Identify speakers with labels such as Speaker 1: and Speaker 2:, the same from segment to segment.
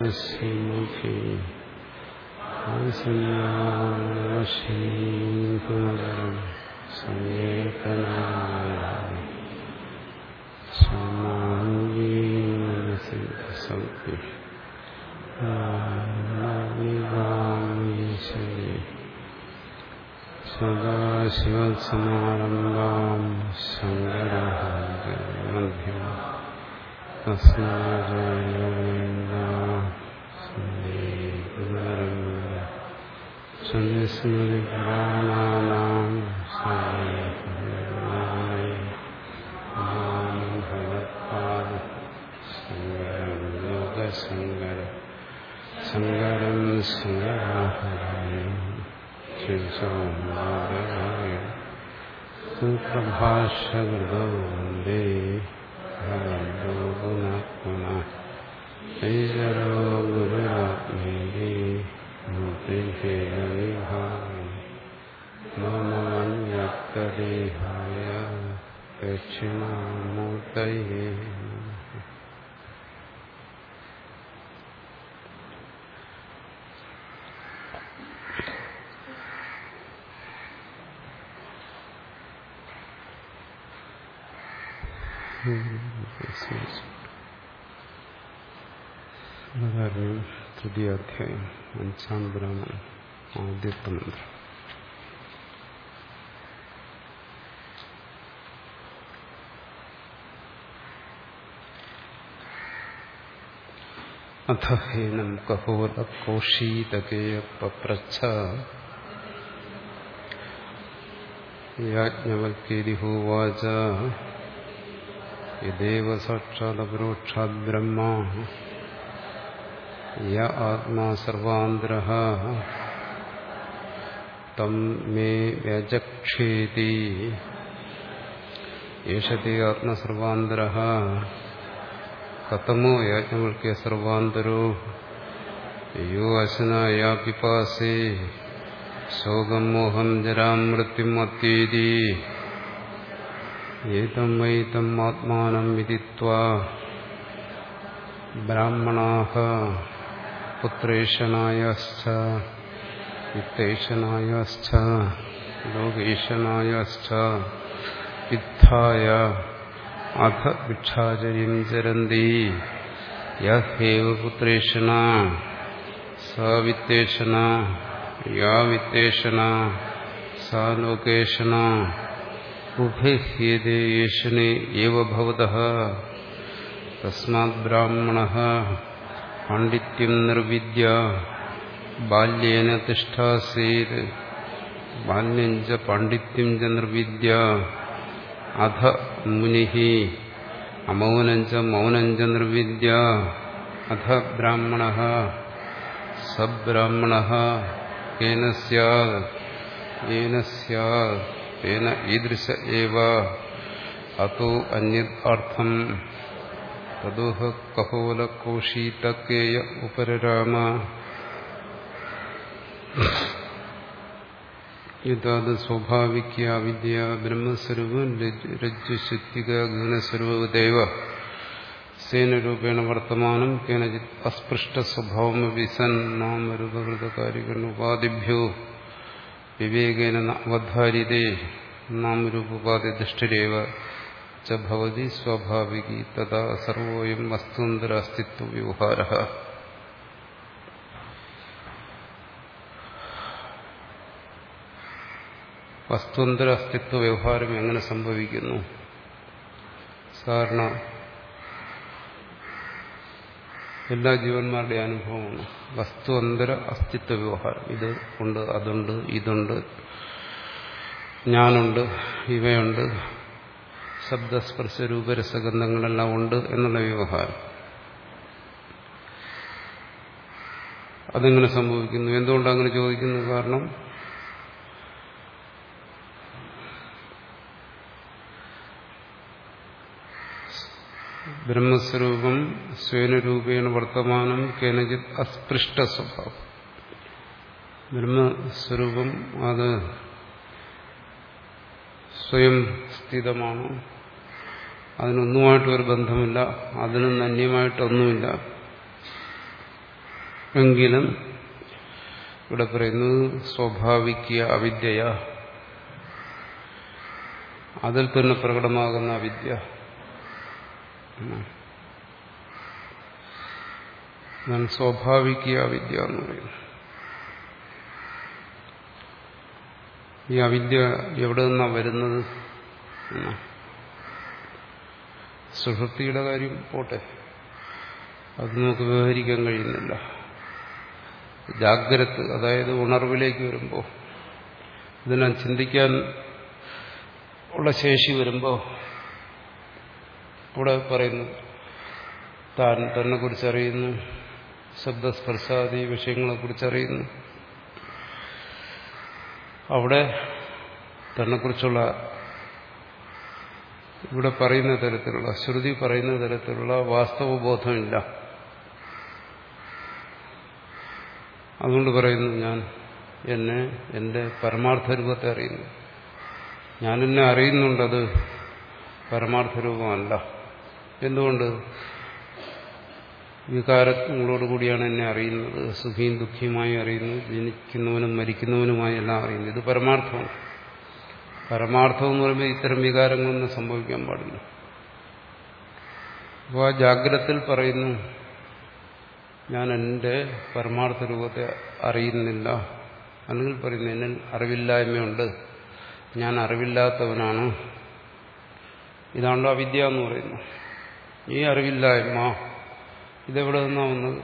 Speaker 1: മുഖേ സംയാശീപുനരം സങ്കേതനായ സമാംഗീനസിദ്ധസൗഖ്യ ീശ്വരി സദാശിവസമാരംഭാം ശങ്കരമധ്യം സന്യസ്മൃതിപുരാണാനാം ഭഗവത്പാദ സങ്കരം ലോകസങ്കര സങ്കരം സങ്കരാഹരം സുപ്രഭാഷകൃതോ വന്ദേ ഭഗവന്തോ പുനഃ പുനഃ ഈശ്വരോ ഗുരുരാത്മേരി മൂർത്തിഭേദവിഭാഗം മമന്യക്തദേഹായ ദക്ഷിണാമൂർത്തയേ തൃതീയാധ്യായം അഞ്ചാം ബ്രാഹ്മൺ ആദ്യത്തെ മന്ത്രം അഥ ഹേനം കഹോല കോഷീതകേയ പപ്രച്ഛ യാജ്ഞവൽക്കേരിഹോവാച യദേവ സാക്ഷാദപരോക്ഷാത് ബ്രഹ്മ യ ആത്മാ സർവാന്തര തം മേ വ്യജക്ഷേതി യേശത്തെ ആത്മസർവാന്തര കഥമോ യാജ്ഞവൽക്യ സർവാന്തരോ യോ അശന യാ പിപാസേ ശോകം മോഹം ജരാം മൃത്യും അത്യേതി ഏതം വൈതം ആത്മാനം വിദിത്വാ ബ്രാഹ്മണാഹ പുത്രേഷനായശ്ച വിത്തേഷനായശ്ച ലോകേഷനായശ്ച വിദ്ധായ അധ ഭിക്ഷാചര്യം ചരന്തി യേവ പുത്രേഷണ സ വിത്തേഷണ യാ വിത്തേഷണ സ ലോകേഷണ ഉഭയഹ്യേതേ യേശനെ ഏവ ഭവതഃ തസ്മാത് ബ്രാഹ്മണഃ പാണ്ഡിത്യം നിർവിദ്യ ബാല്യേന തിഷ്ഠാസേത് ബാല്യം ച പാണ്ഡിത്യം ച നിർവിദ്യ അധ മുനി അമൗനം ച മൗനം ച നിർവിദ്യ അധ ബ്രാഹ്മണ സബ്രാഹ്മണ കേന സ്യാത് യേന സ്യാത് തേന ഈദൃശ ഏവ അतो അന്യത് അർത്ഥം തദോഹ കഹോലകോഷീതക്കേയ ഉപരരാമ യഥാത് സ്വാഭാവിക വിദ്യ ബ്രഹ്മസ്വരൂപം രജ്ജുശക്തിക ഗുണസ്വരൂപദേവ സേനരൂപേണ വർത്തമാനം കേനചിത് അസ്പൃഷ്ട സ്വഭാവമപി സൻ നാമരൂപകൃതകാരികൾ ഉപാധിഭ്യോ വിവേകേന അവധാരിതേ നാമരൂപോപാധിഷ്ഠിരേവ ച ഭവതി സ്വാഭാവികി തഥാ സർവോയം വസ്തുന്തര അസ്തിത്വ വ്യവഹാര വസ്തുന്തര അസ്തിത്വ വ്യവഹാരം എങ്ങനെ സംഭവിക്കുന്നു സാധാരണ എല്ലാ ജീവന്മാരുടെ അനുഭവമാണ് വസ്തുവന്തര അസ്തിത്വ വ്യവഹാരം ഇത് ഉണ്ട് അതുണ്ട് ഇതുണ്ട് ഞാനുണ്ട് ഇവയുണ്ട് ശബ്ദസ്പർശ രൂപരസഗന്ധങ്ങളെല്ലാം ഉണ്ട് എന്നുള്ള വ്യവഹാരം അതെങ്ങനെ സംഭവിക്കുന്നു എന്തുകൊണ്ടാണ് അങ്ങനെ ചോദിക്കുന്നു കാരണം ബ്രഹ്മസ്വരൂപം സ്വേനരൂപേണ വർത്തമാനം കേനജിത് അസ്പൃഷ്ട സ്വഭാവം ബ്രഹ്മസ്വരൂപം അത് സ്വയം സ്ഥിതമാണ് അതിനൊന്നുമായിട്ട് ഒരു ബന്ധമില്ല അതിനും നന്യമായിട്ടൊന്നുമില്ല എങ്കിലും ഇവിടെ പറയുന്നത് സ്വാഭാവിക അവിദ്യ അതിൽ തന്നെ പ്രകടമാകുന്ന അവിദ്യ ഞാൻ സ്വാഭാവിക അവിദ്യ എന്ന് പറയുന്നു ഈ അവിദ്യ എവിടെ നിന്നാണ് വരുന്നത് സുഹൃത്തിയുടെ കാര്യം പോട്ടെ അത് നമുക്ക് വ്യവഹരിക്കാൻ കഴിയുന്നില്ല ജാഗ്രത് അതായത് ഉണർവിലേക്ക് വരുമ്പോൾ ഇതിനെ ചിന്തിക്കാൻ ഉള്ള ശേഷി വരുമ്പോൾ അവിടെ പറയുന്നു താൻ തന്നെ കുറിച്ചറിയുന്നു ശബ്ദസ്പർശാദി വിഷയങ്ങളെക്കുറിച്ചറിയുന്നു അവിടെ തന്നെക്കുറിച്ചുള്ള ഇവിടെ പറയുന്ന തരത്തിലുള്ള ശ്രുതി പറയുന്ന തരത്തിലുള്ള വാസ്തവബോധമില്ല അതുകൊണ്ട് പറയുന്നു ഞാൻ എന്നെ എൻ്റെ പരമാർത്ഥ രൂപത്തെ അറിയുന്നു ഞാൻ എന്നെ അറിയുന്നുണ്ടത് പരമാർത്ഥ രൂപമല്ല എന്തുകൊണ്ട് വികാരങ്ങളോടുകൂടിയാണ് എന്നെ അറിയുന്നത് സുഖിയും ദുഃഖിയുമായി അറിയുന്നു ജനിക്കുന്നവനും മരിക്കുന്നവനുമായി എല്ലാം അറിയുന്നു ഇത് പരമാർത്ഥമാണ് പരമാർത്ഥം എന്ന് പറയുമ്പോൾ ഇത്തരം വികാരങ്ങളൊന്നും സംഭവിക്കാൻ പാടില്ല അപ്പോൾ ആ ജാഗ്രത്തിൽ പറയുന്നു ഞാൻ എൻ്റെ പരമാർത്ഥ രൂപത്തെ അറിയുന്നില്ല അല്ലെങ്കിൽ പറയുന്നു എന്നിൽ അറിവില്ലായ്മയുണ്ട് ഞാൻ അറിവില്ലാത്തവനാണ് ഇതാണല്ലോ അവിദ്യ എന്ന് പറയുന്നത് ഈ അറിവില്ലായ്മ ഇതെവിടെ നിന്നാ വന്നത്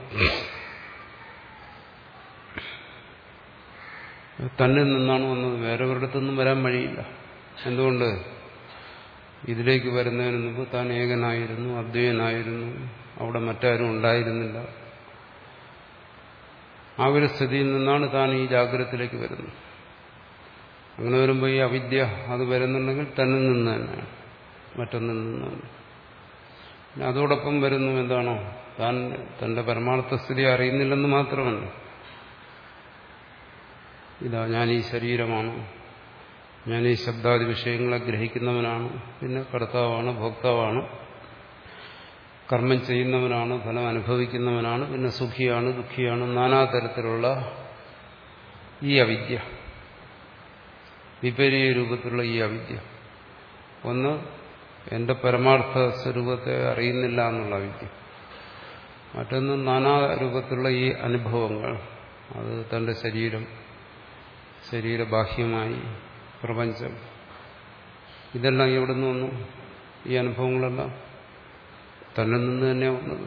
Speaker 1: തന്നിൽ നിന്നാണ് വന്നത് വേറെ ഒരിടത്തൊന്നും വരാൻ വഴിയില്ല എന്തുകൊണ്ട് ഇതിലേക്ക് വരുന്നതിന് മുമ്പ് താൻ ഏകനായിരുന്നു അദ്വൈനായിരുന്നു അവിടെ മറ്റാരും ഉണ്ടായിരുന്നില്ല ആ ഒരു സ്ഥിതിയിൽ നിന്നാണ് താൻ ഈ ജാഗ്രതത്തിലേക്ക് വരുന്നത് അങ്ങനെ വരുമ്പോൾ ഈ അവിദ്യ അത് വരുന്നുണ്ടെങ്കിൽ തന്നിൽ നിന്ന് തന്നെയാണ് മറ്റൊന്നിൽ നിന്നല്ല പിന്നെ അതോടൊപ്പം വരുന്നു എന്താണോ താൻ തന്റെ പരമാർത്ഥ സ്ഥിതി അറിയുന്നില്ലെന്ന് മാത്രമല്ല ഇതാ ഞാൻ ഈ ശരീരമാണ് ഞാൻ ഈ ശബ്ദാദി വിഷയങ്ങളെ ഗ്രഹിക്കുന്നവനാണ് പിന്നെ കർത്താവാണ് ഭോക്താവാണ് കർമ്മം ചെയ്യുന്നവനാണ് ഫലം അനുഭവിക്കുന്നവനാണ് പിന്നെ സുഖിയാണ് ദുഃഖിയാണ് നാനാതരത്തിലുള്ള ഈ അവിദ്യ വിപരീയ രൂപത്തിലുള്ള ഈ അവിദ്യ ഒന്ന് എന്റെ പരമാർത്ഥ സ്വരൂപത്തെ അറിയുന്നില്ല എന്നുള്ള അവിദ്യ മറ്റൊന്ന് നാനാ രൂപത്തിലുള്ള ഈ അനുഭവങ്ങൾ അത് തന്റെ ശരീരം ശരീരബാഹ്യമായി പ്രപഞ്ചം ഇതെല്ലാം എവിടെ നിന്ന് വന്നു ഈ അനുഭവങ്ങളെല്ലാം തന്നിൽ നിന്ന് തന്നെ വന്നത്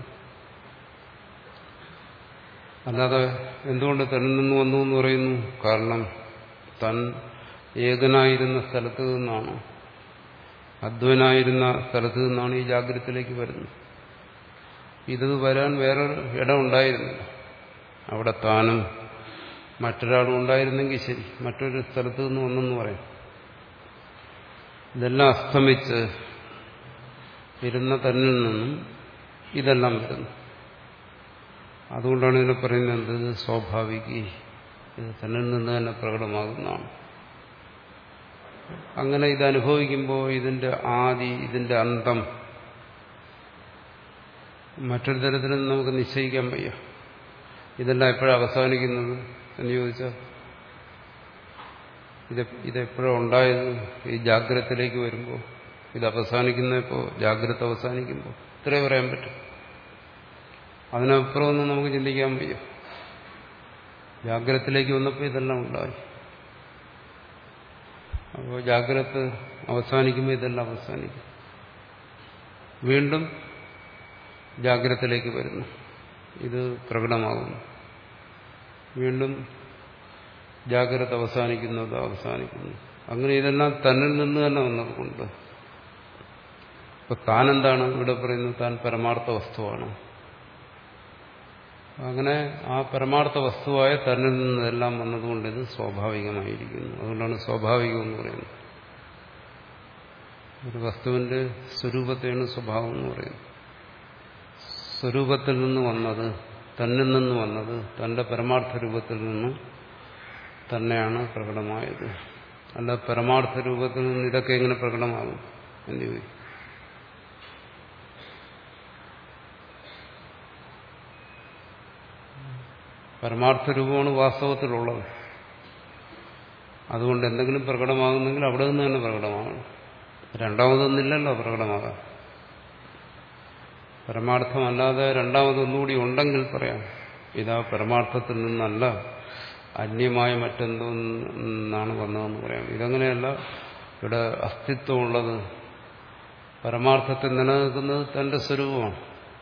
Speaker 1: അല്ലാതെ എന്തുകൊണ്ട് തന്നിൽ നിന്ന് വന്നു എന്ന് പറയുന്നു കാരണം താൻ ഏകനായിരുന്ന സ്ഥലത്ത് നിന്നാണ് അദ്വനായിരുന്ന സ്ഥലത്ത് നിന്നാണ് ഈ ജാഗ്രതത്തിലേക്ക് വരുന്നത് ഇത് വരാൻ വേറൊരു ഇടം ഉണ്ടായിരുന്നില്ല അവിടെ താനും മറ്റൊരാളും ഉണ്ടായിരുന്നെങ്കിൽ ശരി മറ്റൊരു സ്ഥലത്ത് നിന്ന് വന്നെന്ന് പറയാം ഇതെല്ലാം അസ്തമിച്ച് ഇരുന്ന തന്നിൽ നിന്നും ഇതെല്ലാം വരുന്നു അതുകൊണ്ടാണ് ഇതിനെ പറയുന്നത് എന്ത് സ്വാഭാവിക ഇത് തന്നിൽ നിന്ന് തന്നെ പ്രകടമാകുന്നതാണ് അങ്ങനെ ഇത് അനുഭവിക്കുമ്പോൾ ഇതിന്റെ ആദി ഇതിന്റെ അന്തം മറ്റൊരു തരത്തിലും നമുക്ക് നിശ്ചയിക്കാൻ വയ്യ ഇതെല്ലാം എപ്പോഴാണ് അവസാനിക്കുന്നത് എന്ന് ചോദിച്ചാൽ ഇത് ഇതെപ്പോഴാണ് ഉണ്ടായത് ഈ ജാഗ്രതത്തിലേക്ക് വരുമ്പോൾ ഇത് അവസാനിക്കുന്നപ്പോൾ ജാഗ്രത അവസാനിക്കുമ്പോൾ ഇത്രേ പറയാൻ പറ്റും അതിനപ്പുറമൊന്നും നമുക്ക് ചിന്തിക്കാൻ വയ്യ ജാഗ്രതത്തിലേക്ക് വന്നപ്പോൾ ഇതെല്ലാം ഉണ്ടായി അപ്പോൾ ജാഗ്രത അവസാനിക്കുമ്പോൾ ഇതെല്ലാം അവസാനിക്കും വീണ്ടും ജാഗ്രതത്തിലേക്ക് വരുന്നു ഇത് പ്രകടമാകുന്നു വീണ്ടും ജാഗ്രത അവസാനിക്കുന്നത് അവസാനിക്കുന്നു അങ്ങനെ ഇതെല്ലാം തന്നിൽ നിന്ന് തന്നെ വന്നതുകൊണ്ട് ഇപ്പൊ താനെന്താണ് ഇവിടെ പറയുന്നത് താൻ പരമാർത്ഥ വസ്തുവാണ് അങ്ങനെ ആ പരമാർത്ഥ വസ്തുവായ തന്നിൽ നിന്നെല്ലാം വന്നതുകൊണ്ട് ഇത് സ്വാഭാവികമായിരിക്കുന്നു അതുകൊണ്ടാണ് സ്വാഭാവികം എന്ന് പറയുന്നത് ഒരു വസ്തുവിന്റെ സ്വരൂപത്തെയാണ് സ്വഭാവം എന്ന് പറയുന്നത് സ്വരൂപത്തിൽ നിന്ന് വന്നത് തന്നിൽ നിന്ന് വന്നത് തന്റെ പരമാർത്ഥ രൂപത്തിൽ നിന്ന് തന്നെയാണ് പ്രകടമായത് അല്ല പരമാർത്ഥ രൂപത്തിൽ നിന്ന് ഇതൊക്കെ എങ്ങനെ പ്രകടമാകും എന്ന് ചോദിക്കും പരമാർത്ഥ രൂപമാണ് വാസ്തവത്തിലുള്ളത് അതുകൊണ്ട് എന്തെങ്കിലും പ്രകടമാകുന്നെങ്കിൽ അവിടെ നിന്ന് തന്നെ പ്രകടമാകണം രണ്ടാമതൊന്നില്ലല്ലോ പ്രകടമാകാൻ പരമാർത്ഥമല്ലാതെ രണ്ടാമതൊന്നുകൂടി ഉണ്ടെങ്കിൽ പറയാം ഇതാ പരമാർത്ഥത്തിൽ നിന്നല്ല അന്യമായ മറ്റെന്തോ നിന്നാണ് വന്നതെന്ന് പറയാം ഇതങ്ങനെയല്ല ഇവിടെ അസ്തിത്വമുള്ളത് പരമാർത്ഥത്തിൽ നിലനിൽക്കുന്നത് തന്റെ സ്വരൂപമാണ്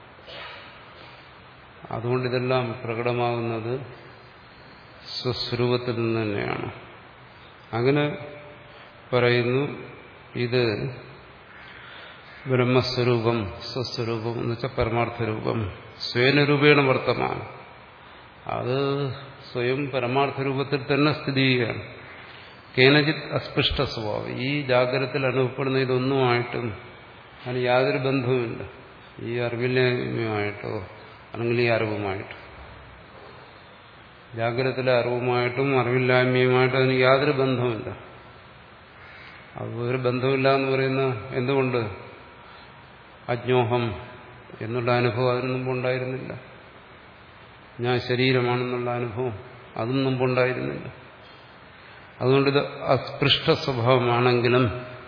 Speaker 1: അതുകൊണ്ട് ഇതെല്ലാം പ്രകടമാകുന്നത് സ്വസ്വരൂപത്തിൽ നിന്ന് തന്നെയാണ് അങ്ങനെ പറയുന്നു ഇത് ബ്രഹ്മസ്വരൂപം സ്വസ്വരൂപം എന്ന് വെച്ചാൽ പരമാർത്ഥരൂപം സ്വയനരൂപേണ വർത്തമാനം അത് സ്വയം പരമാർത്ഥ രൂപത്തിൽ തന്നെ സ്ഥിതി ചെയ്യുകയാണ് കേനജിത് അസ്പൃഷ്ട സ്വഭാവം ഈ ജാഗ്രതത്തിൽ അനുഭവപ്പെടുന്ന ഇതൊന്നുമായിട്ടും അതിന് യാതൊരു ബന്ധവുമില്ല ഈ അറിവില്ലായ്മയുമായിട്ടോ അല്ലെങ്കിൽ ഈ അറിവുമായിട്ടോ ജാഗ്രതത്തിലെ അറിവുമായിട്ടും അറിവില്ലായ്മയുമായിട്ടും അതിന് യാതൊരു ബന്ധവുമില്ല അത് ഒരു ബന്ധമില്ല എന്ന് പറയുന്ന എന്തുകൊണ്ട് അജ്ഞോഹം എന്നുള്ള അനുഭവം അതിന് മുമ്പുണ്ടായിരുന്നില്ല ഞാൻ ശരീരമാണെന്നുള്ള അനുഭവം അതും മുമ്പുണ്ടായിരുന്നില്ല അതുകൊണ്ടിത് അസ്പൃഷ്ട സ്വഭാവമാണെങ്കിലും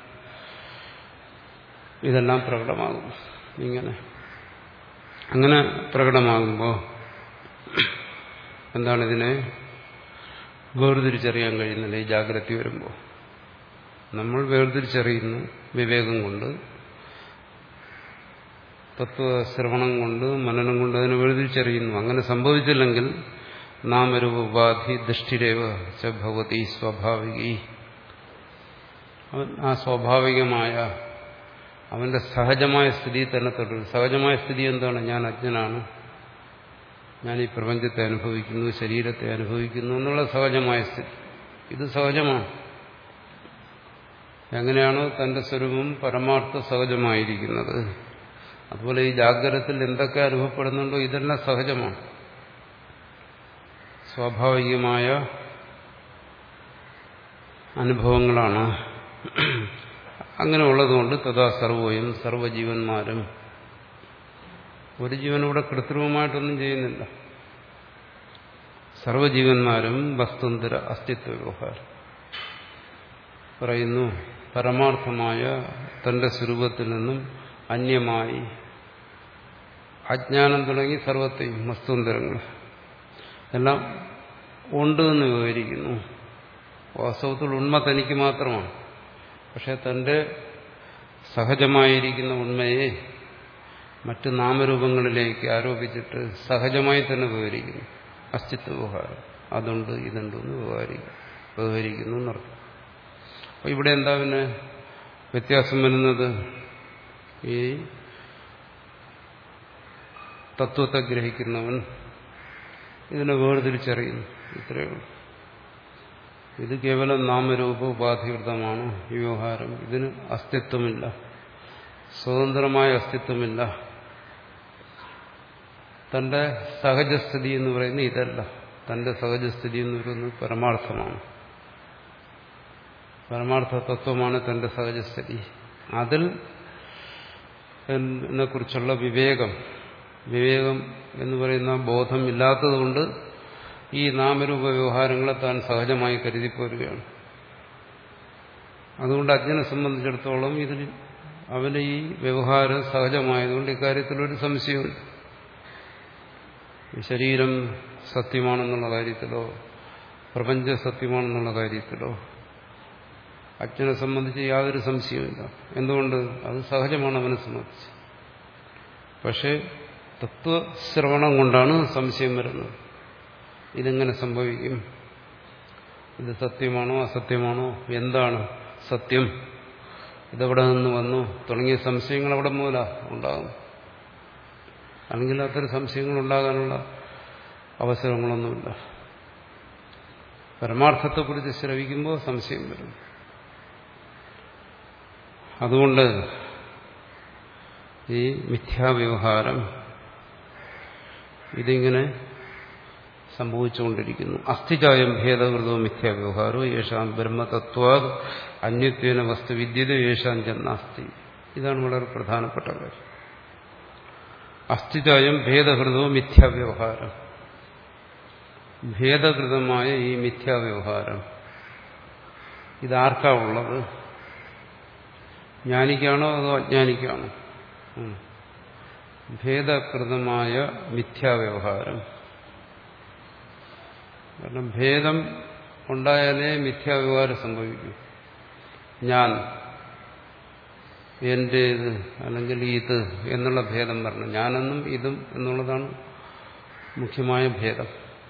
Speaker 1: ഇതെല്ലാം പ്രകടമാകും ഇങ്ങനെ അങ്ങനെ പ്രകടമാകുമ്പോൾ എന്താണ് ഇതിനെ വേർതിരിച്ചറിയാൻ കഴിയുന്നില്ല ഈ ജാഗ്രത വരുമ്പോൾ നമ്മൾ വേർതിരിച്ചറിയുന്നു വിവേകം കൊണ്ട് തത്വശ്രവണം കൊണ്ട് മനനം കൊണ്ട് അതിനെ വേർതിരിച്ചറിയുന്നു അങ്ങനെ സംഭവിച്ചില്ലെങ്കിൽ നാമരൂപ ഉപാധി ദൃഷ്ടിരേവ ച ഭവതി സ്വാഭാവികി അവൻ ആ സ്വാഭാവികമായ അവന്റെ സഹജമായ സ്ഥിതി തന്നെ തുടരും സഹജമായ സ്ഥിതി എന്താണ് ഞാൻ അജ്ഞനാണ് ഞാൻ ഈ പ്രപഞ്ചത്തെ അനുഭവിക്കുന്നു ശരീരത്തെ അനുഭവിക്കുന്നു എന്നുള്ള സഹജമായ സ്ഥിതി ഇത് സഹജമാണ് എങ്ങനെയാണോ തന്റെ സ്വരൂപം പരമാർത്ഥ സഹജമായിരിക്കുന്നത് അതുപോലെ ഈ ജാഗ്രതത്തിൽ എന്തൊക്കെ അനുഭവപ്പെടുന്നുണ്ടോ ഇതെല്ലാം സഹജമാണ് സ്വാഭാവികമായ അനുഭവങ്ങളാണ് അങ്ങനെ ഉള്ളതുകൊണ്ട് തഥാ സർവോയും സർവജീവന്മാരും ഒരു ജീവനിവിടെ കൃത്രിമമായിട്ടൊന്നും ചെയ്യുന്നില്ല സർവജീവന്മാരും വസ്തുന്തര അസ്തിത്വ വ്യവഹാരം പറയുന്നു പരമാർത്ഥമായ തന്റെ സ്വരൂപത്തിൽ നിന്നും അന്യമായി അജ്ഞാനം തുടങ്ങി സർവത്തെയും വസ്തുന്തരങ്ങൾ എല്ലാം ഉണ്ട് എന്ന് വിവരിക്കുന്നു വാസ്തവത്തിൽ ഉണ്മ തനിക്ക് മാത്രമാണ് പക്ഷെ തന്റെ സഹജമായിരിക്കുന്ന ഉണ്മയെ മറ്റ് നാമരൂപങ്ങളിലേക്ക് ആരോപിച്ചിട്ട് സഹജമായി തന്നെ വിവരിക്കുന്നു അസ്തിത്വ വ്യവഹാരം അതുണ്ട് ഇതുണ്ട് എന്ന് വ്യവഹരിക്കും വ്യവഹരിക്കുന്നു എന്നർത്ഥം അപ്പോൾ ഇവിടെ എന്താ പിന്നെ വ്യത്യാസം വരുന്നത് ഈ തത്വത്തെ ഗ്രഹിക്കുന്നവൻ ഇതിനെ വേർതിരിച്ചറിയുന്നു ഇത്രയേ ഉള്ളൂ ഇത് കേവലം നാമരൂപ ഉപാധികൃതമാണ് ഈ വ്യവഹാരം ഇതിന് അസ്തിത്വമില്ല സ്വതന്ത്രമായ അസ്തിത്വമില്ല തന്റെ സഹജസ്ഥിതി എന്ന് പറയുന്നത് ഇതല്ല തന്റെ സഹജസ്ഥിതി എന്ന് പറയുന്നത് പരമാർത്ഥമാണ് പരമാർത്ഥ തത്വമാണ് തന്റെ സഹജസ്ഥിതി അതിൽ കുറിച്ചുള്ള വിവേകം വിവേകം എന്ന് പറയുന്ന ബോധം ഇല്ലാത്തതുകൊണ്ട് ഈ നാമരൂപ വ്യവഹാരങ്ങളെ താൻ സഹജമായി കരുതിപ്പോരുകയാണ് അതുകൊണ്ട് അജ്ഞനെ സംബന്ധിച്ചിടത്തോളം ഇതിൽ അവന് ഈ വ്യവഹാരം സഹജമായതുകൊണ്ട് ഇക്കാര്യത്തിലൊരു സംശയമില്ല ഈ ശരീരം സത്യമാണെന്നുള്ള കാര്യത്തിലോ പ്രപഞ്ച സത്യമാണെന്നുള്ള കാര്യത്തിലോ അച്ഛനെ സംബന്ധിച്ച് യാതൊരു സംശയവുമില്ല എന്തുകൊണ്ട് അത് സഹജമാണ് അവനെ സംബന്ധിച്ച് പക്ഷേ തത്വശ്രവണം കൊണ്ടാണ് സംശയം വരുന്നത് ഇതെങ്ങനെ സംഭവിക്കും ഇത് സത്യമാണോ അസത്യമാണോ എന്താണ് സത്യം ഇതെവിടെ നിന്ന് വന്നു തുടങ്ങിയ സംശയങ്ങൾ അവിടെ മൂല ഉണ്ടാകും അല്ലെങ്കിൽ അത്തരം സംശയങ്ങൾ ഉണ്ടാകാനുള്ള അവസരങ്ങളൊന്നുമില്ല പരമാർത്ഥത്തെക്കുറിച്ച് ശ്രവിക്കുമ്പോൾ സംശയം വരും അതുകൊണ്ട് ഈ മിഥ്യാവ്യവഹാരം ഇതിങ്ങനെ സംഭവിച്ചുകൊണ്ടിരിക്കുന്നു അസ്ഥിചായം ഭേദകൃതവും മിഥ്യാവ്യവഹാരവും യേശാം ബ്രഹ്മതത്വാ അന്യത്വേന വസ്തുവിദ്യത യേശാം ചെന്നാസ്തി ഇതാണ് വളരെ പ്രധാനപ്പെട്ട കാര്യം അസ്ഥിചായം ഭേദഹൃതവും മിഥ്യാവ്യവഹാരം ഭേദകൃതമായ ഈ മിഥ്യാവ്യവഹാരം ഇതാർക്കാ ഉള്ളത് ജ്ഞാനിക്കാണോ അതോ അജ്ഞാനിക്കാണോ ഉം. ഭേദകൃതമായ മിഥ്യാവ്യവഹാരം കാരണം ഭേദം ഉണ്ടായാലേ മിഥ്യാവ്യവഹാരം സംഭവിക്കും ഞാൻ എന്റേത് അല്ലെങ്കിൽ ഇത് എന്നുള്ള ഭേദം പറഞ്ഞു ഞാനെന്നും ഇതും എന്നുള്ളതാണ് മുഖ്യമായ ഭേദം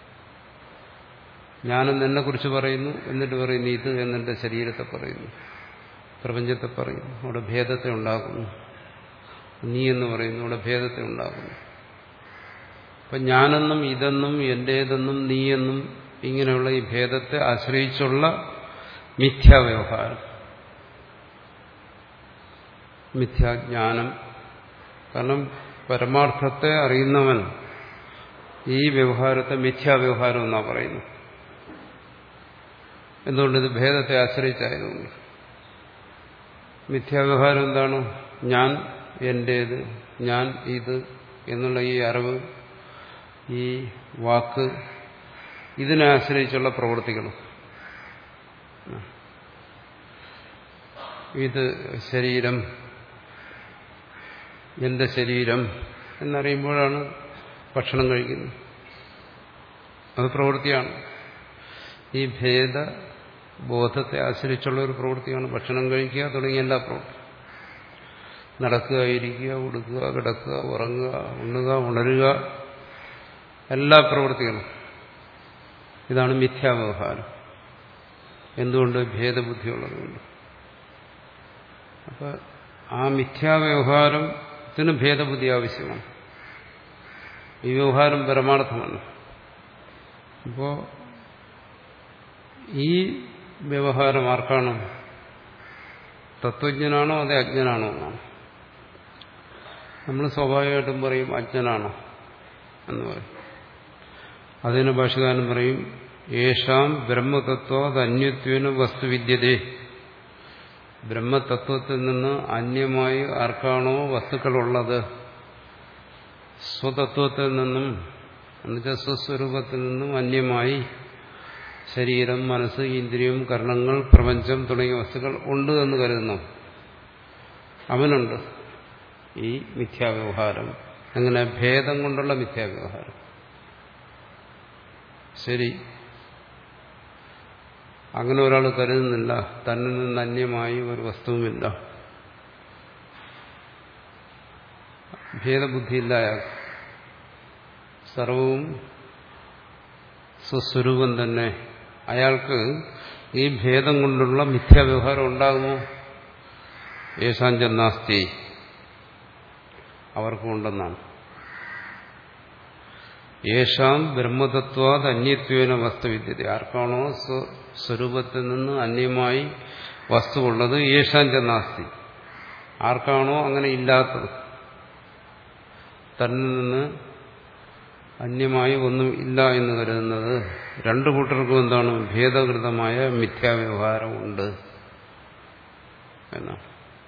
Speaker 1: ഞാനെന്ന് എന്നെ കുറിച്ച് പറയുന്നു എന്നിട്ട് പറയുന്നു ഇത് എന്നെന്റെ ശരീരത്തെ പറയുന്നു പ്രപഞ്ചത്തെ പറയുന്നു അവിടെ ഭേദത്തെ ഉണ്ടാക്കുന്നു നീ എന്ന് പറയുന്നു അവിടെ ഭേദത്തെ ഉണ്ടാക്കുന്നു അപ്പൊ ഞാനെന്നും ഇതെന്നും എന്റേതെന്നും നീയെന്നും ഇങ്ങനെയുള്ള ഈ ഭേദത്തെ ആശ്രയിച്ചുള്ള മിഥ്യാവ്യവഹാരം മിഥ്യാജ്ഞാനം കാരണം പരമാർത്ഥത്തെ അറിയുന്നവൻ ഈ വ്യവഹാരത്തെ മിഥ്യാവ്യവഹാരം എന്നാ പറയുന്നു എന്തുകൊണ്ട് ഇത് ഭേദത്തെ ആശ്രയിച്ചായതുകൊണ്ട് മിഥ്യാവ്യവഹാരം എന്താണ് ഞാൻ എന്റേത് ഞാൻ ഇത് എന്നുള്ള ഈ അറിവ് ഈ വാക്ക് ഇതിനെ ആശ്രയിച്ചുള്ള പ്രവൃത്തികളും ഇത് ശരീരം എന്റെ ശരീരം എന്നറിയുമ്പോഴാണ് ഭക്ഷണം കഴിക്കുന്നത് അത് പ്രവൃത്തിയാണ് ഈ ഭേദ ബോധത്തെ ആശ്രയിച്ചുള്ള ഒരു പ്രവൃത്തിയാണ് ഭക്ഷണം കഴിക്കുക തുടങ്ങിയ എല്ലാ പ്രവൃത്തി നടക്കുക ഇരിക്കുക ഉടുക്കുക കിടക്കുക ഉറങ്ങുക ഉണ്ണുക ഉണരുക എല്ലാ പ്രവൃത്തികളും ഇതാണ് മിഥ്യാവ്യവഹാരം എന്തുകൊണ്ട് ഭേദബുദ്ധിയുള്ളതുകൊണ്ട് അപ്പൊ ആ മിഥ്യാവ്യവഹാരത്തിന് ഭേദബുദ്ധി ആവശ്യമാണ് ഈ വ്യവഹാരം പരമാർത്ഥമാണ് അപ്പോ ഈ വ്യവഹാരം ആർക്കാണോ തത്വജ്ഞനാണോ അതെ അജ്ഞനാണോ എന്നാണ് നമ്മൾ സ്വാഭാവികമായിട്ടും പറയും അജ്ഞനാണോ എന്ന് പറയും അതിന് ഭാഷകാരൻ പറയും യേശാം ബ്രഹ്മതത്വ അന്യത്വേന വസ്തുവിദ്യതേ ബ്രഹ്മതത്വത്തിൽ നിന്ന് അന്യമായി ആർക്കാണോ വസ്തുക്കളുള്ളത് സ്വതത്വത്തിൽ നിന്നും എന്നുവെച്ചാൽ സ്വസ്വരൂപത്തിൽ നിന്നും അന്യമായി ശരീരം മനസ്സ് ഇന്ദ്രിയം കർണങ്ങൾ പ്രപഞ്ചം തുടങ്ങിയ വസ്തുക്കൾ ഉണ്ട് എന്ന് കരുതുന്നു അവനുണ്ട് ഈ മിഥ്യാവ്യവഹാരം അങ്ങനെ ഭേദം കൊണ്ടുള്ള മിഥ്യാവ്യവഹാരം ശരി അങ്ങനെ ഒരാൾ കരുതുന്നില്ല തന്നിൽ നിന്ന് അന്യമായി ഒരു വസ്തുവുമില്ല ഭേദബുദ്ധിയില്ല അയാൾ സർവവും സ്വസ്വരൂപം തന്നെ അയാൾക്ക് ഈ ഭേദം കൊണ്ടുള്ള മിഥ്യാവ്യവഹാരം ഉണ്ടാകുമോ യേശാഞ്ചനാസ്തി അവർക്കുണ്ടെന്നാണ് യേശാം ബ്രഹ്മതത്വാത് അന്യത്വേന വസ്തുവിദ്യത ആർക്കാണോ സ്വരൂപത്തിൽ നിന്ന് അന്യമായി വസ്തുവുള്ളത് യേശാഞ്ചനാസ്തി ആർക്കാണോ അങ്ങനെ ഇല്ലാത്തത് തന്നിൽ നിന്ന് അന്യമായി ഒന്നും ഇല്ല എന്ന് കരുതുന്നത് രണ്ടു കൂട്ടർക്കും എന്താണ് ഭേദകൃതമായ മിഥ്യാവ്യവഹാരം ഉണ്ട് എന്നാണ്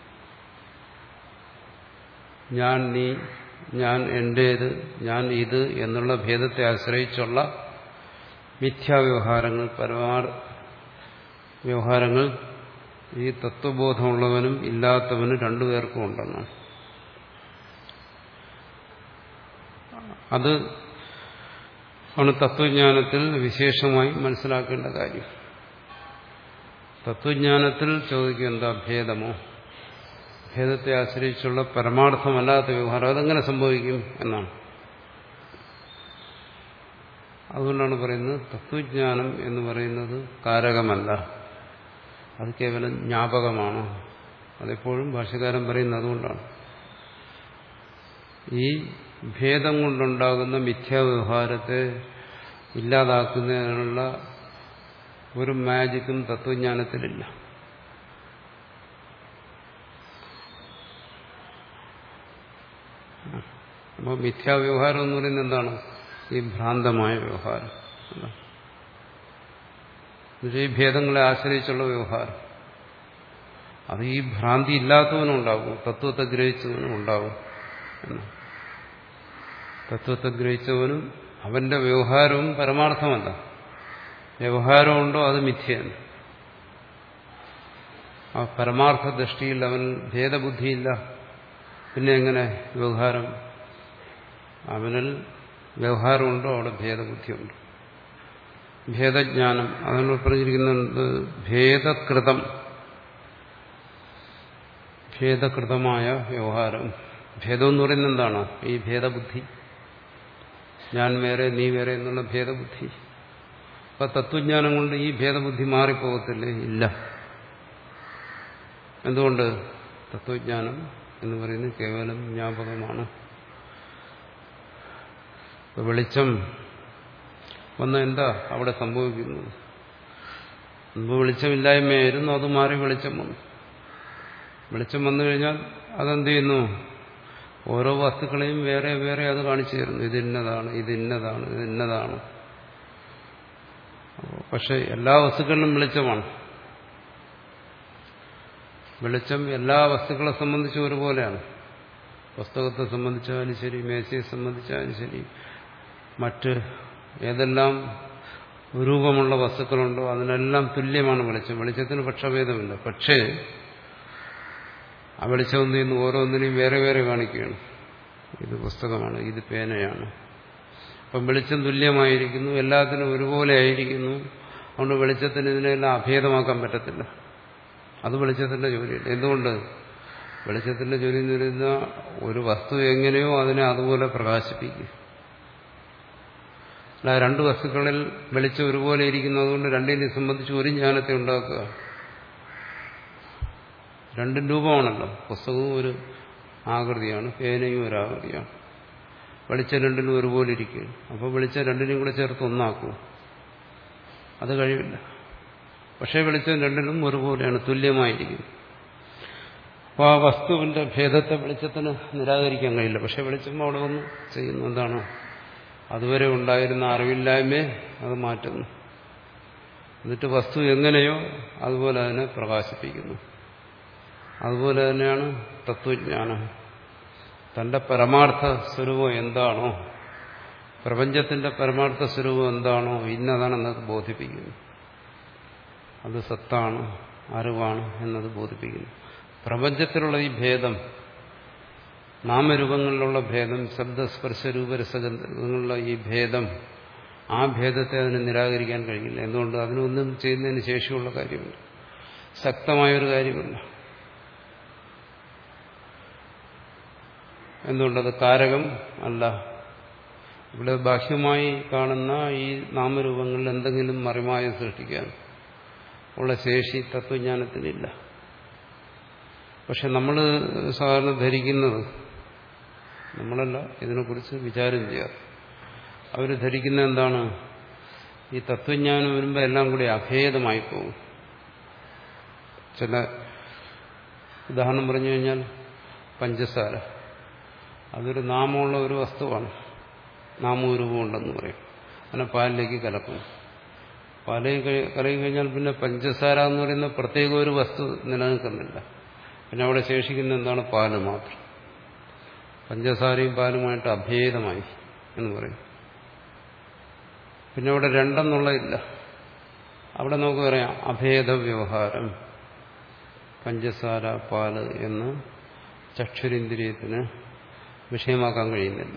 Speaker 1: ഞാൻ നീ ഞാൻ എന്റേത് ഞാൻ ഇത് എന്നുള്ള ഭേദത്തെ ആശ്രയിച്ചുള്ള മിഥ്യാവ്യവഹാരങ്ങൾ പരമാ വ്യവഹാരങ്ങൾ ഈ തത്വബോധമുള്ളവനും ഇല്ലാത്തവനും രണ്ടുപേർക്കും ഉണ്ടെന്നാണ് അത് ആണ് തത്വജ്ഞാനത്തിൽ വിശേഷമായി മനസ്സിലാക്കേണ്ട കാര്യം തത്വജ്ഞാനത്തിൽ ചോദിക്കുക എന്താ ഭേദമോ ഭേദത്തെ ആശ്രയിച്ചുള്ള പരമാർത്ഥമല്ലാത്ത വ്യവഹാരം അതെങ്ങനെ സംഭവിക്കും എന്നാണ് അതുകൊണ്ടാണ് പറയുന്നത് തത്വജ്ഞാനം എന്ന് പറയുന്നത് കാരകമല്ല അത് കേവലം ജ്ഞാപകമാണ് അതെപ്പോഴും ഭാഷകാരൻ പറയുന്നത് അതുകൊണ്ടാണ് ഈ ഭേദം കൊണ്ടുണ്ടാകുന്ന മിഥ്യാവ്യവഹാരത്തെ ഇല്ലാതാക്കുന്നതിനുള്ള ഒരു മാജിക്കും തത്വജ്ഞാനത്തിലില്ല അപ്പോൾ മിഥ്യാവ്യവഹാരം എന്ന് പറയുന്നത് എന്താണ് ഈ ഭ്രാന്തമായ വ്യവഹാരം ഈ ഭേദങ്ങളെ ആശ്രയിച്ചുള്ള വ്യവഹാരം അത് ഈ ഭ്രാന്തി ഇല്ലാത്തവനും ഉണ്ടാകും തത്വത്തെ ഗ്രഹിച്ചവനും ഉണ്ടാകും എന്ന് തത്വത്തെ ഗ്രഹിച്ചവനും അവന്റെ വ്യവഹാരവും പരമാർത്ഥമല്ല വ്യവഹാരമുണ്ടോ അത് മിഥ്യയാണ് ആ പരമാർത്ഥ ദൃഷ്ടിയിൽ അവൻ ഭേദബുദ്ധിയില്ല പിന്നെ എങ്ങനെ വ്യവഹാരം അവനിൽ വ്യവഹാരമുണ്ടോ അവിടെ ഭേദബുദ്ധിയുണ്ട് ഭേദജ്ഞാനം അതാണ് പറഞ്ഞിരിക്കുന്നത് ഭേദകൃതം ഭേദകൃതമായ വ്യവഹാരം ഭേദം എന്ന് പറയുന്നത് എന്താണ് ഈ ഭേദബുദ്ധി ഞാൻ വേറെ നീ വേറെ എന്നുള്ള ഭേദബുദ്ധി അപ്പൊ തത്വജ്ഞാനം കൊണ്ട് ഈ ഭേദബുദ്ധി മാറിപ്പോകത്തില്ലേ ഇല്ല എന്തുകൊണ്ട് തത്വജ്ഞാനം എന്ന് പറയുന്നത് കേവലം ജ്ഞാപകമാണ് വെളിച്ചം വന്ന എന്താ അവിടെ സംഭവിക്കുന്നത് മുമ്പ് വെളിച്ചമില്ലായ്മയായിരുന്നു അത് മാറി വെളിച്ചം വന്നു വെളിച്ചം വന്നു കഴിഞ്ഞാൽ അതെന്ത് ചെയ്യുന്നു ഓരോ വസ്തുക്കളെയും വേറെ വേറെ അത് കാണിച്ചു തരുന്നു ഇത് ഇന്നതാണ് ഇത് ഇന്നതാണ് ഇത് ഇന്നതാണ് പക്ഷെ എല്ലാ വസ്തുക്കളിലും വെളിച്ചമാണ് വെളിച്ചം എല്ലാ വസ്തുക്കളെ സംബന്ധിച്ചും ഒരുപോലെയാണ് പുസ്തകത്തെ സംബന്ധിച്ചാലും ശരി മേശയെ സംബന്ധിച്ചാലും ശരി മറ്റ് ഏതെല്ലാം രൂപമുള്ള വസ്തുക്കളുണ്ടോ അതിനെല്ലാം തുല്യമാണ് വെളിച്ചം വെളിച്ചത്തിന് പക്ഷഭേദമില്ല പക്ഷേ ആ വെളിച്ചം എന്ത് ചെയ്യുന്നു ഓരോന്നിനെയും വേറെ വേറെ കാണിക്കുകയാണ് ഇത് പുസ്തകമാണ് ഇത് പേനയാണ് അപ്പം വെളിച്ചം തുല്യമായിരിക്കുന്നു എല്ലാത്തിനും ഒരുപോലെ ആയിരിക്കുന്നു അതുകൊണ്ട് വെളിച്ചത്തിന് ഇതിനെല്ലാം അഭേദമാക്കാൻ പറ്റത്തില്ല അത് വെളിച്ചത്തിന്റെ ജോലിയല്ല എന്തുകൊണ്ട് വെളിച്ചത്തിന്റെ ജോലി എന്ന് പറയുന്ന ഒരു വസ്തു എങ്ങനെയോ അതിനെ അതുപോലെ പ്രകാശിപ്പിക്കും അല്ല രണ്ട് വസ്തുക്കളിൽ വെളിച്ചം ഒരുപോലെ ഇരിക്കുന്നതുകൊണ്ട് രണ്ടിനെ സംബന്ധിച്ച് ഒരു ജ്ഞാനത്തെ ഉണ്ടാക്കുക രണ്ടും രൂപമാണല്ലോ പുസ്തകവും ഒരു ആകൃതിയാണ് പേനയും ഒരു ആകൃതിയാണ് വെളിച്ചം രണ്ടിനും ഒരുപോലെ ഇരിക്കുകയാണ് അപ്പോൾ വെളിച്ചം രണ്ടിനെയും കൂടെ ചേർത്ത് ഒന്നാക്കും അത് കഴിവില്ല പക്ഷേ വെളിച്ചം രണ്ടിനും ഒരുപോലെയാണ് തുല്യമായിരിക്കും അപ്പോൾ ആ വസ്തുവിന്റെ ഭേദത്തെ വെളിച്ചത്തിന് നിരാകരിക്കാൻ കഴിയില്ല പക്ഷെ വെളിച്ചം അവിടെ വന്ന് ചെയ്യുന്നു എന്താണ് അതുവരെ ഉണ്ടായിരുന്ന അറിവില്ലായ്മയെ അത് മാറ്റുന്നു എന്നിട്ട് വസ്തു എങ്ങനെയോ അതുപോലെ അതിനെ പ്രകാശിപ്പിക്കുന്നു അതുപോലെ തന്നെയാണ് തത്വജ്ഞാനം തന്റെ പരമാർത്ഥ സ്വരൂപം എന്താണോ പ്രപഞ്ചത്തിന്റെ പരമാർത്ഥ സ്വരൂപം എന്താണോ ഇന്നതാണെന്നത് ബോധിപ്പിക്കുന്നു അത് സത്താണ് അറിവാണ് എന്നത് ബോധിപ്പിക്കുന്നു പ്രപഞ്ചത്തിലുള്ള ഈ ഭേദം നാമരൂപങ്ങളിലുള്ള ഭേദം ശബ്ദസ്പർശരൂപരസഗന്ധങ്ങളിലുള്ള ഈ ഭേദം ആ ഭേദത്തെ അതിന് നിരാകരിക്കാൻ കഴിയില്ല എന്തുകൊണ്ട് അതിനൊന്നും ചെയ്യുന്നതിന് ശേഷിയുള്ള കാര്യമില്ല ശക്തമായൊരു കാര്യമില്ല എന്തുകൊണ്ടത് കാരകം അല്ല ഇവിടെ ബാഹ്യമായി കാണുന്ന ഈ നാമരൂപങ്ങളിൽ എന്തെങ്കിലും മറിമായ സൃഷ്ടിക്കാൻ ഉള്ള ശേഷി തത്വജ്ഞാനത്തിനില്ല പക്ഷെ നമ്മൾ സാധാരണ ധരിക്കുന്നത് നമ്മളല്ല ഇതിനെക്കുറിച്ച് വിചാരം ചെയ്യാറ് അവർ ധരിക്കുന്ന എന്താണ് ഈ തത്വജ്ഞാനം വരുമ്പോൾ എല്ലാം കൂടി അഭേദമായി പോകും ചില ഉദാഹരണം പറഞ്ഞു കഴിഞ്ഞാൽ പഞ്ചസാര അതൊരു നാമമുള്ള ഒരു വസ്തുവാണ് നാമരൂപമുണ്ടെന്ന് പറയും അങ്ങനെ പാലിലേക്ക് കലക്കും പാലിൽ കലക്കി കഴിഞ്ഞാൽ പിന്നെ പഞ്ചസാര എന്ന് പറയുന്ന പ്രത്യേക ഒരു വസ്തു നിലനിൽക്കുന്നില്ല പിന്നെ അവിടെ ശേഷിക്കുന്ന എന്താണ് പാല് മാത്രം പഞ്ചസാരയും പാലുമായിട്ട് അഭേദമായി എന്ന് പറയും പിന്നെ അവിടെ രണ്ടെന്നുള്ളതില്ല അവിടെ നമുക്ക് പറയാം അഭേദ വ്യവഹാരം പഞ്ചസാര പാല് എന്ന് ചക്ഷുരിന്ദ്രിയത്തിന് വിഷയമാക്കാൻ കഴിയുന്നില്ല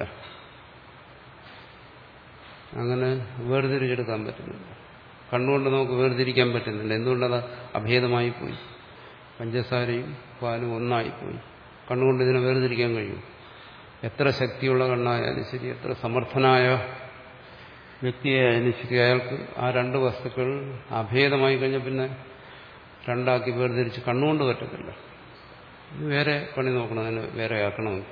Speaker 1: അങ്ങനെ വേർതിരിച്ചെടുക്കാൻ പറ്റുന്നില്ല കണ്ണുകൊണ്ട് നമുക്ക് വേർതിരിക്കാൻ പറ്റുന്നില്ല എന്തുകൊണ്ടത് അഭേദമായി പോയി പഞ്ചസാരയും പാലും ഒന്നായിപ്പോയി കണ്ണുകൊണ്ട് ഇതിനെ വേർതിരിക്കാൻ കഴിയും എത്ര ശക്തിയുള്ള കണ്ണായാലും ശരി എത്ര സമർത്ഥനായ വ്യക്തിയായാലും ശരി അയാൾക്ക് ആ രണ്ട് വസ്തുക്കൾ അഭേദമായി കഴിഞ്ഞാൽ പിന്നെ രണ്ടാക്കി വേർതിരിച്ച് കണ്ണുകൊണ്ട് പറ്റത്തില്ല വേറെ പണി നോക്കണം അതിന് വേറെ ആക്കണമെങ്കിൽ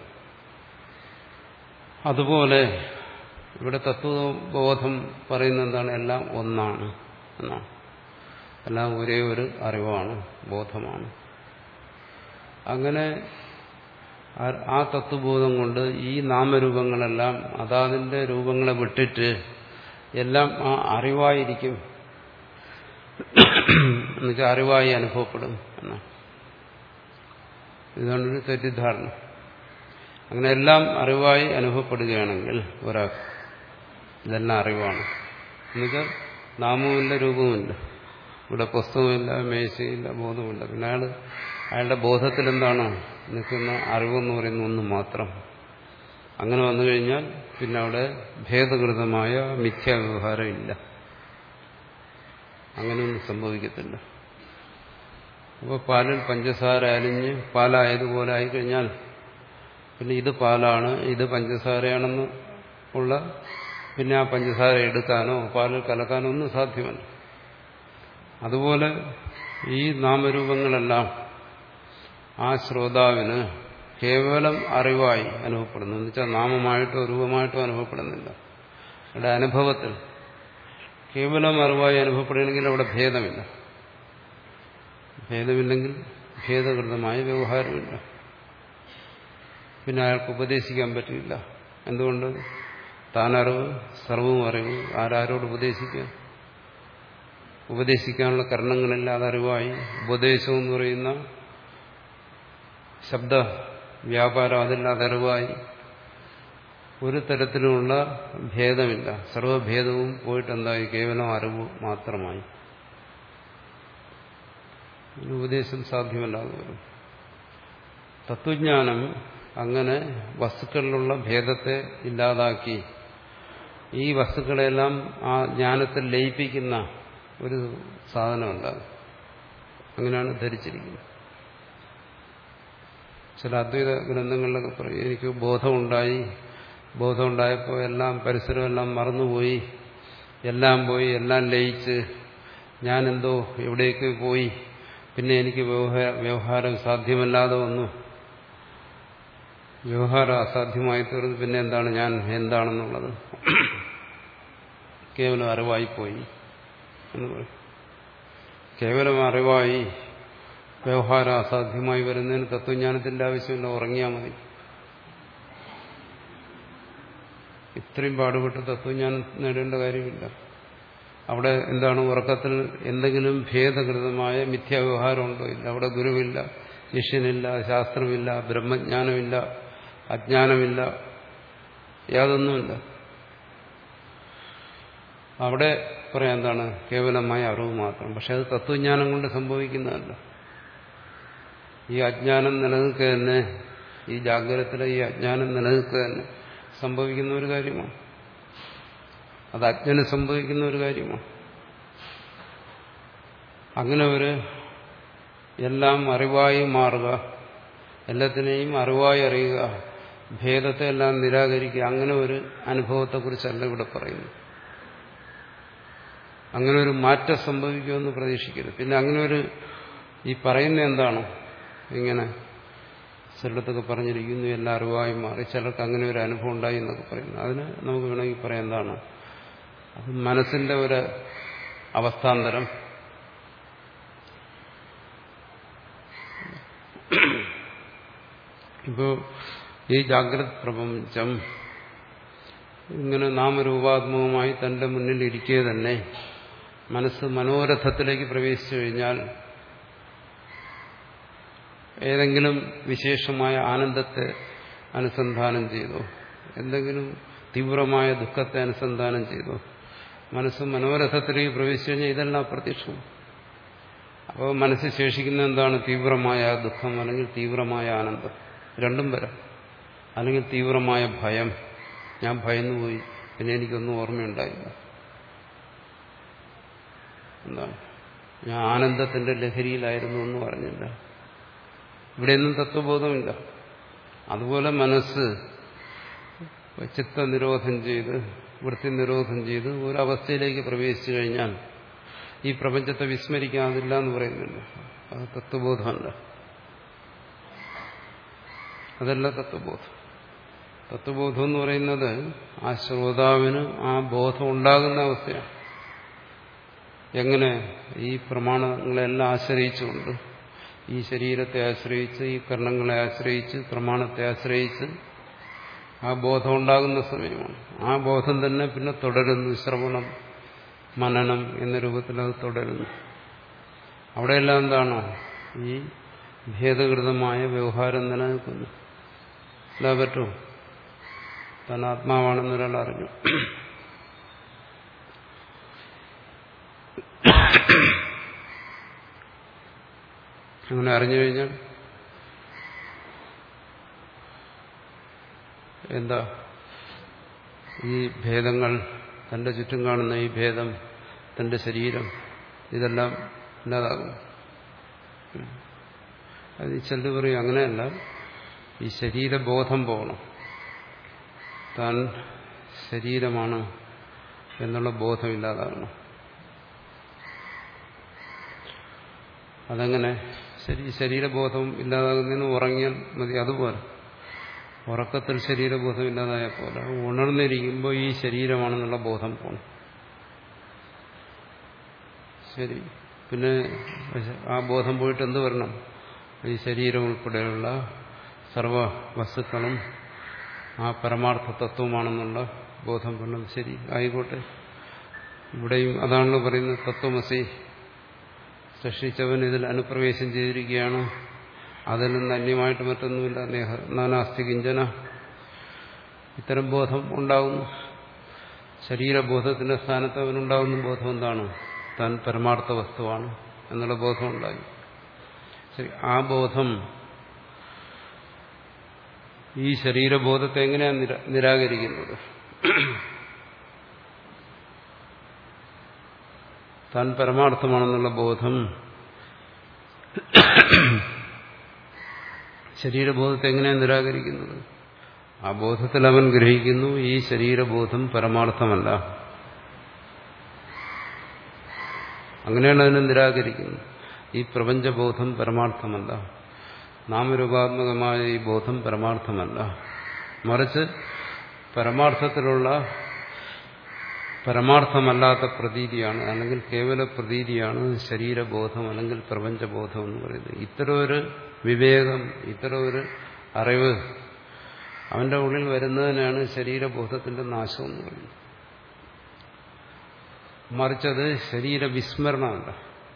Speaker 1: അതുപോലെ ഇവിടെ തത്വബോധം പറയുന്ന എന്താണ് എല്ലാം ഒന്നാണ് എന്നാണ് എല്ലാം ഒരേ ഒരു അറിവാണ് ബോധമാണ് അങ്ങനെ ആ തത്വബോധം കൊണ്ട് ഈ നാമരൂപങ്ങളെല്ലാം അതാതിന്റെ രൂപങ്ങളെ വിട്ടിട്ട് എല്ലാം ആ അറിവായിരിക്കും എന്നുവെച്ചാൽ അറിവായി അനുഭവപ്പെടും എന്നാണ് ഇതാണൊരു തെറ്റിദ്ധാരണ അങ്ങനെ എല്ലാം അറിവായി അനുഭവപ്പെടുകയാണെങ്കിൽ ഒരാൾക്ക് ഇതെല്ലാം അറിവാണ് എന്നുവെച്ചാൽ നാമവുമില്ല രൂപവുമില്ല ഇവിടെ പുസ്തകമില്ല മേശയില്ല ബോധവുമില്ല പിന്നെ അയാൾ അയാളുടെ ബോധത്തിൽ എന്താണ് നിൽക്കുന്ന അറിവെന്ന് പറയുന്ന ഒന്ന് മാത്രം അങ്ങനെ വന്നു കഴിഞ്ഞാൽ പിന്നെ അവിടെ ഭേദകൃതമായ മിഥ്യാവ്യവഹാരം ഇല്ല അങ്ങനെയൊന്നും സംഭവിക്കത്തില്ല അപ്പോൾ പാലിൽ പഞ്ചസാര അലിഞ്ഞ് പാലായതുപോലെ ആയിക്കഴിഞ്ഞാൽ പിന്നെ ഇത് പാലാണ് ഇത് പഞ്ചസാരയാണെന്ന് ഉള്ള പിന്നെ ആ പഞ്ചസാര എടുക്കാനോ പാലിൽ കലക്കാനോ ഒന്നും സാധ്യമല്ല അതുപോലെ ഈ നാമരൂപങ്ങളെല്ലാം ആ ശ്രോതാവിന് കേവലം അറിവായി അനുഭവപ്പെടുന്നു എന്ന് വെച്ചാൽ നാമമായിട്ടോ രൂപമായിട്ടോ അനുഭവപ്പെടുന്നില്ല അവിടെ അനുഭവത്തിൽ കേവലം അറിവായി അനുഭവപ്പെടുകയാണെങ്കിൽ അവിടെ ഭേദമില്ല ഭേദമില്ലെങ്കിൽ ഭേദകൃതമായ വ്യവഹാരമില്ല പിന്നെ അയാൾക്ക് ഉപദേശിക്കാൻ പറ്റില്ല എന്തുകൊണ്ട് താനറിവ് സർവവും അറിവ് ആരാരോട് ഉപദേശിക്കുക ഉപദേശിക്കാനുള്ള കരണങ്ങളില്ലാതെ അറിവായി ഉപദേശം എന്ന് പറയുന്ന ശബ്ദ വ്യാപാരം അതില്ലാതെ അറിവായി ഒരു തരത്തിലുമുള്ള ഭേദമില്ല സർവഭേദവും പോയിട്ട് എന്തായി കേവലം അറിവ് മാത്രമായി ഉപദേശം സാധ്യമല്ലാതെ വരും തത്വജ്ഞാനം അങ്ങനെ വസ്തുക്കളിലുള്ള ഭേദത്തെ ഇല്ലാതാക്കി ഈ വസ്തുക്കളെല്ലാം ആ ജ്ഞാനത്തിൽ ലയിപ്പിക്കുന്ന ഒരു സാധനമുണ്ടാകും അങ്ങനെയാണ് ധരിച്ചിരിക്കുന്നത് ചില അദ്വൈത ഗ്രന്ഥങ്ങളിലൊക്കെ പറയും എനിക്ക് ബോധമുണ്ടായി ബോധമുണ്ടായപ്പോൾ എല്ലാം പരിസരമെല്ലാം മറന്നുപോയി എല്ലാം പോയി എല്ലാം ലയിച്ച് ഞാനെന്തോ എവിടേക്ക് പോയി പിന്നെ എനിക്ക് വ്യവഹാരം സാധ്യമല്ലാതെ വന്നു വ്യവഹാരം അസാധ്യമായി തീർന്നു പിന്നെ എന്താണ് ഞാൻ എന്താണെന്നുള്ളത് കേവലം അറിവായിപ്പോയി എന്ന് പറയും കേവലം അറിവായി വ്യവഹാരം അസാധ്യമായി വരുന്നതിന് തത്വജ്ഞാനത്തിന്റെ ആവശ്യമില്ല ഉറങ്ങിയാൽ മതി ഇത്രയും പാടുപെട്ട് തത്വജ്ഞാനം നേടേണ്ട കാര്യമില്ല അവിടെ എന്താണ് ഉറക്കത്തിൽ എന്തെങ്കിലും ഭേദകൃതമായ മിഥ്യാവ്യവഹാരമുണ്ടോ ഇല്ല അവിടെ ഗുരുവില്ല ശിഷ്യനില്ല ശാസ്ത്രമില്ല ബ്രഹ്മജ്ഞാനമില്ല അജ്ഞാനമില്ല യാതൊന്നുമില്ല അവിടെ പറയാം എന്താണ് കേവലമായ അറിവ് മാത്രം പക്ഷെ അത് തത്വജ്ഞാനം കൊണ്ട് സംഭവിക്കുന്നതല്ല ഈ അജ്ഞാനം നിലനിൽക്കുക തന്നെ ഈ ജാഗ്രതത്തിലെ ഈ അജ്ഞാനം നിലനിൽക്കുക തന്നെ സംഭവിക്കുന്ന ഒരു കാര്യമാണ് അത് അജ്ഞന് സംഭവിക്കുന്ന ഒരു കാര്യമാണ് അങ്ങനെ ഒരു എല്ലാം അറിവായി മാറുക എല്ലാത്തിനെയും അറിവായി അറിയുക ഭേദത്തെ എല്ലാം നിരാകരിക്കുക അങ്ങനെ ഒരു അനുഭവത്തെക്കുറിച്ചല്ല ഇവിടെ പറയുന്നു അങ്ങനെ ഒരു മാറ്റം സംഭവിക്കുമെന്ന് പ്രതീക്ഷിക്കരുത് പിന്നെ അങ്ങനെ ഒരു ഈ പറയുന്ന എന്താണ് ഇങ്ങനെ ചിലടത്തൊക്കെ പറഞ്ഞിരിക്കുന്നു എല്ലാം അറിവായി മാറി ചിലർക്ക് അങ്ങനെ ഒരു അനുഭവം ഉണ്ടായി എന്നൊക്കെ പറയുന്നു അതിന് നമുക്ക് വേണമെങ്കിൽ പറയാം എന്താണ് അത് മനസ്സിന്റെ ഒരു അവസ്ഥാന്തരം ഇപ്പോ ഈ ജാഗ്രത് പ്രപഞ്ചം ഇങ്ങനെ നാമരൂപാത്മകമായി തന്റെ മുന്നിൽ ഇരിക്കെ തന്നെ മനസ്സ് മനോരഥത്തിലേക്ക് പ്രവേശിച്ചു കഴിഞ്ഞാൽ ഏതെങ്കിലും വിശേഷമായ ആനന്ദത്തെ അനുസന്ധാനം ചെയ്തോ എന്തെങ്കിലും തീവ്രമായ ദുഃഖത്തെ അനുസന്ധാനം ചെയ്തോ മനസ്സ് മനോരഥത്തിലേക്ക് പ്രവേശിച്ചു കഴിഞ്ഞാൽ ഇതെല്ലാം അപ്രത്യക്ഷവും അപ്പോൾ മനസ്സിൽ ശേഷിക്കുന്ന എന്താണ് തീവ്രമായ ദുഃഖം അല്ലെങ്കിൽ തീവ്രമായ ആനന്ദം രണ്ടും വരാം അല്ലെങ്കിൽ തീവ്രമായ ഭയം ഞാൻ ഭയന്നുപോയി പിന്നെ എനിക്കൊന്നും ഓർമ്മയുണ്ടായില്ല എന്താണ് ഞാൻ ആനന്ദത്തിന്റെ ലഹരിയിലായിരുന്നു എന്ന് പറഞ്ഞില്ല ഇവിടെയൊന്നും തത്വബോധമില്ല അതുപോലെ മനസ്സ് ചിത്തനിരോധം ചെയ്ത് വൃത്തി നിരോധം ചെയ്ത് ഒരവസ്ഥയിലേക്ക് പ്രവേശിച്ചു കഴിഞ്ഞാൽ ഈ പ്രപഞ്ചത്തെ വിസ്മരിക്കാതില്ല എന്ന് പറയുന്നില്ല അത് തത്വബോധമല്ല അതല്ല തത്വബോധം തത്വബോധം എന്ന് പറയുന്നത് ആ ശ്രോതാവിന് ആ ബോധം ഉണ്ടാകുന്ന അവസ്ഥയാണ് എങ്ങനെ ഈ പ്രമാണങ്ങളെല്ലാം ആശ്രയിച്ചുകൊണ്ട് ഈ ശരീരത്തെ ആശ്രയിച്ച് ഈ കർണങ്ങളെ ആശ്രയിച്ച് പ്രമാണത്തെ ആശ്രയിച്ച് ആ ബോധം ഉണ്ടാകുന്ന സമയമാണ് ആ ബോധം തന്നെ പിന്നെ തുടരുന്നു ശ്രവണം മനനം എന്ന രൂപത്തിൽ അത് തുടരുന്നു അവിടെയെല്ലാം എന്താണ് ഈ ഭേദകൃതമായ വ്യവഹാരം നിലനിൽക്കുന്നു അല്ല പറ്റുമോ താൻ ആത്മാവാണെന്ന് ഒരാൾ അറിഞ്ഞു അങ്ങനെ അറിഞ്ഞു കഴിഞ്ഞാൽ എന്താ ഈ ഭേദങ്ങൾ തന്റെ ചുറ്റും കാണുന്ന ഈ ഭേദം തന്റെ ശരീരം ഇതെല്ലാം ഇല്ലാതാകും അത് ഈ ചെല്ലു പറയും അങ്ങനെയല്ല ഈ ശരീരബോധം പോകണം താൻ ശരീരമാണ് എന്നുള്ള ബോധമില്ലാതാകണം അതങ്ങനെ ശരീ ശരീരബോധം ഇല്ലാതാകുന്നതിന് ഉറങ്ങിയാൽ മതി അതുപോലെ ഉറക്കത്തിൽ ശരീരബോധം ഇല്ലാതായ പോലെ ഉണർന്നിരിക്കുമ്പോൾ ഈ ശരീരമാണെന്നുള്ള ബോധം പോകണം ശരി പിന്നെ ആ ബോധം പോയിട്ട് എന്ത് വരണം ഈ ശരീരം ഉൾപ്പെടെയുള്ള സർവ വസ്തുക്കളും ആ പരമാർത്ഥ തത്വമാണെന്നുള്ള ബോധം വരണം ശരി ആയിക്കോട്ടെ ഇവിടെയും അതാണല്ലോ പറയുന്നത് തത്വമസി സൃഷ്ടിച്ചവൻ ഇതിൽ അനുപ്രവേശം ചെയ്തിരിക്കുകയാണ് അതിൽ നിന്ന് അന്യമായിട്ട് മറ്റൊന്നുമില്ല നേഹ നാനാസ്തി കിഞ്ചന ഇത്തരം ബോധം ഉണ്ടാകുന്നു ശരീരബോധത്തിന്റെ സ്ഥാനത്ത് അവനുണ്ടാകുന്ന ബോധം എന്താണ് താൻ പരമാർത്ഥ വസ്തുവാണ് എന്നുള്ള ബോധം ഉണ്ടായി ശരി ആ ബോധം ഈ ശരീരബോധത്തെ എങ്ങനെയാണ് നിരാ നിരാകരിക്കുന്നത് താൻ പരമാർത്ഥമാണെന്നുള്ള ബോധം ശരീരബോധത്തെ എങ്ങനെയാണ് നിരാകരിക്കുന്നത് ആ ബോധത്തിൽ അവൻ ഗ്രഹിക്കുന്നു ഈ ശരീരബോധം പരമാർത്ഥമല്ല അങ്ങനെയാണ് അതിനെ നിരാകരിക്കുന്നത് ഈ പ്രപഞ്ചബോധം പരമാർത്ഥമല്ല നാമരൂപാത്മകമായ ഈ ബോധം പരമാർത്ഥമല്ല മറിച്ച് പരമാർത്ഥത്തിലുള്ള പരമാർത്ഥമല്ലാത്ത പ്രതീതിയാണ് അല്ലെങ്കിൽ കേവല പ്രതീതിയാണ് ശരീരബോധം അല്ലെങ്കിൽ പ്രപഞ്ചബോധം എന്ന് പറയുന്നത് ഇത്തരം ഒരു വിവേകം ഇത്തരം ഒരു അറിവ് അവന്റെ ഉള്ളിൽ വരുന്നതിനാണ് ശരീരബോധത്തിന്റെ നാശം എന്ന് പറയുന്നത് മറിച്ചത് ശരീരവിസ്മരണമല്ല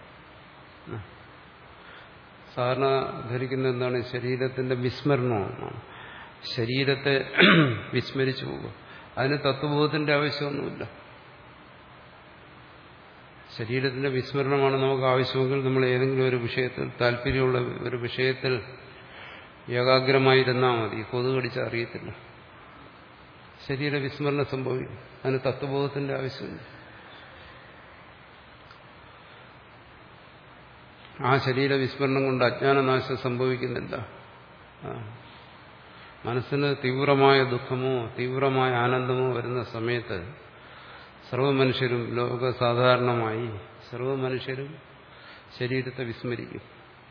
Speaker 1: സാധാരണ ധരിക്കുന്ന എന്താണ് ശരീരത്തിന്റെ വിസ്മരണമാണ് ശരീരത്തെ വിസ്മരിച്ചു പോകും അതിന് തത്വബോധത്തിന്റെ ആവശ്യമൊന്നുമില്ല ശരീരത്തിന്റെ വിസ്മരണമാണ് നമുക്ക് ആവശ്യമെങ്കിൽ നമ്മൾ ഏതെങ്കിലും ഒരു വിഷയത്തിൽ താല്പര്യമുള്ള ഒരു വിഷയത്തിൽ ഏകാഗ്രമായിരുന്നാൽ മതി കൊതു കടിച്ച് അറിയത്തില്ല ശരീര വിസ്മരണം സംഭവിക്കും അതിന് തത്വബോധത്തിന്റെ ആവശ്യമില്ല ആ ശരീര വിസ്മരണം കൊണ്ട് അജ്ഞാനനാശം സംഭവിക്കുന്നില്ല മനസ്സിന് തീവ്രമായ ദുഃഖമോ തീവ്രമായ ആനന്ദമോ വരുന്ന സമയത്ത് സർവ്വ മനുഷ്യരും ലോക സാധാരണമായി സർവ്വ മനുഷ്യരും ശരീരത്തെ വിസ്മരിക്കും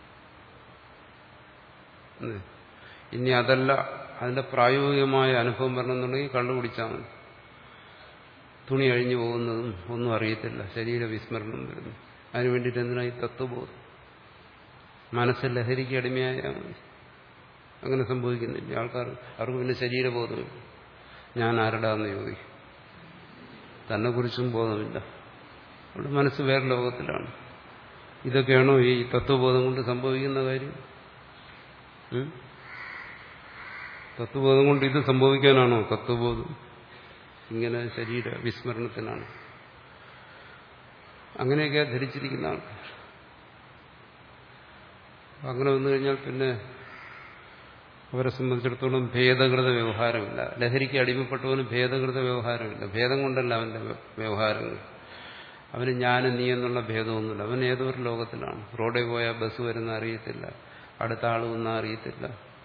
Speaker 1: ഇനി അതല്ല അതിന്റെ പ്രായോഗികമായ അനുഭവം വരണമെന്നുണ്ടെങ്കിൽ കള്ളു കുടിച്ചാൽ മതി തുണി അഴിഞ്ഞു പോകുന്നതും ഒന്നും അറിയത്തില്ല ശരീര വിസ്മരണം വരുന്നു അതിനു വേണ്ടിയിട്ട് എന്തിനായി തത്വബോധം മനസ്സിൽ ലഹരിക്ക് അടിമയായാൽ മതി അങ്ങനെ സംഭവിക്കുന്നില്ല ആൾക്കാർ അവർക്ക് പിന്നെ ശരീരബോധമില്ല ഞാൻ ആരുടാന്ന് ചോദിക്കും തന്നെ കുറിച്ചും ബോധമില്ല അവിടെ മനസ്സ് വേറെ ലോകത്തിലാണ് ഇതൊക്കെയാണോ ഈ തത്വബോധം കൊണ്ട് സംഭവിക്കുന്ന കാര്യം തത്വബോധം കൊണ്ട് ഇത് സംഭവിക്കാനാണോ തത്വബോധം ഇങ്ങനെ ശരീര വിസ്മരണത്തിനാണ് അങ്ങനെയൊക്കെ ധരിച്ചിരിക്കുന്ന ആൾക്കാർ അങ്ങനെ വന്നു കഴിഞ്ഞാൽ പിന്നെ അവരെ സംബന്ധിച്ചിടത്തോളം ഭേദകൃത വ്യവഹാരമില്ല ലഹരിക്ക് അടിമപ്പെട്ടവന് ഭേദകൃത വ്യവഹാരമില്ല ഭേദം കൊണ്ടല്ല അവന്റെ വ്യവഹാരങ്ങൾ അവന് ഞാൻ നീ എന്നുള്ള ഭേദമൊന്നുമില്ല അവൻ ഏതോ ഒരു ലോകത്തിലാണ് റോഡിൽ പോയാൽ ബസ് വരുന്ന അറിയത്തില്ല അടുത്ത ആൾ വന്നാൽ അറിയത്തില്ല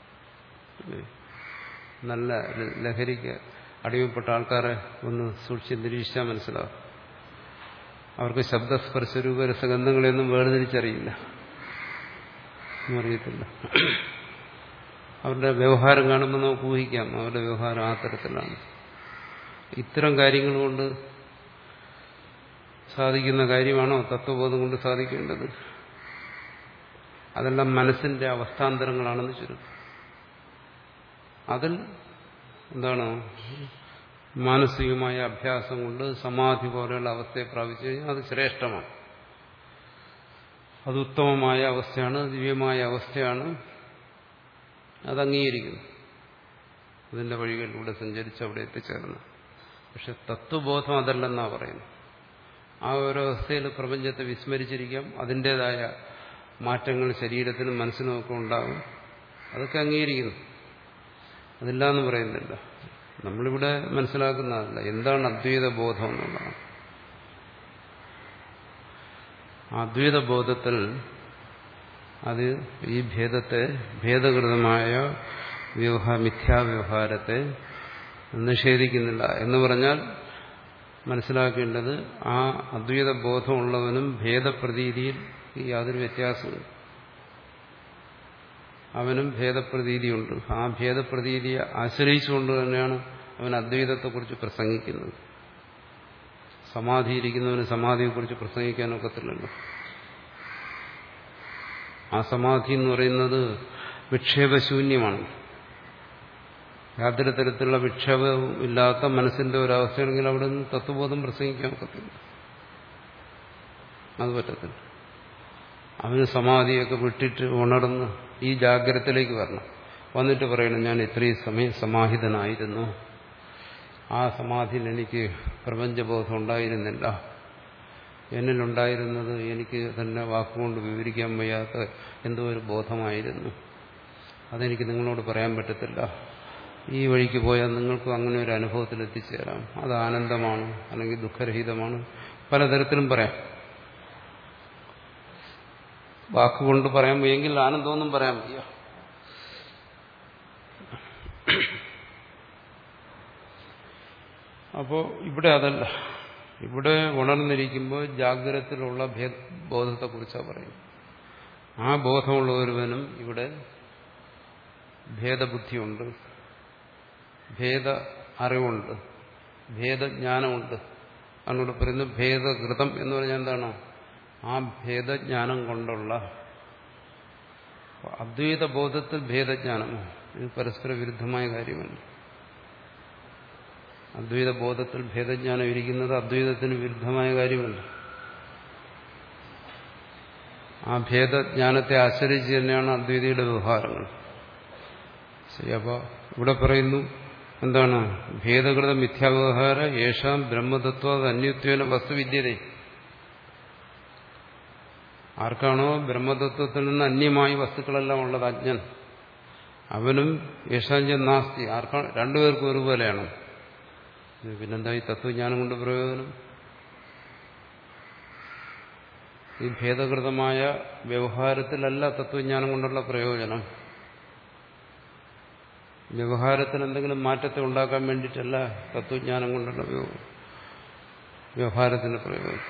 Speaker 1: നല്ല ലഹരിക്ക് അടിമപ്പെട്ട ആൾക്കാരെ ഒന്ന് സൂക്ഷിച്ച് നിരീക്ഷിച്ചാൽ മനസ്സിലാവും അവർക്ക് ശബ്ദസ്പർശ രൂപരസഗന്ധങ്ങളെയൊന്നും വേർതിരിച്ചറിയില്ല അറിയത്തില്ല അവരുടെ വ്യവഹാരം കാണുമ്പോൾ നമുക്ക് ഊഹിക്കാം അവരുടെ വ്യവഹാരം ആ തരത്തിലാണ് ഇത്തരം കാര്യങ്ങൾ കൊണ്ട് സാധിക്കുന്ന കാര്യമാണോ തത്വബോധം കൊണ്ട് സാധിക്കേണ്ടത് അതെല്ലാം മനസ്സിന്റെ അവസ്ഥാന്തരങ്ങളാണെന്ന് ചുരുക്കം അതിൽ എന്താണ് മാനസികമായ അഭ്യാസം കൊണ്ട് സമാധി പോലെയുള്ള അവസ്ഥയെ പ്രാപിച്ചു കഴിഞ്ഞാൽ അത് ശ്രേഷ്ഠമാണ് അത് ഉത്തമമായ അവസ്ഥയാണ് ദിവ്യമായ അവസ്ഥയാണ് അത് അംഗീകരിക്കുന്നു അതിന്റെ വഴികളിലൂടെ സഞ്ചരിച്ച് അവിടെ എത്തിച്ചേർന്നു പക്ഷെ തത്വബോധം അതല്ലെന്നാ പറയുന്നു ആ ഒരവസ്ഥയിൽ പ്രപഞ്ചത്തെ വിസ്മരിച്ചിരിക്കാം അതിൻ്റെതായ മാറ്റങ്ങൾ ശരീരത്തിനും മനസ്സിനും ഒക്കെ ഉണ്ടാകും അതൊക്കെ അംഗീകരിക്കുന്നു അതില്ല എന്ന് പറയുന്നില്ല നമ്മളിവിടെ മനസ്സിലാക്കുന്നതല്ല എന്താണ് അദ്വൈത ബോധം എന്നുള്ളതാണ് അദ്വൈത ബോധത്തിൽ അത് ഈ ഭേദത്തെ ഭേദകൃതമായ വ്യവഹാര മിഥ്യാവ്യവഹാരത്തെ നിഷേധിക്കുന്നില്ല എന്ന് പറഞ്ഞാൽ മനസ്സിലാക്കേണ്ടത് ആ അദ്വൈത ബോധമുള്ളവനും ഭേദപ്രതീതിയിൽ യാതൊരു വ്യത്യാസമില്ല അവനും ഭേദപ്രതീതിയുണ്ട് ആ ഭേദപ്രതീതിയെ ആശ്രയിച്ചുകൊണ്ട് തന്നെയാണ് അവൻ അദ്വൈതത്തെക്കുറിച്ച് പ്രസംഗിക്കുന്നത് സമാധിയിരിക്കുന്നവന് സമാധിയെക്കുറിച്ച് പ്രസംഗിക്കാനൊക്കത്തില്ലല്ലോ ആ സമാധി എന്ന് പറയുന്നത് വിക്ഷേപശൂന്യമാണ് യാതൊരു തരത്തിലുള്ള വിക്ഷേപവും ഇല്ലാത്ത മനസ്സിന്റെ ഒരവസ്ഥയാണെങ്കിൽ അവിടെ നിന്ന് തത്വബോധം പ്രസംഗിക്കാൻ ഒക്കത്തില്ല അത് പറ്റത്തില്ല അവന് സമാധിയൊക്കെ വിട്ടിട്ട് ഉണർന്ന് ഈ ജാഗ്രതത്തിലേക്ക് വരണം വന്നിട്ട് പറയണം ഞാൻ ഇത്രയും സമയം സമാഹിതനായിരുന്നു ആ സമാധിയിൽ എനിക്ക് പ്രപഞ്ചബോധം ഉണ്ടായിരുന്നില്ല എന്നിലുണ്ടായിരുന്നത് എനിക്ക് തന്നെ വാക്കുകൊണ്ട് വിവരിക്കാൻ വയ്യാത്ത എന്തോ ഒരു ബോധമായിരുന്നു അതെനിക്ക് നിങ്ങളോട് പറയാൻ പറ്റത്തില്ല ഈ വഴിക്ക് പോയാൽ നിങ്ങൾക്കും അങ്ങനെ ഒരു അനുഭവത്തിൽ എത്തിച്ചേരാം അത് ആനന്ദമാണ് അല്ലെങ്കിൽ ദുഃഖരഹിതമാണ് പലതരത്തിലും പറയാം വാക്കുകൊണ്ട് പറയാൻ വയ്യെങ്കിൽ ആനന്ദമൊന്നും പറയാൻ വയ്യ അപ്പോ ഇവിടെ അതല്ല ഇവിടെ ഉണർന്നിരിക്കുമ്പോൾ ജാഗ്രതത്തിലുള്ള ബോധത്തെക്കുറിച്ചാണ് പറയുന്നത് ആ ബോധമുള്ള ഒരുവനും ഇവിടെ ഭേദബുദ്ധിയുണ്ട് ഭേദ അറിവുണ്ട് ഭേദജ്ഞാനമുണ്ട് അതിനോട് പറയുന്നത് ഭേദകൃതം എന്ന് പറഞ്ഞാൽ എന്താണ് ആ ഭേദജ്ഞാനം കൊണ്ടുള്ള അദ്വൈത ബോധത്തിൽ ഭേദജ്ഞാനമോ ഇത് പരസ്പര വിരുദ്ധമായ കാര്യമല്ല അദ്വൈത ബോധത്തിൽ ഭേദജ്ഞാനം ഇരിക്കുന്നത് അദ്വൈതത്തിന് വിരുദ്ധമായ കാര്യമല്ല ആ ഭേദജ്ഞാനത്തെ ആശ്രയിച്ച് തന്നെയാണ് അദ്വൈതയുടെ വ്യവഹാരങ്ങൾ ശരി അപ്പോൾ ഇവിടെ പറയുന്നു എന്താണ് ഭേദകൃത മിഥ്യാവ്യവഹാര യേശാം ബ്രഹ്മതത്വ അന്യത്വേന വസ്തുവിദ്യത ആർക്കാണോ ബ്രഹ്മതത്വത്തിൽ നിന്ന് അന്യമായി വസ്തുക്കളെല്ലാം ഉള്ളത് അജ്ഞൻ അവനും യേശാഞ്ചൻ നാസ്തി ആർക്കാ രണ്ടുപേർക്കും ഒരുപോലെയാണ് പിന്നെന്താ ഈ തത്വജ്ഞാനം കൊണ്ട് പ്രയോജനം ഈ ഭേദകൃതമായ വ്യവഹാരത്തിലല്ല തത്വജ്ഞാനം കൊണ്ടുള്ള പ്രയോജനം വ്യവഹാരത്തിൽ എന്തെങ്കിലും മാറ്റത്തെ ഉണ്ടാക്കാൻ വേണ്ടിയിട്ടല്ല തത്വജ്ഞാനം കൊണ്ടുള്ള വ്യവഹാരത്തിന്റെ പ്രയോജനം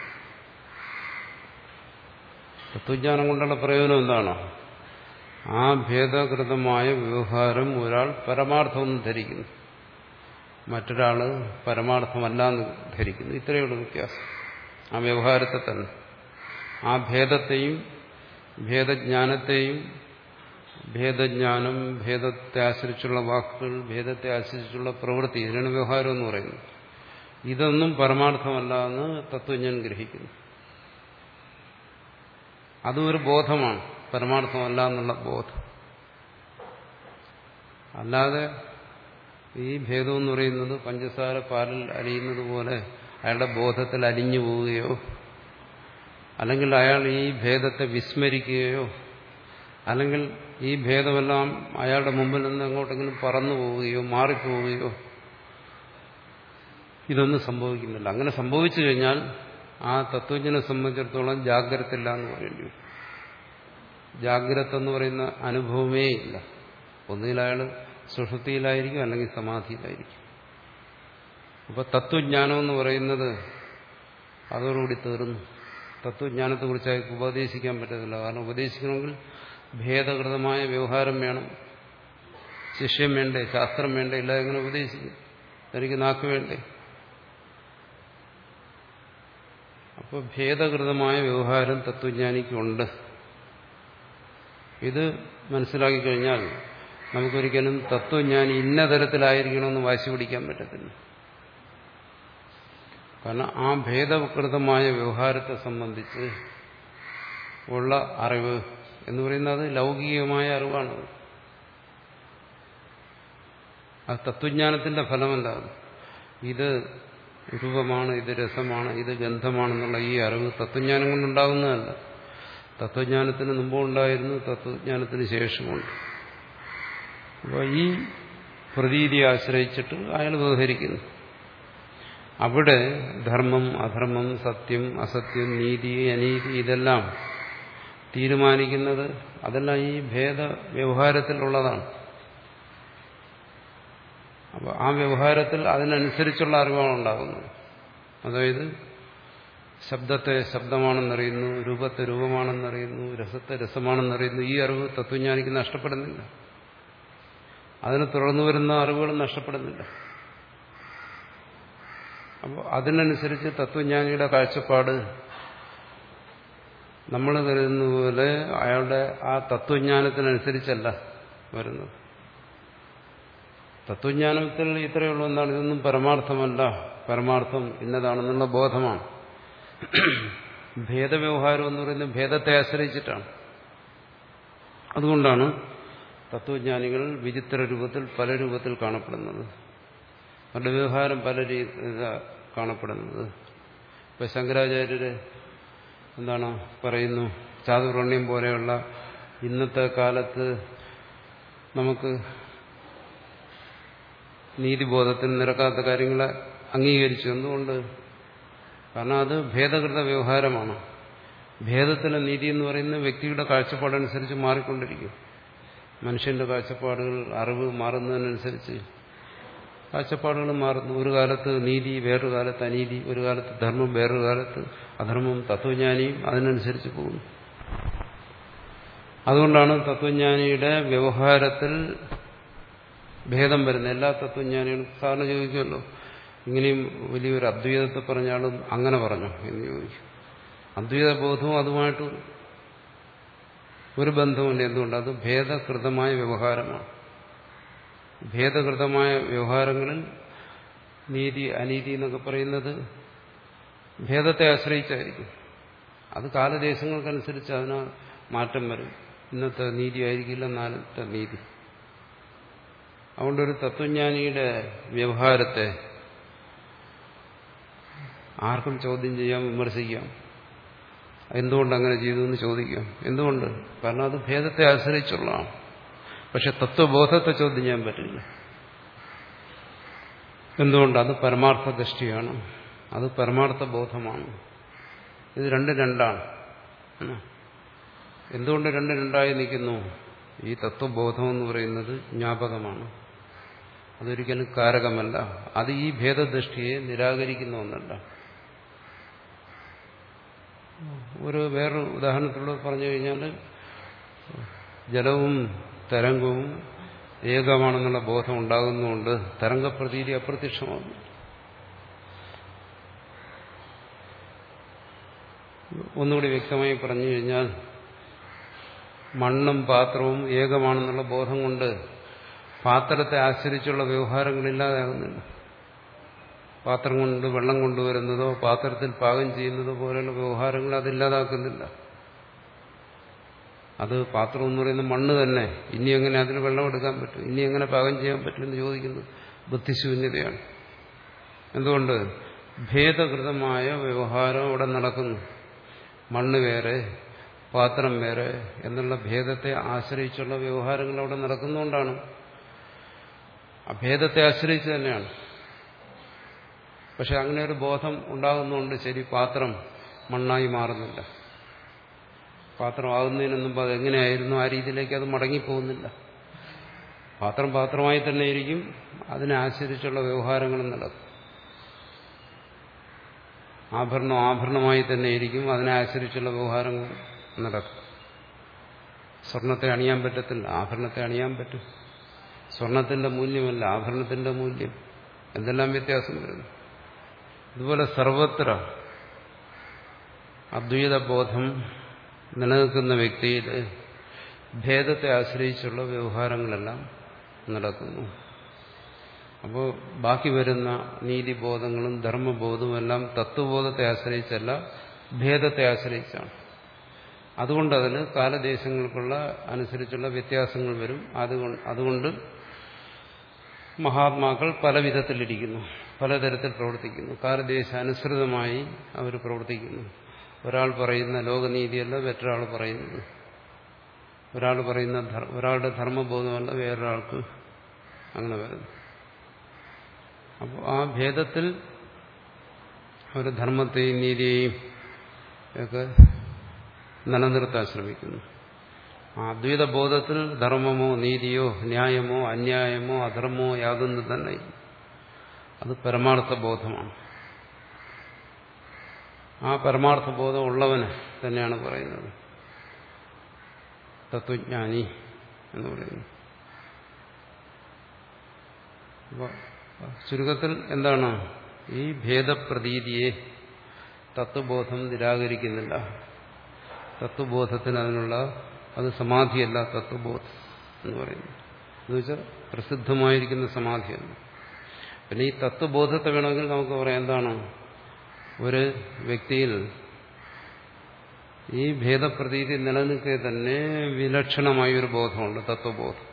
Speaker 1: തത്വജ്ഞാനം കൊണ്ടുള്ള പ്രയോജനം എന്താണ് ആ ഭേദകൃതമായ വ്യവഹാരം ഒരാൾ പരമാർത്ഥമെന്ന് ധരിക്കുന്നു മറ്റൊരാള് പരമാർത്ഥമല്ലാന്ന് ധരിക്കുന്നു ഇത്രയുള്ള വ്യത്യാസം ആ വ്യവഹാരത്തെ തന്നെ ആ ഭേദത്തെയും ഭേദജ്ഞാനത്തെയും ഭേദജ്ഞാനം ഭേദത്തെ ആശ്രയിച്ചുള്ള വാക്കുകൾ ഭേദത്തെ ആശ്രയിച്ചുള്ള പ്രവൃത്തി ഇതിനാണ് വ്യവഹാരം എന്ന് പറയുന്നത് ഇതൊന്നും പരമാർത്ഥമല്ല എന്ന് തത്വജ്ഞൻ ഗ്രഹിക്കുന്നു അതും ഒരു ബോധമാണ് പരമാർത്ഥമല്ല എന്നുള്ള ബോധം അല്ലാതെ ഈ ഭേദം എന്ന് പറയുന്നത് പഞ്ചസാര പാലിൽ അലിയുന്നത് പോലെ അയാളുടെ ബോധത്തിൽ അലിഞ്ഞു പോവുകയോ അല്ലെങ്കിൽ അയാൾ ഈ ഭേദത്തെ വിസ്മരിക്കുകയോ അല്ലെങ്കിൽ ഈ ഭേദമെല്ലാം അയാളുടെ മുമ്പിൽ നിന്ന് എങ്ങോട്ടെങ്കിലും പറന്നു പോവുകയോ മാറിപ്പോവുകയോ ഇതൊന്നും സംഭവിക്കുന്നില്ല അങ്ങനെ സംഭവിച്ചു കഴിഞ്ഞാൽ ആ തത്വജ്ഞനെ സംബന്ധിച്ചിടത്തോളം ജാഗ്രത ഇല്ല എന്ന് പറയേണ്ടി വരും ജാഗ്രത എന്ന് പറയുന്ന അനുഭവമേ ഇല്ല ഒന്നുകിൽ അയാൾ സുഷുതിയിലായിരിക്കും അല്ലെങ്കിൽ സമാധിയിലായിരിക്കും അപ്പൊ തത്വജ്ഞാനം എന്ന് പറയുന്നത് അതോടുകൂടി തീർന്നു തത്വജ്ഞാനത്തെക്കുറിച്ച് അയാൾക്ക് ഉപദേശിക്കാൻ പറ്റത്തില്ല കാരണം ഉപദേശിക്കണമെങ്കിൽ ഭേദകൃതമായ വ്യവഹാരം വേണം ശിഷ്യം വേണ്ടേ ശാസ്ത്രം വേണ്ടേ ഇല്ല എങ്ങനെ ഉപദേശിക്കും തനിക്ക് നാക്ക് വേണ്ടേ അപ്പോൾ ഭേദകൃതമായ വ്യവഹാരം തത്വജ്ഞാനിക്കുണ്ട് ഇത് മനസ്സിലാക്കി കഴിഞ്ഞാൽ നമുക്കൊരിക്കലും തത്വജ്ഞാനി ഇന്ന തരത്തിലായിരിക്കണമെന്ന് വാശി പിടിക്കാൻ പറ്റത്തില്ല കാരണം ആ ഭേദകൃതമായ വ്യവഹാരത്തെ സംബന്ധിച്ച് ഉള്ള അറിവ് എന്ന് പറയുന്നത് ലൗകികമായ അറിവാണ് ആ തത്വജ്ഞാനത്തിന്റെ ഫലമെന്താണ് ഇത് രൂപമാണ് ഇത് രസമാണ് ഇത് ഗന്ധമാണെന്നുള്ള ഈ അറിവ് തത്വജ്ഞാനം കൊണ്ടുണ്ടാകുന്നതല്ല തത്വജ്ഞാനത്തിന് മുമ്പും ഉണ്ടായിരുന്നു തത്വജ്ഞാനത്തിന് ശേഷമുണ്ട് അപ്പോൾ ഈ പ്രതീതിയെ ആശ്രയിച്ചിട്ട് അയാൾ വ്യവഹരിക്കുന്നു അവിടെ ധർമ്മം അധർമ്മം സത്യം അസത്യം നീതി അനീതി ഇതെല്ലാം തീരുമാനിക്കുന്നത് അതെല്ലാം ഈ ഭേദ വ്യവഹാരത്തിലുള്ളതാണ് അപ്പോൾ ആ വ്യവഹാരത്തിൽ അതിനനുസരിച്ചുള്ള അറിവാണ് ഉണ്ടാകുന്നത് അതായത് ശബ്ദത്തെ ശബ്ദമാണെന്നറിയുന്നു രൂപത്തെ രൂപമാണെന്നറിയുന്നു രസത്തെ രസമാണെന്നറിയുന്നു ഈ അറിവ് തത്വജ്ഞാനിക്ക് നഷ്ടപ്പെടുന്നില്ല അതിനെ തുടർന്നു വരുന്ന അറിവുകൾ നഷ്ടപ്പെടുന്നില്ല അപ്പോൾ അതിനനുസരിച്ച് തത്വജ്ഞാനിയുടെ കാഴ്ചപ്പാട് നമ്മൾ കരുതുന്ന പോലെ അയാളുടെ ആ തത്വജ്ഞാനത്തിനനുസരിച്ചല്ല വരുന്നത് തത്വജ്ഞാനത്തിൽ ഇത്രയേ ഉള്ളൂ എന്താണ് ഇതൊന്നും പരമാർത്ഥമല്ല പരമാർത്ഥം ഇന്നതാണെന്നുള്ള ബോധമാണ് ഭേദവ്യവഹാരം എന്ന് പറയുന്നത് ഭേദത്തെ ആശ്രയിച്ചിട്ടാണ് അതുകൊണ്ടാണ് തത്വജ്ഞാനികൾ വിചിത്ര രൂപത്തിൽ പല രൂപത്തിൽ കാണപ്പെടുന്നത് അവരുടെ വ്യവഹാരം പല രീതി കാണപ്പെടുന്നത് ഇപ്പൊ ശങ്കരാചാര്യര് എന്താണ് പറയുന്നു ചാതുർണ്യം പോലെയുള്ള ഇന്നത്തെ കാലത്ത് നമുക്ക് നീതിബോധത്തിന് നിരക്കാത്ത കാര്യങ്ങളെ അംഗീകരിച്ചു എന്തുകൊണ്ട് കാരണം അത് ഭേദകൃത വ്യവഹാരമാണ് ഭേദത്തിലെ നീതി എന്ന് പറയുന്നത് വ്യക്തിയുടെ കാഴ്ചപ്പാടനുസരിച്ച് മാറിക്കൊണ്ടിരിക്കും മനുഷ്യന്റെ കാഴ്ചപ്പാടുകൾ അറിവ് മാറുന്നതിനനുസരിച്ച് കാഴ്ചപ്പാടുകൾ മാറുന്നു ഒരു കാലത്ത് നീതി വേറൊരു കാലത്ത് അനീതി ഒരു കാലത്ത് ധർമ്മം വേറൊരു കാലത്ത് അധർമ്മം തത്വജ്ഞാനിയും അതിനനുസരിച്ച് പോകുന്നു അതുകൊണ്ടാണ് തത്വജ്ഞാനിയുടെ വ്യവഹാരത്തിൽ ഭേദം വരുന്നത് എല്ലാ തത്വജ്ഞാനികളും സാറിന് ചോദിക്കുമല്ലോ ഇങ്ങനെയും വലിയൊരു അദ്വൈതത്തെ പറഞ്ഞാലും അങ്ങനെ പറഞ്ഞു എന്ന് ചോദിക്കും അദ്വൈത ബോധവും അതുമായിട്ട് ഒരു ബന്ധവുമില്ല എന്തുകൊണ്ട് അത് ഭേദകൃതമായ വ്യവഹാരമാണ് ഭേദകൃതമായ വ്യവഹാരങ്ങളിൽ നീതി അനീതി എന്നൊക്കെ പറയുന്നത് ഭേദത്തെ ആശ്രയിച്ചായിരിക്കും അത് കാലദേശങ്ങൾക്കനുസരിച്ച് അതിന് മാറ്റം വരും ഇന്നത്തെ നീതി ആയിരിക്കില്ല നാളത്തെ നീതി അതുകൊണ്ടൊരു തത്വജ്ഞാനിയുടെ വ്യവഹാരത്തെ ആർക്കും ചോദ്യം ചെയ്യാം വിമർശിക്കാം എന്തുകൊണ്ട് അങ്ങനെ ചെയ്തു എന്ന് ചോദിക്കാം എന്തുകൊണ്ട് കാരണം അത് ഭേദത്തെ ആശ്രയിച്ചുള്ളതാണ് പക്ഷെ തത്വബോധത്തെ ചോദ്യം ചെയ്യാൻ പറ്റില്ല എന്തുകൊണ്ട് അത് പരമാർത്ഥ ദൃഷ്ടിയാണ് അത് പരമാർത്ഥ ബോധമാണ് ഇത് രണ്ട് രണ്ടാണ് എന്തുകൊണ്ട് രണ്ട് രണ്ടായി നിൽക്കുന്നു ഈ തത്വബോധം എന്ന് പറയുന്നത് ജ്ഞാപകമാണ് അതൊരിക്കലും കാരകമല്ല അത് ഈ ഭേദദൃഷ്ടിയെ നിരാകരിക്കുന്ന ഒന്നല്ല ഒരു വേറൊരു ഉദാഹരണത്തിലൂടെ പറഞ്ഞു കഴിഞ്ഞാൽ ജലവും തരംഗവും ഏകമാണെന്നുള്ള ബോധം ഉണ്ടാകുന്നതുകൊണ്ട് തരംഗപ്രതീതി അപ്രത്യക്ഷമാകുന്നു ഒന്നുകൂടി വ്യക്തമായി പറഞ്ഞു കഴിഞ്ഞാൽ മണ്ണും പാത്രവും ഏകമാണെന്നുള്ള ബോധം കൊണ്ട് പാത്രത്തെ ആശ്രയിച്ചുള്ള വ്യവഹാരങ്ങളില്ലാതാകുന്നില്ല പാത്രം കൊണ്ട് വെള്ളം കൊണ്ടുവരുന്നതോ പാത്രത്തിൽ പാകം ചെയ്യുന്നതോ പോലെയുള്ള വ്യവഹാരങ്ങൾ അതില്ലാതാക്കുന്നില്ല അത് പാത്രം എന്ന് പറയുന്ന മണ്ണ് തന്നെ ഇനി എങ്ങനെ അതിന് വെള്ളം എടുക്കാൻ പറ്റും ഇനി എങ്ങനെ പാകം ചെയ്യാൻ പറ്റും എന്ന് ചോദിക്കുന്നത് ബുദ്ധിശൂന്യതയാണ് എന്തുകൊണ്ട് ഭേദകൃതമായ വ്യവഹാരം അവിടെ നടക്കുന്നു മണ്ണ് വേറെ പാത്രം വേറെ എന്നുള്ള ഭേദത്തെ ആശ്രയിച്ചുള്ള വ്യവഹാരങ്ങൾ അവിടെ നടക്കുന്നതുകൊണ്ടാണ് ആ ഭേദത്തെ ആശ്രയിച്ച് തന്നെയാണ് പക്ഷെ അങ്ങനെ ഒരു ബോധം ഉണ്ടാകുന്നതുകൊണ്ട് ശരി പാത്രം മണ്ണായി മാറുന്നില്ല പാത്രമാകുന്നതിന് മുമ്പ് അതെങ്ങനെയായിരുന്നു ആ രീതിയിലേക്ക് അത് മടങ്ങിപ്പോകുന്നില്ല പാത്രം പാത്രമായി തന്നെ ഇരിക്കും അതിനെ ആശ്രയിച്ചുള്ള വ്യവഹാരങ്ങളും നടക്കും ആഭരണം ആഭരണമായി തന്നെ ഇരിക്കും അതിനെ ആശ്രയിച്ചുള്ള വ്യവഹാരങ്ങൾ നടക്കും സ്വർണത്തെ അണിയാൻ പറ്റത്തില്ല ആഭരണത്തെ അണിയാൻ പറ്റും സ്വർണത്തിന്റെ മൂല്യമല്ല ആഭരണത്തിന്റെ മൂല്യം എന്തെല്ലാം വ്യത്യാസം വരുന്നു ഇതുപോലെ സർവത്ര അദ്വൈത ബോധം നിലനിൽക്കുന്ന വ്യക്തിയിൽ ഭേദത്തെ ആശ്രയിച്ചുള്ള വ്യവഹാരങ്ങളെല്ലാം നടക്കുന്നു അപ്പോൾ ബാക്കി വരുന്ന നീതിബോധങ്ങളും ധർമ്മബോധവും എല്ലാം തത്വബോധത്തെ ആശ്രയിച്ചല്ല ഭേദത്തെ ആശ്രയിച്ചാണ് അതുകൊണ്ട് അതിന് കാലദേശങ്ങൾക്കുള്ള അനുസരിച്ചുള്ള വ്യത്യാസങ്ങൾ വരും അതുകൊണ്ട് അതുകൊണ്ട് മഹാത്മാക്കൾ പല വിധത്തിലിരിക്കുന്നു പലതരത്തിൽ പ്രവർത്തിക്കുന്നു കാലദേശാനുസൃതമായി അവർ പ്രവർത്തിക്കുന്നു ഒരാൾ പറയുന്ന ലോകനീതിയല്ല മറ്റൊരാൾ പറയുന്നത് ഒരാൾ പറയുന്ന ഒരാളുടെ ധർമ്മബോധമല്ല വേറൊരാൾക്ക് അങ്ങനെ വരുന്നു അപ്പോൾ ആ ഭേദത്തിൽ അവർ ധർമ്മത്തെയും നീതിയെയും ഒക്കെ നിലനിർത്താൻ ശ്രമിക്കുന്നു ആ അദ്വൈത ബോധത്തിൽ ധർമ്മമോ നീതിയോ ന്യായമോ അന്യായമോ അധർമ്മമോ യാതൊന്നും തന്നെ അത് പരമാർത്ഥ ബോധമാണ് ആ പരമാർത്ഥ ബോധം ഉള്ളവന് തന്നെയാണ് പറയുന്നത് തത്വജ്ഞാനി എന്ന് പറയുന്നു ചുരുക്കത്തിൽ എന്താണ് ഈ ഭേദപ്രതീതിയെ തത്വബോധം നിരാകരിക്കുന്നില്ല തത്വബോധത്തിന് അതിനുള്ള അത് സമാധിയല്ല തത്വബോധം എന്ന് പറയുന്നു എന്ന് വെച്ചാൽ പ്രസിദ്ധമായിരിക്കുന്ന സമാധിയല്ല പിന്നെ ഈ തത്വബോധത്തെ വേണമെങ്കിൽ നമുക്ക് പറയാം എന്താണ് ഒരു വ്യക്തിയിൽ ഈ ഭേദപ്രതീതി നിലനിൽക്കെ തന്നെ വിലക്ഷണമായ ഒരു ബോധമുണ്ട് തത്വബോധം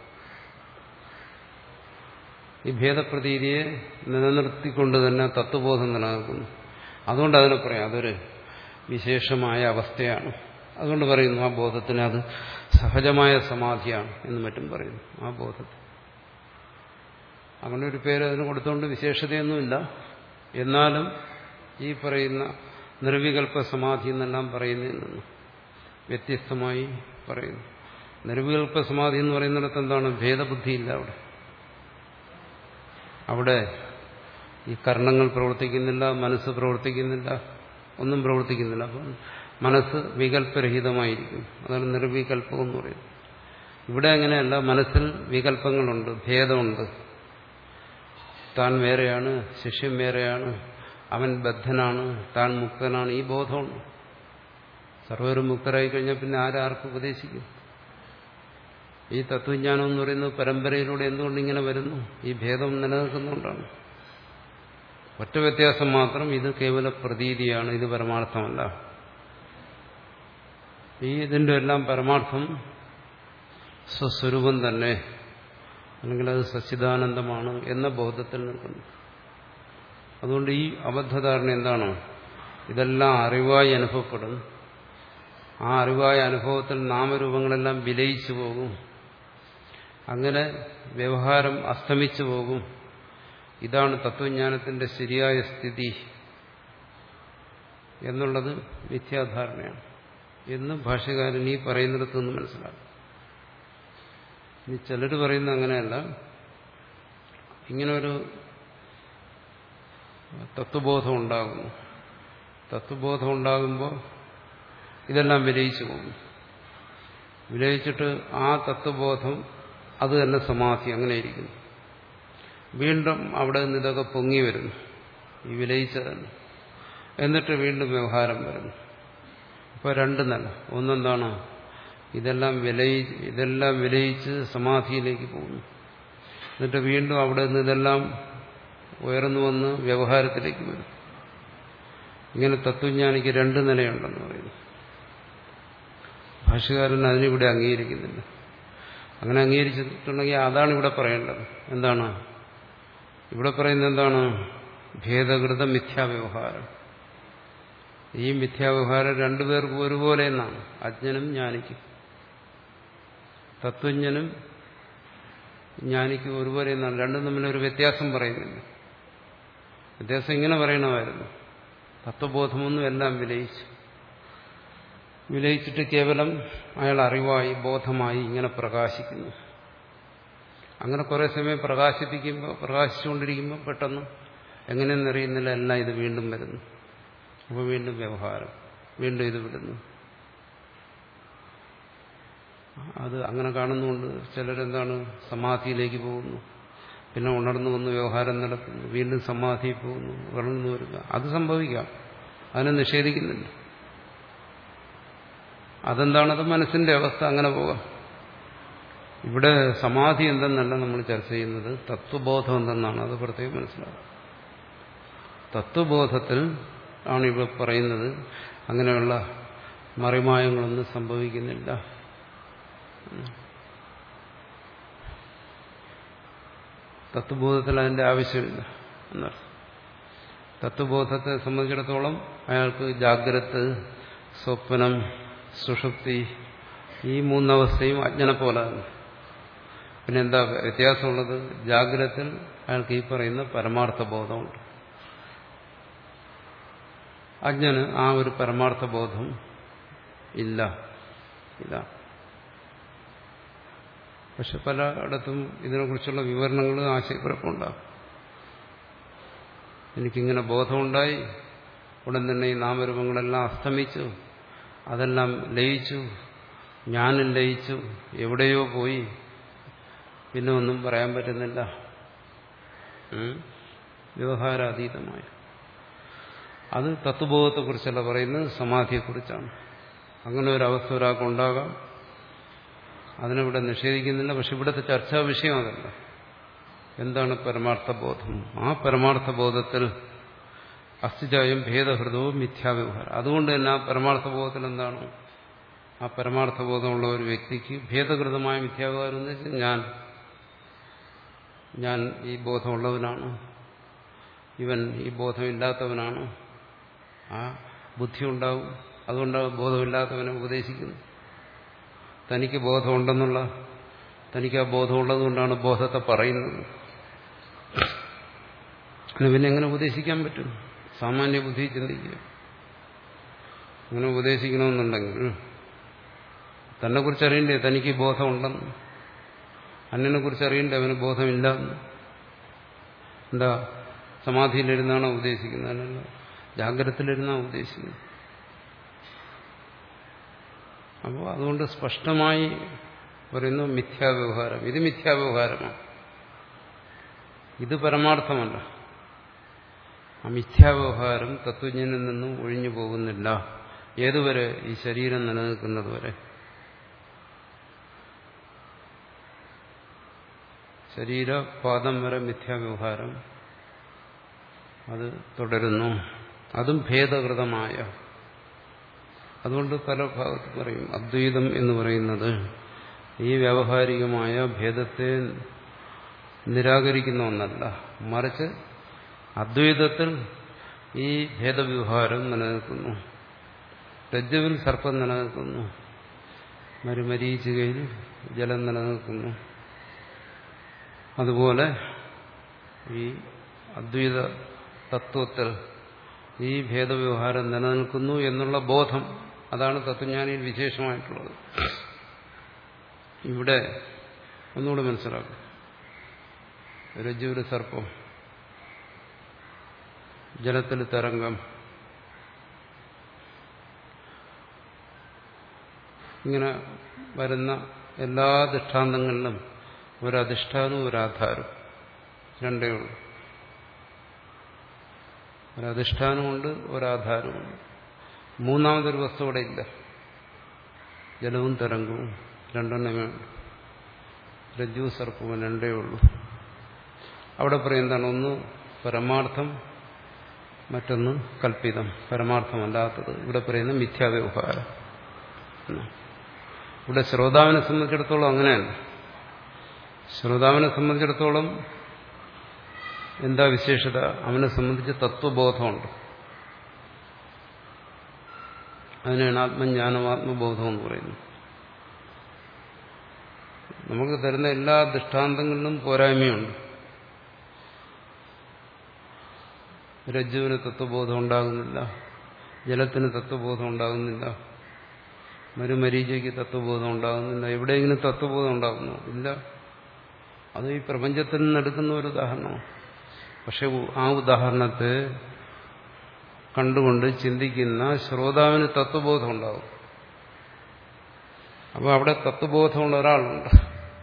Speaker 1: ഈ ഭേദപ്രതീതിയെ നിലനിർത്തിക്കൊണ്ട് തന്നെ തത്വബോധം നിലനിൽക്കുന്നു അതുകൊണ്ട് അതിനെ പറയാം അതൊരു വിശേഷമായ അവസ്ഥയാണ് അതുകൊണ്ട് പറയുന്നു ആ ബോധത്തിന് അത് സഹജമായ സമാധിയാണ് എന്ന് മറ്റും പറയുന്നു ആ ബോധത്തെ അങ്ങനെ ഒരു പേര് അതിന് കൊടുത്തുകൊണ്ട് വിശേഷതയൊന്നുമില്ല എന്നാലും ഈ പറയുന്ന നിർവികൽപ്പ സമാധി എന്നെല്ലാം പറയുന്നതിൽ നിന്ന് വ്യത്യസ്തമായി പറയുന്നു നിർവികൽപ്പ സമാധി എന്ന് പറയുന്നിടത്ത് എന്താണ് ഭേദബുദ്ധിയില്ല അവിടെ അവിടെ ഈ കർണങ്ങൾ പ്രവർത്തിക്കുന്നില്ല മനസ്സ് പ്രവർത്തിക്കുന്നില്ല ഒന്നും പ്രവർത്തിക്കുന്നില്ല അപ്പം മനസ്സ് വികല്പരഹിതമായിരിക്കും അതാണ് നിർവികല്പം എന്ന് പറയുന്നത് ഇവിടെ അങ്ങനെയല്ല മനസ്സിൽ വികല്പങ്ങളുണ്ട് ഭേദമുണ്ട് താൻ വേറെയാണ് ശിഷ്യം വേറെയാണ് അവൻ ബദ്ധനാണ് താൻ മുക്തനാണ് ഈ ബോധമുണ്ട് സർവരും മുക്തരായി കഴിഞ്ഞാൽ പിന്നെ ആരാർക്ക് ഉപദേശിക്കും ഈ തത്വജ്ഞാനം എന്ന് പറയുന്നത് പരമ്പരയിലൂടെ എന്തുകൊണ്ട് ഇങ്ങനെ വരുന്നു ഈ ഭേദം നിലനിൽക്കുന്നുകൊണ്ടാണ് ഒറ്റ വ്യത്യാസം മാത്രം ഇത് കേവല പ്രതീതിയാണ് ഇത് പരമാർത്ഥമല്ല ഈ ഇതിന്റെ എല്ലാം പരമാർത്ഥം സ്വസ്വരൂപം തന്നെ അല്ലെങ്കിൽ അത് സച്ചിദാനന്ദമാണ് എന്ന ബോധത്തിൽ നിൽക്കുന്നു അതുകൊണ്ട് ഈ അബദ്ധധാരണ എന്താണ് ഇതെല്ലാം അറിവായി അനുഭവപ്പെടും ആ അറിവായ അനുഭവത്തിൽ നാമരൂപങ്ങളെല്ലാം വിലയിച്ചു പോകും അങ്ങനെ വ്യവഹാരം അസ്തമിച്ചു പോകും ഇതാണ് തത്വജ്ഞാനത്തിന്റെ ശരിയായ സ്ഥിതി എന്നുള്ളത് മിഥ്യാധാരണയാണ് എന്ന് ഭാഷകാരൻ ഈ പറയുന്നിടത്തുനിന്ന് മനസ്സിലാക്കും ഇനി ചിലർ പറയുന്ന അങ്ങനെയല്ല ഇങ്ങനെ ഒരു തത്വബോധം ഉണ്ടാകുന്നു തത്വബോധം ഉണ്ടാകുമ്പോൾ ഇതെല്ലാം വിലയിച്ചു പോകും വിലയിച്ചിട്ട് ആ തത്വബോധം അത് തന്നെ സമാധി അങ്ങനെ ഇരിക്കുന്നു വീണ്ടും അവിടെ നിന്ന് ഇതൊക്കെ പൊങ്ങി വരുന്നു ഈ വിലയിച്ച തന്നെ എന്നിട്ട് വീണ്ടും വ്യവഹാരം വരുന്നു അപ്പോൾ രണ്ട് നില ഒന്നെന്താണ് ഇതെല്ലാം വിലയി ഇതെല്ലാം വിലയിച്ച് സമാധിയിലേക്ക് പോകുന്നു എന്നിട്ട് വീണ്ടും അവിടെ നിന്ന് ഇതെല്ലാം ഉയർന്നു വന്ന് വ്യവഹാരത്തിലേക്ക് വരും ഇങ്ങനെ തത്വജ്ഞാനിക്ക് രണ്ട് നിലയുണ്ടെന്ന് പറയുന്നു ഭാഷകാരൻ അതിനിവിടെ അംഗീകരിക്കുന്നില്ല അങ്ങനെ അംഗീകരിച്ചിട്ടുണ്ടെങ്കിൽ അതാണ് ഇവിടെ പറയേണ്ടത് എന്താണ് ഇവിടെ പറയുന്നത് എന്താണ് ഭേദകൃത മിഥ്യാവ്യവഹാരം ഈ മിഥ്യാവ്യവഹാരം രണ്ടുപേർക്കും ഒരുപോലെ എന്നാണ് അജ്ഞനും ജ്ഞാനിക്കും തത്വജ്ഞനും ജ്ഞാനിക്കും ഒരുപോലെ എന്നാണ് രണ്ടും തമ്മിലൊരു വ്യത്യാസം പറയുന്നില്ല വ്യത്യാസം ഇങ്ങനെ പറയണമായിരുന്നു തത്വബോധമൊന്നും എല്ലാം വിലയിച്ചു വിലയിച്ചിട്ട് കേവലം അയാൾ അറിവായി ബോധമായി ഇങ്ങനെ പ്രകാശിക്കുന്നു അങ്ങനെ കുറെ സമയം പ്രകാശിപ്പിക്കുമ്പോൾ പ്രകാശിച്ചുകൊണ്ടിരിക്കുമ്പോൾ പെട്ടെന്ന് എങ്ങനെയെന്നറിയുന്നില്ല എല്ലാം ഇത് വീണ്ടും വരുന്നു അപ്പോൾ വീണ്ടും വ്യവഹാരം വീണ്ടും ഇത് വിടുന്നു അത് അങ്ങനെ കാണുന്നുകൊണ്ട് ചിലരെന്താണ് സമാധിയിലേക്ക് പോകുന്നു പിന്നെ ഉണർന്നു വന്ന് വ്യവഹാരം നടത്തുന്നു വീണ്ടും സമാധിയിൽ പോകുന്നു വളർന്നു വരിക അത് സംഭവിക്കാം അതിനെ നിഷേധിക്കുന്നില്ല അതെന്താണത് മനസ്സിന്റെ അവസ്ഥ അങ്ങനെ പോകാം ഇവിടെ സമാധി എന്തെന്നല്ല നമ്മൾ ചർച്ച ചെയ്യുന്നത് തത്വബോധം എന്തെന്നാണ് അത് പ്രത്യേകം മനസ്സിലാക്കുക തത്വബോധത്തിൽ ആണ് ഇവിടെ പറയുന്നത് അങ്ങനെയുള്ള മറിമായങ്ങളൊന്നും സംഭവിക്കുന്നില്ല തത്വബോധത്തിൽ അതിന്റെ ആവശ്യമില്ല എന്നർത്ഥം തത്വബോധത്തെ സംബന്ധിച്ചിടത്തോളം അയാൾക്ക് ജാഗ്രത് സ്വപ്നം സുഷുപ്തി ഈ മൂന്നവസ്ഥയും അജ്ഞനെ പോലെ തന്നെ പിന്നെ എന്താ വ്യത്യാസമുള്ളത് ജാഗ്രത്തിൽ അയാൾക്ക് ഈ പറയുന്ന പരമാർത്ഥ ബോധമുണ്ട് അജ്ഞന് ആ ഒരു പരമാർത്ഥ ബോധം ഇല്ല ഇല്ല പക്ഷെ പലയിടത്തും ഇതിനെക്കുറിച്ചുള്ള വിവരണങ്ങൾ ആശയക്കുഴപ്പമുണ്ടാകും എനിക്കിങ്ങനെ ബോധമുണ്ടായി ഉടൻ തന്നെ ഈ നാമരൂപങ്ങളെല്ലാം അസ്തമിച്ചു അതെല്ലാം ലയിച്ചു ഞാനും ലയിച്ചു എവിടെയോ പോയി പിന്നെ ഒന്നും പറയാൻ പറ്റുന്നില്ല വ്യവഹാരാതീതമായ അത് തത്വബോധത്തെക്കുറിച്ചല്ല പറയുന്നത് സമാധിയെക്കുറിച്ചാണ് അങ്ങനെ ഒരു അവസ്ഥ ഒരാൾക്കുണ്ടാകാം അതിനിവിടെ നിഷേധിക്കുന്നില്ല പക്ഷെ ഇവിടുത്തെ ചർച്ചാ വിഷയം അതല്ല എന്താണ് പരമാർത്ഥബോധം ആ പരമാർത്ഥബോധത്തിൽ അസ്ഥിജായം ഭേദഹൃദവും മിഥ്യാവ്യവഹാരം അതുകൊണ്ട് തന്നെ ആ പരമാർത്ഥബോധത്തിൽ എന്താണ് ആ പരമാർത്ഥബോധമുള്ള ഒരു വ്യക്തിക്ക് ഭേദകൃതമായ മിഥ്യാവ്യവഹാരം എന്ന് വെച്ചാൽ ഞാൻ ഞാൻ ഈ ബോധമുള്ളവനാണ് ഇവൻ ഈ ബോധമില്ലാത്തവനാണ് ആ ബുദ്ധി ഉണ്ടാവും അതുകൊണ്ടാണ് ബോധമില്ലാത്തവനെ ഉപദേശിക്കുന്നു തനിക്ക് ബോധമുണ്ടെന്നുള്ള തനിക്ക് ആ ബോധമുള്ളത് കൊണ്ടാണ് ബോധത്തെ പറയുന്നത് പിന്നെ എങ്ങനെ ഉപദേശിക്കാൻ പറ്റും സാമാന്യ ബുദ്ധി ചിന്തിക്കുക അങ്ങനെ ഉപദേശിക്കണമെന്നുണ്ടെങ്കിൽ തന്നെ കുറിച്ച് അറിയണ്ടേ തനിക്ക് ബോധമുണ്ടെന്ന് അന്യനെ കുറിച്ച് അറിയണ്ടേ അവന് ബോധമില്ല എന്താ സമാധിയിലിരുന്നാണോ ഉദ്ദേശിക്കുന്നത് അല്ലല്ലോ ജാഗ്രതത്തിലിരുന്നാണ് ഉദ്ദേശിക്കുന്നത് അപ്പോൾ അതുകൊണ്ട് സ്പഷ്ടമായി പറയുന്നു മിഥ്യാവ്യവഹാരം ഇത് മിഥ്യാവ്യവഹാരമാണ് ഇത് പരമാർത്ഥമല്ല ആ മിഥ്യാവ്യവഹാരം തത്വജ്ഞനിൽ നിന്നും ഒഴിഞ്ഞു പോകുന്നില്ല ഏതുവരെ ഈ ശരീരം നിലനിൽക്കുന്നത് വരെ ശരീരപാദം വരെ മിഥ്യാവ്യവഹാരം അത് തുടരുന്നു അതും ഭേദകൃതമായ അതുകൊണ്ട് പല ഭാഗത്ത് പറയും അദ്വൈതം എന്ന് പറയുന്നത് ഈ വ്യാവഹാരികമായ ഭേദത്തെ നിരാകരിക്കുന്ന ഒന്നല്ല മറിച്ച് അദ്വൈതത്തിൽ ഈ ഭേദവ്യവഹാരം നിലനിൽക്കുന്നു രജ്ജുവിൽ സർപ്പം നിലനിൽക്കുന്നു മരുമരീചികയിൽ ജലം നിലനിൽക്കുന്നു അതുപോലെ ഈ അദ്വൈത തത്വത്തിൽ ഈ ഭേദവ്യവഹാരം നിലനിൽക്കുന്നു എന്നുള്ള ബോധം അതാണ് തത്വജ്ഞാനിയിൽ വിശേഷമായിട്ടുള്ളത് ഇവിടെ ഒന്നുകൂടെ മനസ്സിലാക്കും രജ്ജുവിൽ സർപ്പം ജലത്തിൽ തരംഗം ഇങ്ങനെ വരുന്ന എല്ലാ ദൃഷ്ടാന്തങ്ങളിലും ഒരധിഷ്ഠാനവും ഒരാധാരവും രണ്ടേ ഉള്ളൂ ഒരധിഷ്ഠാനമുണ്ട് ഒരാധാരമുണ്ട് മൂന്നാമതൊരു വസ്തു ഇവിടെ ഇല്ല ജലവും തരംഗവും രണ്ടെണ്ണമേ ഉള്ളൂ രജ്ജു സർപ്പവും രണ്ടേ ഉള്ളൂ അവിടെ പറയും എന്താണ് ഒന്ന് പരമാർത്ഥം മറ്റൊന്ന് കൽപ്പിതം പരമാർത്ഥമല്ലാത്തത് ഇവിടെ പറയുന്ന മിഥ്യാവ്യവഹാരം ഇവിടെ ശ്രോതാവിനെ സംബന്ധിച്ചിടത്തോളം അങ്ങനെയല്ല ശ്രോതാവിനെ സംബന്ധിച്ചിടത്തോളം എന്താ വിശേഷത അവനെ സംബന്ധിച്ച് തത്വബോധമുണ്ട് അതിനാണ് ആത്മജ്ഞാനം ആത്മബോധം എന്ന് പറയുന്നത് നമുക്ക് തരുന്ന എല്ലാ ദൃഷ്ടാന്തങ്ങളിലും പോരായ്മയുണ്ട് രജ്ജുവിന് തത്വബോധം ഉണ്ടാകുന്നില്ല ജലത്തിന് തത്വബോധം ഉണ്ടാകുന്നില്ല മരുമരീചയ്ക്ക് തത്വബോധം ഉണ്ടാകുന്നില്ല എവിടെയെങ്കിലും തത്വബോധം ഉണ്ടാകുന്നു ഇല്ല അത് ഈ പ്രപഞ്ചത്തിൽ നിന്ന് എടുക്കുന്ന ഒരു ഉദാഹരണമാണ് പക്ഷെ ആ ഉദാഹരണത്തെ കണ്ടുകൊണ്ട് ചിന്തിക്കുന്ന ശ്രോതാവിന് തത്വബോധം ഉണ്ടാവും അപ്പോൾ അവിടെ തത്വബോധമുള്ള ഒരാളുണ്ട്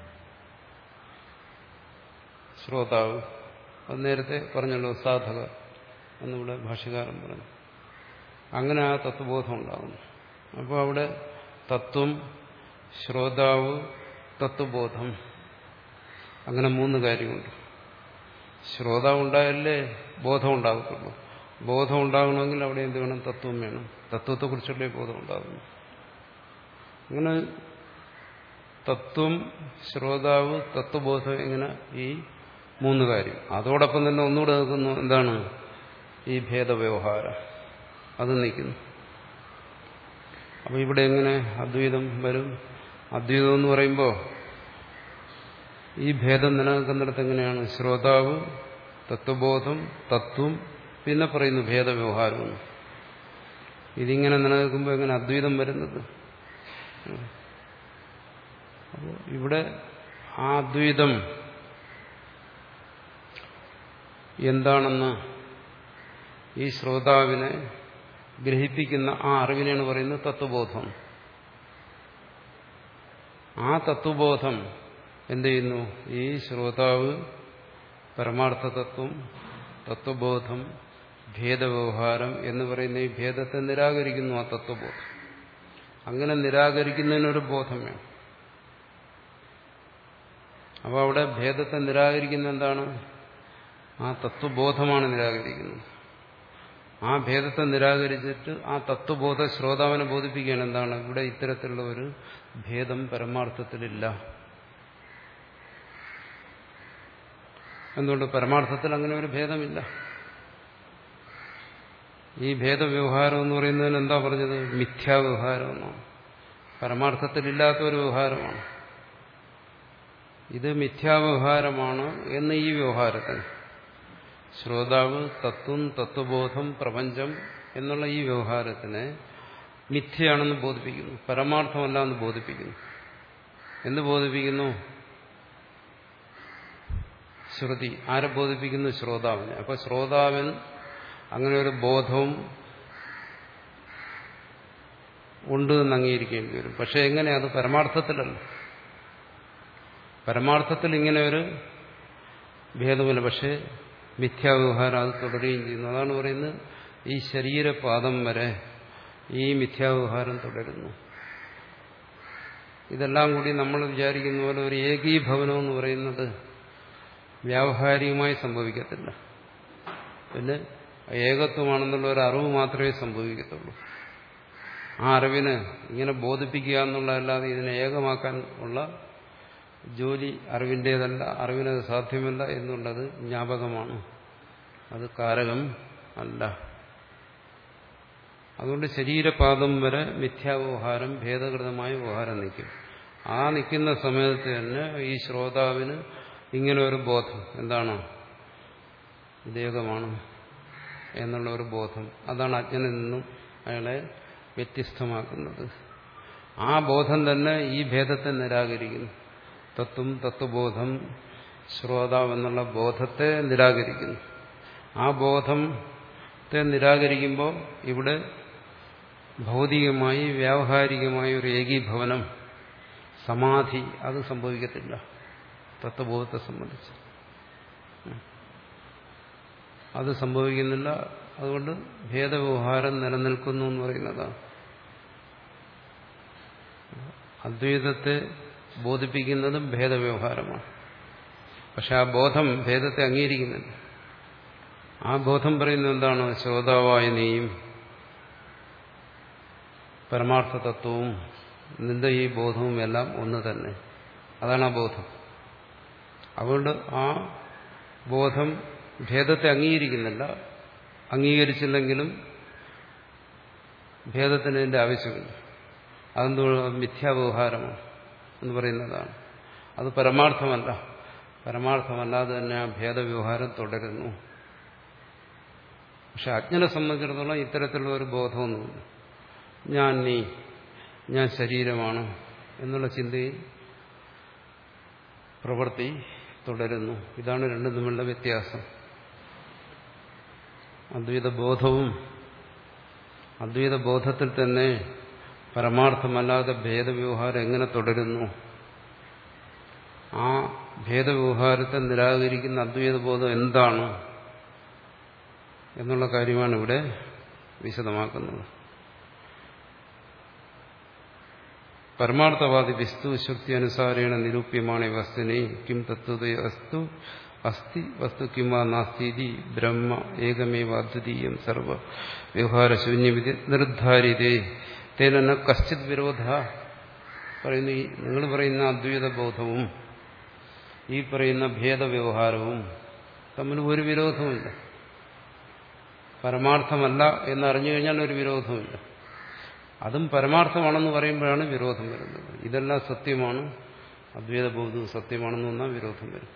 Speaker 1: ശ്രോതാവ് അത് നേരത്തെ പറഞ്ഞല്ലോ സാധക എന്നിവിടെ ഭാഷ്യകാരൻ പറഞ്ഞു അങ്ങനെ ആ തത്വബോധം ഉണ്ടാകുന്നു അപ്പോൾ അവിടെ തത്വം ശ്രോതാവ് തത്വബോധം അങ്ങനെ മൂന്ന് കാര്യമുണ്ട് ശ്രോതാവ് ഉണ്ടായാലേ ബോധം ഉണ്ടാകത്തുള്ളൂ ബോധം ഉണ്ടാകണമെങ്കിൽ അവിടെ എന്ത് വേണം തത്വം വേണം തത്വത്തെക്കുറിച്ചുള്ള ബോധം ഉണ്ടാകുന്നു അങ്ങനെ തത്വം ശ്രോതാവ് തത്വബോധം ഇങ്ങനെ ഈ മൂന്ന് കാര്യം അതോടൊപ്പം തന്നെ ഒന്നുകൂടെ നിൽക്കുന്നു എന്താണ് ഈ ഭേദവ്യവഹാരം അത് നിൽക്കുന്നു അപ്പോൾ ഇവിടെ എങ്ങനെ അദ്വൈതം വരും അദ്വൈതം എന്ന് പറയുമ്പോൾ ഈ ഭേദം നിലനിൽക്കുന്നിടത്ത് എങ്ങനെയാണ് ശ്രോതാവ് തത്വബോധം തത്വം പിന്നെ പറയുന്നു ഭേദവ്യവഹാരം ഇതിങ്ങനെ നിലനിൽക്കുമ്പോൾ എങ്ങനെ അദ്വൈതം വരുന്നത് അപ്പോൾ ഇവിടെ ആ അദ്വൈതം എന്താണെന്ന് ഈ ശ്രോതാവിനെ ഗ്രഹിപ്പിക്കുന്ന ആ അറിവിനെയാണ് പറയുന്നത് തത്വബോധം ആ തത്വബോധം എന്ത് ചെയ്യുന്നു ഈ ശ്രോതാവ് പരമാർത്ഥ തത്വം തത്വബോധം ഭേദവ്യവഹാരം എന്ന് പറയുന്ന ഈ ഭേദത്തെ നിരാകരിക്കുന്നു ആ തത്വബോധം അങ്ങനെ നിരാകരിക്കുന്നതിനൊരു ബോധം വേണം അപ്പോൾ അവിടെ ഭേദത്തെ നിരാകരിക്കുന്ന എന്താണ് ആ തത്വബോധമാണ് നിരാകരിക്കുന്നത് ആ ഭേദത്തെ നിരാകരിച്ചിട്ട് ആ തത്വബോധ ശ്രോതാവിനെ ബോധിപ്പിക്കുകയാണ് എന്താണ് ഇവിടെ ഇത്തരത്തിലുള്ള ഒരു ഭേദം പരമാർത്ഥത്തിലില്ല എന്തുകൊണ്ട് പരമാർത്ഥത്തിൽ അങ്ങനെ ഒരു ഭേദമില്ല ഈ ഭേദവ്യവഹാരം എന്ന് പറയുന്നതിന് എന്താ പറഞ്ഞത് മിഥ്യാവ്യവഹാരം എന്നാണ് പരമാർത്ഥത്തിലില്ലാത്ത ഒരു വ്യവഹാരമാണ് ഇത് മിഥ്യാവ്യവഹാരമാണ് എന്ന് ഈ വ്യവഹാരത്തിന് ശ്രോതാവ് തത്വം തത്വബോധം പ്രപഞ്ചം എന്നുള്ള ഈ വ്യവഹാരത്തിനെ മിഥ്യയാണെന്ന് ബോധിപ്പിക്കുന്നു പരമാർത്ഥമല്ല എന്ന് ബോധിപ്പിക്കുന്നു എന്ന് ബോധിപ്പിക്കുന്നു ശ്രുതി ആരെ ബോധിപ്പിക്കുന്നു ശ്രോതാവിനെ അപ്പൊ ശ്രോതാവിന് അങ്ങനെ ഒരു ബോധവും ഉണ്ട് എന്ന് അംഗീകരിക്കേണ്ടി വരും പക്ഷെ എങ്ങനെ അത് പരമാർത്ഥത്തിലല്ല പരമാർത്ഥത്തിൽ ഇങ്ങനെ ഒരു ഭേദമില്ല പക്ഷെ മിഥ്യാവ്യവഹാരം അത് തുടരുകയും ചെയ്യുന്നു അതാണ് പറയുന്നത് ഈ ശരീരപാദം വരെ ഈ മിഥ്യാവ്യവഹാരം തുടരുന്നു ഇതെല്ലാം കൂടി നമ്മൾ വിചാരിക്കുന്ന പോലെ ഒരു ഏകീഭവനം എന്ന് പറയുന്നത് വ്യാവഹാരികമായി സംഭവിക്കത്തില്ല പിന്നെ ഏകത്വമാണെന്നുള്ള ഒരു അറിവ് മാത്രമേ സംഭവിക്കത്തുള്ളൂ ആ അറിവിന് ഇങ്ങനെ ബോധിപ്പിക്കുക എന്നുള്ളതല്ലാതെ ഇതിനെ ഏകമാക്കാൻ ഉള്ള ജോലി അറിവിൻ്റേതല്ല അറിവിനത് സാധ്യമല്ല എന്നുള്ളത് ജ്ഞാപകമാണ് അത് കാരകം അല്ല അതുകൊണ്ട് ശരീരപാദം വരെ മിഥ്യാവ്യവഹാരം ഭേദകൃതമായ വ്യവഹാരം നിൽക്കും ആ നിൽക്കുന്ന സമയത്ത് തന്നെ ഈ ശ്രോതാവിന് ഇങ്ങനെ ഒരു ബോധം എന്താണ് ഇതേകമാണ് എന്നുള്ള ഒരു ബോധം അതാണ് അജ്ഞനിൽ നിന്നും അയാളെ വ്യത്യസ്തമാക്കുന്നത് ആ ബോധം തന്നെ ഈ ഭേദത്തെ നിരാകരിക്കുന്നു തത്വം തത്വബോധം ശ്രോതാവ് എന്നുള്ള ബോധത്തെ നിരാകരിക്കുന്നു ആ ബോധത്തെ നിരാകരിക്കുമ്പോൾ ഇവിടെ ഭൗതികമായി വ്യാവഹാരികമായ ഒരു ഏകീഭവനം സമാധി അത് സംഭവിക്കത്തില്ല തത്വബോധത്തെ സംബന്ധിച്ച് അത് സംഭവിക്കുന്നില്ല അതുകൊണ്ട് ഭേദവ്യവഹാരം നിലനിൽക്കുന്നു എന്ന് പറയുന്നതാണ് അദ്വൈതത്തെ ബോധിപ്പിക്കുന്നതും ഭേദവ്യവഹാരമാണ് പക്ഷെ ആ ബോധം ഭേദത്തെ അംഗീകരിക്കുന്നില്ല ആ ബോധം പറയുന്നത് എന്താണ് ശ്രോതാവായ നീയും പരമാർത്ഥ തത്വവും നിന്റെ ഈ ബോധവും എല്ലാം ഒന്ന് തന്നെ അതാണ് ആ ബോധം അതുകൊണ്ട് ആ ബോധം ഭേദത്തെ അംഗീകരിക്കുന്നില്ല അംഗീകരിച്ചില്ലെങ്കിലും ഭേദത്തിന് ഇതിന്റെ ആവശ്യമില്ല അതെന്തോ മിഥ്യാവ്യവഹാരമാണ് എന്ന് പറയുന്നതാണ് അത് പരമാർത്ഥമല്ല പരമാർത്ഥമല്ലാതെ തന്നെ ആ ഭേദവ്യവഹാരം തുടരുന്നു പക്ഷെ അജ്ഞനെ സംബന്ധിച്ചിടത്തോളം ഇത്തരത്തിലുള്ള ഒരു ബോധമൊന്നുമില്ല ഞാൻ നീ ഞാൻ ശരീരമാണ് എന്നുള്ള ചിന്തയിൽ പ്രവൃത്തി തുടരുന്നു ഇതാണ് രണ്ടും തമ്മിലുള്ള വ്യത്യാസം അദ്വൈത ബോധവും അദ്വൈത ബോധത്തിൽ തന്നെ പരമാർത്ഥമല്ലാതെ ഭേദവ്യവഹാരം എങ്ങനെ തുടരുന്നു ആ ഭേദവ്യവഹാരത്തെ നിരാകരിക്കുന്ന അദ്വൈത ബോധം എന്താണ് എന്നുള്ള കാര്യമാണ് ഇവിടെ വിശദമാക്കുന്നത് പരമാർത്ഥവാദി വസ്തു ശക്തി അനുസാരേണ നിരൂപ്യമാണ് വസ്തുനെ കിം തത്വത വസ്തു അസ്തി വസ്തു കിം വാ നാസ്തി ബ്രഹ്മ ഏകമേവ അദ്വിതീയം സർവ വ്യവഹാരശൂന്യവിധി നിർദ്ധാരിതേ തേന കശ്ചിത് വിരോധ പറയുന്നു നിങ്ങൾ പറയുന്ന അദ്വൈത ബോധവും ഈ പറയുന്ന ഭേദവ്യവഹാരവും തമ്മിൽ ഒരു വിരോധവുമില്ല പരമാർത്ഥമല്ല എന്നറിഞ്ഞു കഴിഞ്ഞാൽ ഒരു വിരോധവുമില്ല അതും പരമാർത്ഥമാണെന്ന് പറയുമ്പോഴാണ് വിരോധം വരുന്നത് ഇതെല്ലാം സത്യമാണ് അദ്വൈത ബോധവും സത്യമാണെന്ന് വന്നാൽ വിരോധം വരും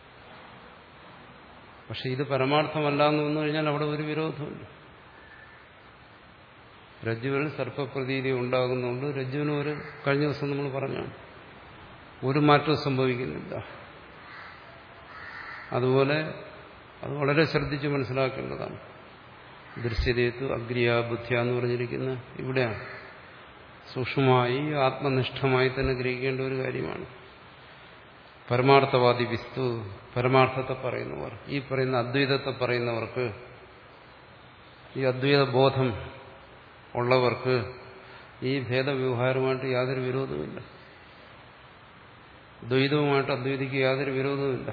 Speaker 1: പക്ഷെ ഇത് പരമാർത്ഥമല്ല എന്ന് വന്നു കഴിഞ്ഞാൽ അവിടെ ഒരു വിരോധമില്ല രജ്ജുവിൽ സർപ്പപ്രതീതി ഉണ്ടാകുന്നുണ്ട് രജ്ജുവിന് ഒരു കഴിഞ്ഞ ദിവസം നമ്മൾ പറഞ്ഞാണ് ഒരു മാറ്റവും സംഭവിക്കുന്നില്ല അതുപോലെ അത് വളരെ ശ്രദ്ധിച്ച് മനസ്സിലാക്കേണ്ടതാണ് ദൃശ്യതയത്തു അഗ്രിയ ബുദ്ധിയ എന്ന് പറഞ്ഞിരിക്കുന്ന ഇവിടെയാണ് സൂക്ഷ്മമായി ആത്മനിഷ്ഠമായി തന്നെ ഗ്രഹിക്കേണ്ട ഒരു കാര്യമാണ് പരമാർത്ഥവാദി വിസ്തു പരമാർത്ഥത്തെ പറയുന്നവർ ഈ പറയുന്ന അദ്വൈതത്തെ പറയുന്നവർക്ക് ഈ അദ്വൈത ബോധം ഉള്ളവർക്ക് ഈ ഭേദവ്യവഹാരമായിട്ട് യാതൊരു വിരോധവുമില്ല ദ്വൈതവുമായിട്ട് അദ്വൈതിക്ക് യാതൊരു വിരോധവുമില്ല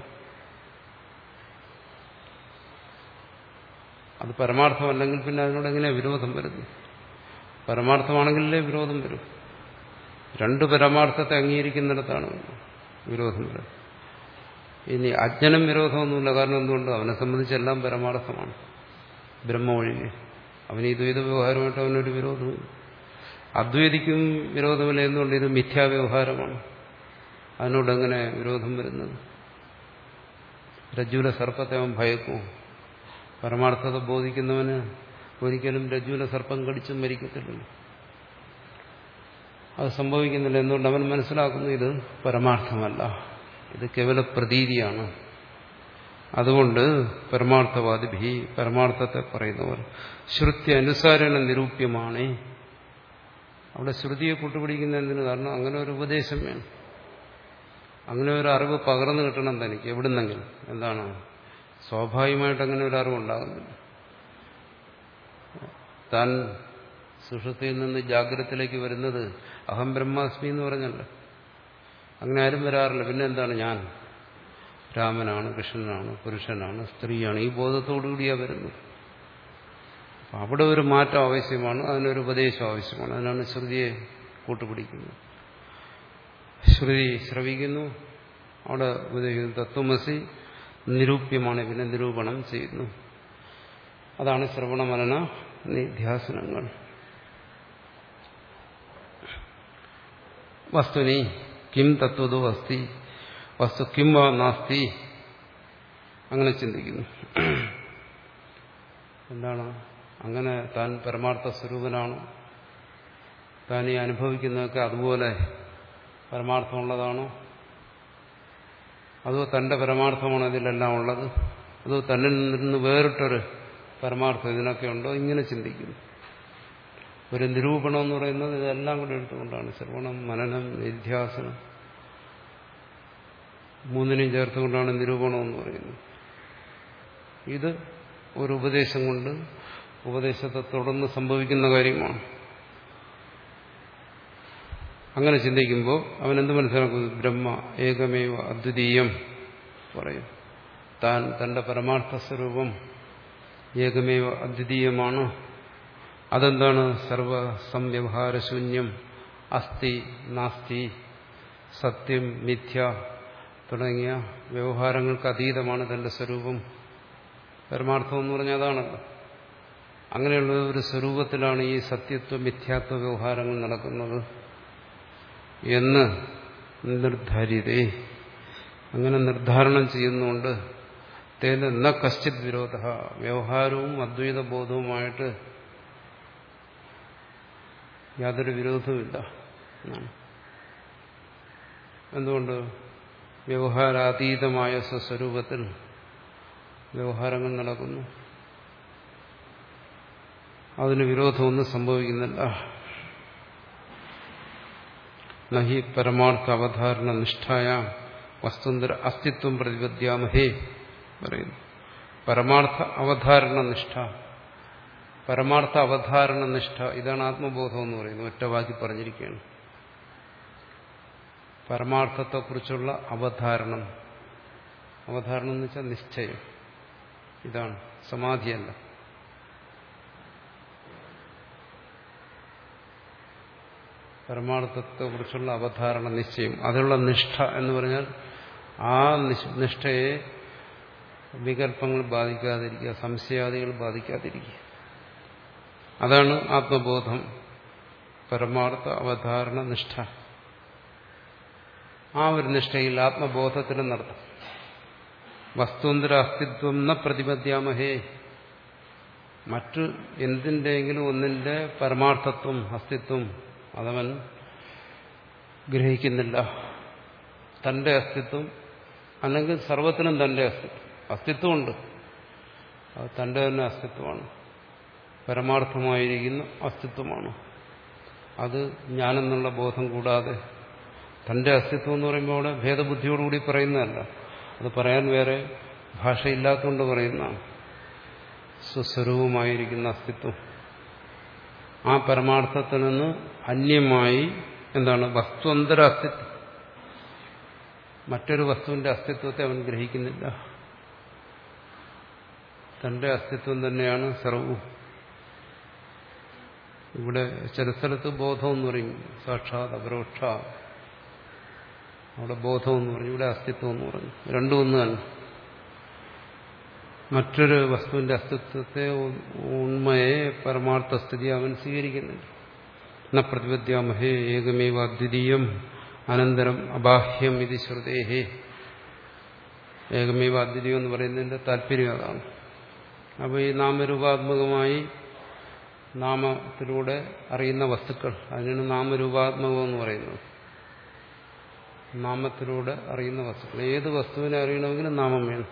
Speaker 1: അത് പരമാർത്ഥമല്ലെങ്കിൽ പിന്നെ അതിനോട് എങ്ങനെയാണ് വിരോധം വരുന്നത് പരമാർത്ഥമാണെങ്കിലേ വിരോധം വരും രണ്ട് പരമാർത്ഥത്തെ അംഗീകരിക്കുന്നിടത്താണ് വിരോധം വരുന്നത് ഇനി അജ്ഞനം വിരോധമൊന്നുമില്ല കാരണം എന്തുകൊണ്ട് അവനെ സംബന്ധിച്ച് എല്ലാം പരമാർത്ഥമാണ് ബ്രഹ്മ ഒഴികെ അവന് ഈ ദ്വൈത വ്യവഹാരമായിട്ട് അവനൊരു വിരോധമില്ല അദ്വൈതിക്കും വിരോധമില്ല എന്തുകൊണ്ട് ഇത് മിഥ്യാവ്യവഹാരമാണ് അതിനോട് എങ്ങനെ വിരോധം വരുന്നത് രജ്ജുവിലെ സർപ്പത്തെ അവൻ ഭയക്കും പരമാർത്ഥത ബോധിക്കുന്നവന് ഒരിക്കലും രജ്ജുവിലെ സർപ്പം കടിച്ചും മരിക്കത്തില്ലല്ലോ അത് സംഭവിക്കുന്നില്ല എന്തുകൊണ്ട് അവൻ മനസ്സിലാക്കുന്നു ഇത് പരമാർത്ഥമല്ല ഇത് കേവല പ്രതീതിയാണ് അതുകൊണ്ട് പരമാർത്ഥവാദി ഭീ പരമാർത്ഥത്തെ പറയുന്നവർ ശ്രുതി അനുസാരണ നിരൂപ്യമാണ് അവിടെ ശ്രുതിയെ കൂട്ടുപിടിക്കുന്ന എന്തിനു കാരണം അങ്ങനെ ഒരു ഉപദേശം വേണം അങ്ങനെ ഒരു അറിവ് പകർന്നു കിട്ടണം തനിക്ക് എവിടുന്നെങ്കിലും എന്താണ് സ്വാഭാവികമായിട്ട് അങ്ങനെ ഒരു അറിവുണ്ടാകുന്നില്ല താൻ സുഷുതിയിൽ നിന്ന് ജാഗ്രതത്തിലേക്ക് വരുന്നത് അഹം ബ്രഹ്മാസ്മി എന്ന് പറഞ്ഞല്ല അങ്ങനെ ആരും വരാറില്ല പിന്നെ എന്താണ് ഞാൻ രാമനാണ് കൃഷ്ണനാണ് പുരുഷനാണ് സ്ത്രീയാണ് ഈ ബോധത്തോടുകൂടിയാണ് വരുന്നത് അവിടെ ഒരു മാറ്റം ആവശ്യമാണ് അതിനൊരു ഉപദേശം ആവശ്യമാണ് അതിനാണ് ശ്രുതിയെ കൂട്ടുപിടിക്കുന്നത് ശ്രുതി ശ്രവിക്കുന്നു അവിടെ ഉപദേശിക്കുന്നു തത്വമസി നിരൂപ്യമാണ് പിന്നെ നിരൂപണം ചെയ്യുന്നു അതാണ് ശ്രവണമലന നിധ്യാസനങ്ങൾ വസ്തുനി കിം തത്വതോ അസ്തി വസ്തു കിം വാ നാസ്തി അങ്ങനെ ചിന്തിക്കുന്നു എന്താണ് അങ്ങനെ താൻ പരമാർത്ഥ സ്വരൂപനാണ് താൻ ഈ അനുഭവിക്കുന്നതൊക്കെ അതുപോലെ പരമാർത്ഥമുള്ളതാണോ അതോ തന്റെ പരമാർത്ഥമാണ് ഇതിലെല്ലാം ഉള്ളത് അതോ തന്നിൽ നിന്ന് വേറിട്ടൊരു പരമാർത്ഥം ഇതിനൊക്കെ ഉണ്ടോ ഇങ്ങനെ ചിന്തിക്കുന്നു ഒരു നിരൂപണം എന്ന് പറയുന്നത് ഇതെല്ലാം കൂടെ എടുത്തുകൊണ്ടാണ് ശ്രവണം മനനം നിധ്യാസനം മൂന്നിനെയും ചേർത്തുകൊണ്ടാണ് നിരൂപണം എന്ന് പറയുന്നത് ഇത് ഒരു ഉപദേശം കൊണ്ട് ഉപദേശത്തെ തുടർന്ന് സംഭവിക്കുന്ന കാര്യമാണ് അങ്ങനെ ചിന്തിക്കുമ്പോൾ അവൻ എന്ത് മനസ്സിലാക്കുന്നു ബ്രഹ്മ ഏകമേവ അദ്വിതീയം പറയും താൻ തന്റെ പരമാർത്ഥ സ്വരൂപം ഏകമേവ അദ്വിതീയമാണ് അതെന്താണ് സർവസംവ്യവഹാരശൂന്യം അസ്ഥി നാസ്തി സത്യം മിഥ്യ തുടങ്ങിയ വ്യവഹാരങ്ങൾക്ക് അതീതമാണ് തന്റെ സ്വരൂപം പരമാർത്ഥം എന്ന് പറഞ്ഞാൽ അതാണല്ലോ അങ്ങനെയുള്ള ഒരു സ്വരൂപത്തിലാണ് ഈ സത്യത്വ മിഥ്യാത്വ വ്യവഹാരങ്ങൾ നടക്കുന്നത് എന്ന് നിർധാരിതേ അങ്ങനെ നിർദ്ധാരണം ചെയ്യുന്നുകൊണ്ട് തേന ന കശ്ചിത് വിരോധ വ്യവഹാരവും അദ്വൈത ബോധവുമായിട്ട് യാതൊരു വിരോധവുമില്ല എന്തുകൊണ്ട് വ്യവഹാരാതീതമായ സ്വസ്വരൂപത്തിൽ വ്യവഹാരങ്ങൾ നടക്കുന്നു അതിന് വിരോധമൊന്നും സംഭവിക്കുന്നില്ല നഹി പരമാർത്ഥ അവധാരണ നിഷ്ഠായ വസ്തുന്തര അസ്തിത്വം പ്രതിപദ്യാമഹേ പറയുന്നു പരമാർത്ഥ അവധാരണ നിഷ്ഠ പരമാർത്ഥ അവധാരണ നിഷ്ഠ ഇതാണ് ആത്മബോധം എന്ന് പറയുന്നത് ഒറ്റ വാക്കി പറഞ്ഞിരിക്കുകയാണ് പരമാർത്ഥത്തെക്കുറിച്ചുള്ള അവധാരണം അവധാരണം എന്ന് വെച്ചാൽ നിശ്ചയം ഇതാണ് സമാധിയല്ല പരമാർത്ഥത്തെക്കുറിച്ചുള്ള അവധാരണ നിശ്ചയം അതിലുള്ള നിഷ്ഠ എന്ന് പറഞ്ഞാൽ ആ നിഷ്ഠയെ വികല്പങ്ങൾ ബാധിക്കാതിരിക്കുക സംശയാദികൾ ബാധിക്കാതിരിക്കുക അതാണ് ആത്മബോധം പരമാർത്ഥ അവധാരണ നിഷ്ഠ ആ ഒരു നിഷ്ഠയിൽ ആത്മബോധത്തിന് നടത്തും വസ്തുന്തര അസ്തിത്വം ന പ്രതിപദ്യാമഹേ മറ്റു എന്തിൻ്റെയെങ്കിലും ഒന്നിന്റെ പരമാർത്ഥത്വം അസ്തിത്വം അതവൻ ഗ്രഹിക്കുന്നില്ല തന്റെ അസ്തിത്വം അല്ലെങ്കിൽ സർവത്തിനും തന്റെ അസ്തിത്വം അസ്തിത്വമുണ്ട് അത് തന്റെ തന്നെ അസ്തിത്വമാണ് പരമാർത്ഥമായിരിക്കുന്ന അസ്തിത്വമാണ് അത് ഞാനെന്നുള്ള ബോധം കൂടാതെ തന്റെ അസ്തിത്വം എന്ന് പറയുമ്പോൾ അവിടെ ഭേദബുദ്ധിയോടുകൂടി പറയുന്നതല്ല അത് പറയാൻ വേറെ ഭാഷയില്ലാത്തതുകൊണ്ട് പറയുന്നതാണ് സ്വസ്വരൂപമായിരിക്കുന്ന അസ്തിത്വം ആ പരമാർത്ഥത്തിൽ നിന്ന് അന്യമായി എന്താണ് വസ്തുവന്തര അസ്തിത്വം മറ്റൊരു വസ്തുവിന്റെ അസ്തിത്വത്തെ അവൻ ഗ്രഹിക്കുന്നില്ല തന്റെ അസ്തിത്വം തന്നെയാണ് സർവവും ഇവിടെ ചില സ്ഥലത്ത് ബോധം എന്ന് പറയും സാക്ഷാത് അപരോക്ഷ അവിടെ ബോധം എന്ന് പറഞ്ഞു ഇവിടെ അസ്തിത്വം എന്ന് പറഞ്ഞു രണ്ടും ഒന്ന് തന്നെ മറ്റൊരു വസ്തുവിന്റെ അസ്തിത്വത്തെ ഉണ്മയെ പരമാർത്ഥസ്ഥിതി അവൻ സ്വീകരിക്കുന്നുണ്ട് ന പ്രതിപദ്യാമഹേ ഏകമേവ അദ്വിതീയം അനന്തരം അബാഹ്യം ഇത് ശ്രുതേഹേ ഏകമേവ അദ്വിതീയം എന്ന് പറയുന്നതിന്റെ താല്പര്യം അതാണ് അപ്പോൾ ഈ നാമരൂപാത്മകമായി നാമത്തിലൂടെ അറിയുന്ന വസ്തുക്കൾ അതിനാണ് നാമരൂപാത്മകം എന്ന് പറയുന്നത് നാമത്തിലൂടെ അറിയുന്ന വസ്തുക്കൾ ഏത് വസ്തുവിനെ അറിയണമെങ്കിലും നാമം വേണം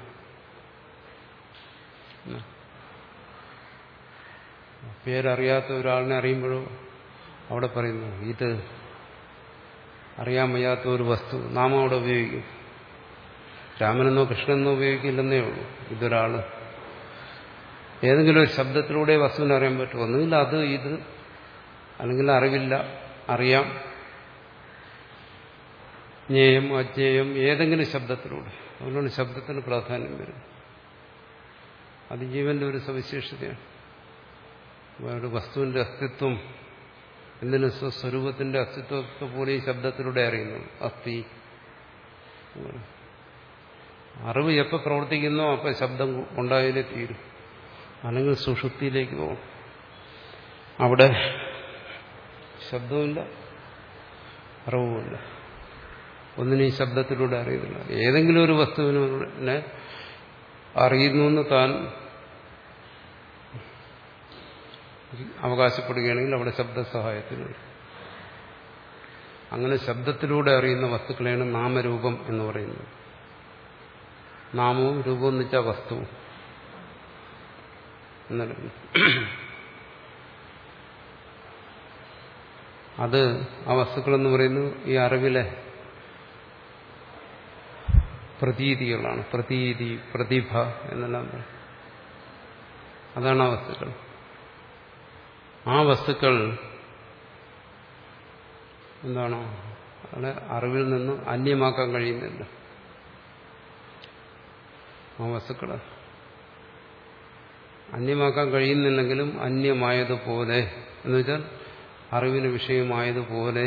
Speaker 1: പേരറിയാത്ത ഒരാളിനെ അറിയുമ്പോഴോ അവിടെ പറയുന്നു ഇത് അറിയാൻ വയ്യാത്ത ഒരു വസ്തു നാമം അവിടെ ഉപയോഗിക്കും രാമനെന്നോ കൃഷ്ണനെന്നോ ഉപയോഗിക്കില്ലെന്നേ ഉള്ളൂ ഇതൊരാള് ഏതെങ്കിലും ഒരു ശബ്ദത്തിലൂടെ വസ്തുവിനെ അറിയാൻ പറ്റും ഒന്നുകിൽ അത് ഇത് അല്ലെങ്കിൽ അറിവില്ല അറിയാം ജ്ഞേയം അജ്ഞേയം ഏതെങ്കിലും ശബ്ദത്തിലൂടെ അതുകൊണ്ടാണ് ശബ്ദത്തിന് പ്രാധാന്യം വരുന്നത് അത് ജീവന്റെ ഒരു സവിശേഷതയാണ് ഒരു വസ്തുവിന്റെ അസ്തിത്വം എന്തിനു സ്വസ്വരൂപത്തിന്റെ അസ്തിത്വത്തെ പോലെ ഈ ശബ്ദത്തിലൂടെ അറിയുന്നു അസ്ഥി അറിവ് എപ്പോൾ പ്രവർത്തിക്കുന്നോ അപ്പം ശബ്ദം ഉണ്ടായാലേ തീരും അല്ലെങ്കിൽ സുഷുപ്തിയിലേക്ക് പോകും അവിടെ ശബ്ദവുമില്ല അറിവുമില്ല ഒന്നിനും ഈ ശബ്ദത്തിലൂടെ അറിയുന്നില്ല ഏതെങ്കിലും ഒരു വസ്തുവിനെ അറിയുന്നു എന്ന് താൻ അവകാശപ്പെടുകയാണെങ്കിൽ അവിടെ ശബ്ദ സഹായത്തിന് അങ്ങനെ ശബ്ദത്തിലൂടെ അറിയുന്ന വസ്തുക്കളെയാണ് നാമരൂപം എന്ന് പറയുന്നത് നാമവും രൂപവും എന്ന് വെച്ചാൽ വസ്തുവും എന്നല്ല അത് ആ വസ്തുക്കളെന്ന് പറയുന്നത് ഈ അറിവിലെ പ്രതീതികളാണ് പ്രതീതി പ്രതിഭ എന്നെല്ലാം പറയും അതാണ് ആ വസ്തുക്കൾ ആ വസ്തുക്കൾ എന്താണോ അവിടെ അറിവിൽ നിന്ന് അന്യമാക്കാൻ കഴിയുന്നില്ല ആ വസ്തുക്കൾ അന്യമാക്കാൻ കഴിയുന്നില്ലെങ്കിലും അന്യമായതുപോലെ എന്ന് വെച്ചാൽ അറിവിന് വിഷയമായതുപോലെ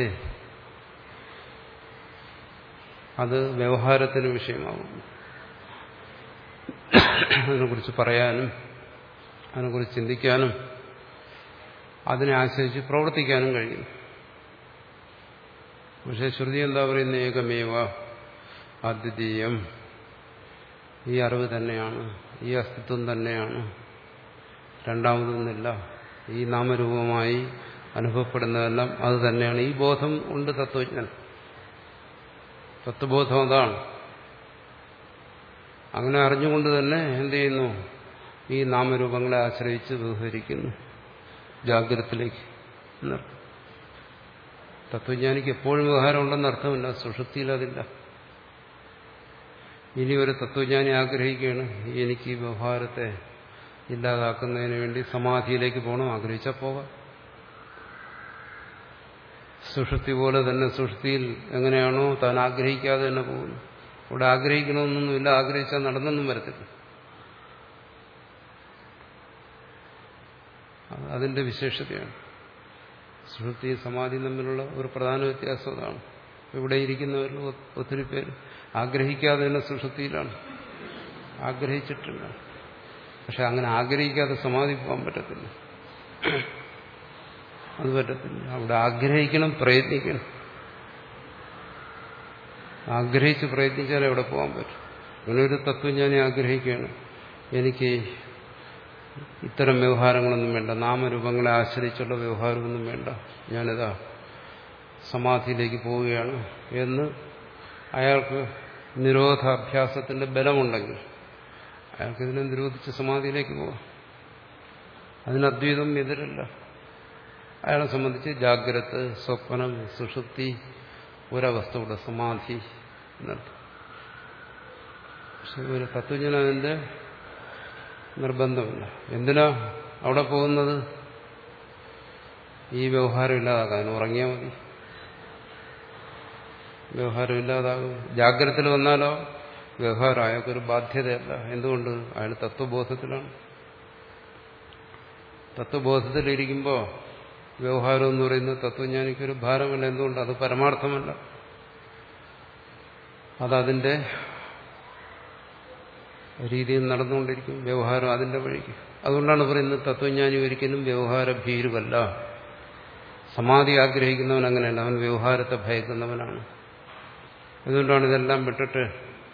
Speaker 1: അത് വ്യവഹാരത്തിന് വിഷയമാകും അതിനെക്കുറിച്ച് പറയാനും അതിനെക്കുറിച്ച് ചിന്തിക്കാനും അതിനെ ആശ്രയിച്ച് പ്രവർത്തിക്കാനും കഴിയും പക്ഷെ ശ്രുതി എന്താ പറയുന്ന ഏകമേവ അദ്വിതീയം ഈ അറിവ് തന്നെയാണ് ഈ അസ്തിത്വം തന്നെയാണ് രണ്ടാമതൊന്നില്ല ഈ നാമരൂപമായി അനുഭവപ്പെടുന്നതെല്ലാം അത് തന്നെയാണ് ഈ ബോധം ഉണ്ട് തത്വജ്ഞൻ തത്വബോധം അതാണ് അങ്ങനെ അറിഞ്ഞുകൊണ്ട് തന്നെ എന്ത് ചെയ്യുന്നു ഈ നാമരൂപങ്ങളെ ആശ്രയിച്ച് വ്യവഹരിക്കുന്നു ജാഗ്രതത്തിലേക്ക് എന്നർത്ഥം തത്വജ്ഞാനിക്ക് എപ്പോഴും വ്യവഹാരം ഉണ്ടെന്ന് അർത്ഥമില്ല സുഷുപ്തിയിൽ അതില്ല ഇനി ഒരു തത്വജ്ഞാനി ആഗ്രഹിക്കുകയാണ് എനിക്ക് ഈ വ്യവഹാരത്തെ ഇല്ലാതാക്കുന്നതിന് വേണ്ടി സമാധിയിലേക്ക് പോകണം ആഗ്രഹിച്ചാൽ പോകാം സുഷുപ്തി പോലെ തന്നെ സുഷുപ്തിയിൽ എങ്ങനെയാണോ താൻ ആഗ്രഹിക്കാതെ തന്നെ പോകുന്നു ഇവിടെ ആഗ്രഹിക്കണമെന്നൊന്നുമില്ല ആഗ്രഹിച്ചാൽ നടന്നൊന്നും വരത്തില്ല അതിന്റെ വിശേഷതയാണ് സുഷുപ്തിയും സമാധിയും തമ്മിലുള്ള ഒരു പ്രധാന വ്യത്യാസം അതാണ് ഇവിടെ ഇരിക്കുന്നവരിൽ ഒത്തിരി പേര് ആഗ്രഹിക്കാതെ തന്നെ സുഷുതിയിലാണ് ആഗ്രഹിച്ചിട്ടില്ല പക്ഷെ അങ്ങനെ ആഗ്രഹിക്കാതെ സമാധി പോകാൻ പറ്റത്തില്ല അത് പറ്റത്തില്ല അവിടെ ആഗ്രഹിക്കണം പ്രയത്നിക്കണം ആഗ്രഹിച്ച് പ്രയത്നിച്ചാലേ അവിടെ പോകാൻ പറ്റും അങ്ങനെ ഒരു തത്വം ഞാൻ ആഗ്രഹിക്കുകയാണ് എനിക്ക് ഇത്തരം വ്യവഹാരങ്ങളൊന്നും വേണ്ട നാമരൂപങ്ങളെ ആശ്രയിച്ചുള്ള വ്യവഹാരമൊന്നും വേണ്ട ഞാനിതാ സമാധിയിലേക്ക് പോവുകയാണ് എന്ന് അയാൾക്ക് നിരോധാഭ്യാസത്തിന്റെ ബലമുണ്ടെങ്കിൽ അയാൾക്ക് ഇതിനെ നിരോധിച്ച് സമാധിയിലേക്ക് പോവാം അതിന് അദ്വൈതം എതിരല്ല അയാളെ സംബന്ധിച്ച് ജാഗ്രത സ്വപ്നം സുഷുപ്തി ഒരവസ്ഥയുടെ സമാധി എന്നർത്ഥം പക്ഷെ ഒരു തത്വജ്ഞൻ അതിന്റെ നിർബന്ധമില്ല എന്തിനാ അവിടെ പോകുന്നത് ഈ വ്യവഹാരം ഇല്ലാതാക്കാൻ ഉറങ്ങിയാൽ മതി വ്യവഹാരം ഇല്ലാതാകും ജാഗ്രതയിൽ വന്നാലോ വ്യവഹാരം അയാൾക്കൊരു ബാധ്യതയല്ല എന്തുകൊണ്ട് അയാൾ തത്വബോധത്തിലാണ് തത്വബോധത്തിലിരിക്കുമ്പോൾ വ്യവഹാരം എന്ന് പറയുന്നത് തത്വജ്ഞാനിക്കൊരു ഭാരമല്ല എന്തുകൊണ്ട് അത് പരമാർത്ഥമല്ല അതതിന്റെ രീതിയിൽ നടന്നുകൊണ്ടിരിക്കും വ്യവഹാരം അതിന്റെ വഴിക്ക് അതുകൊണ്ടാണ് പറയുന്നത് തത്വജ്ഞാനി ഒരിക്കലും വ്യവഹാര ഭീരുവല്ല സമാധി ആഗ്രഹിക്കുന്നവൻ അങ്ങനെയല്ല അവൻ വ്യവഹാരത്തെ ഭയക്കുന്നവനാണ് അതുകൊണ്ടാണ് ഇതെല്ലാം വിട്ടിട്ട്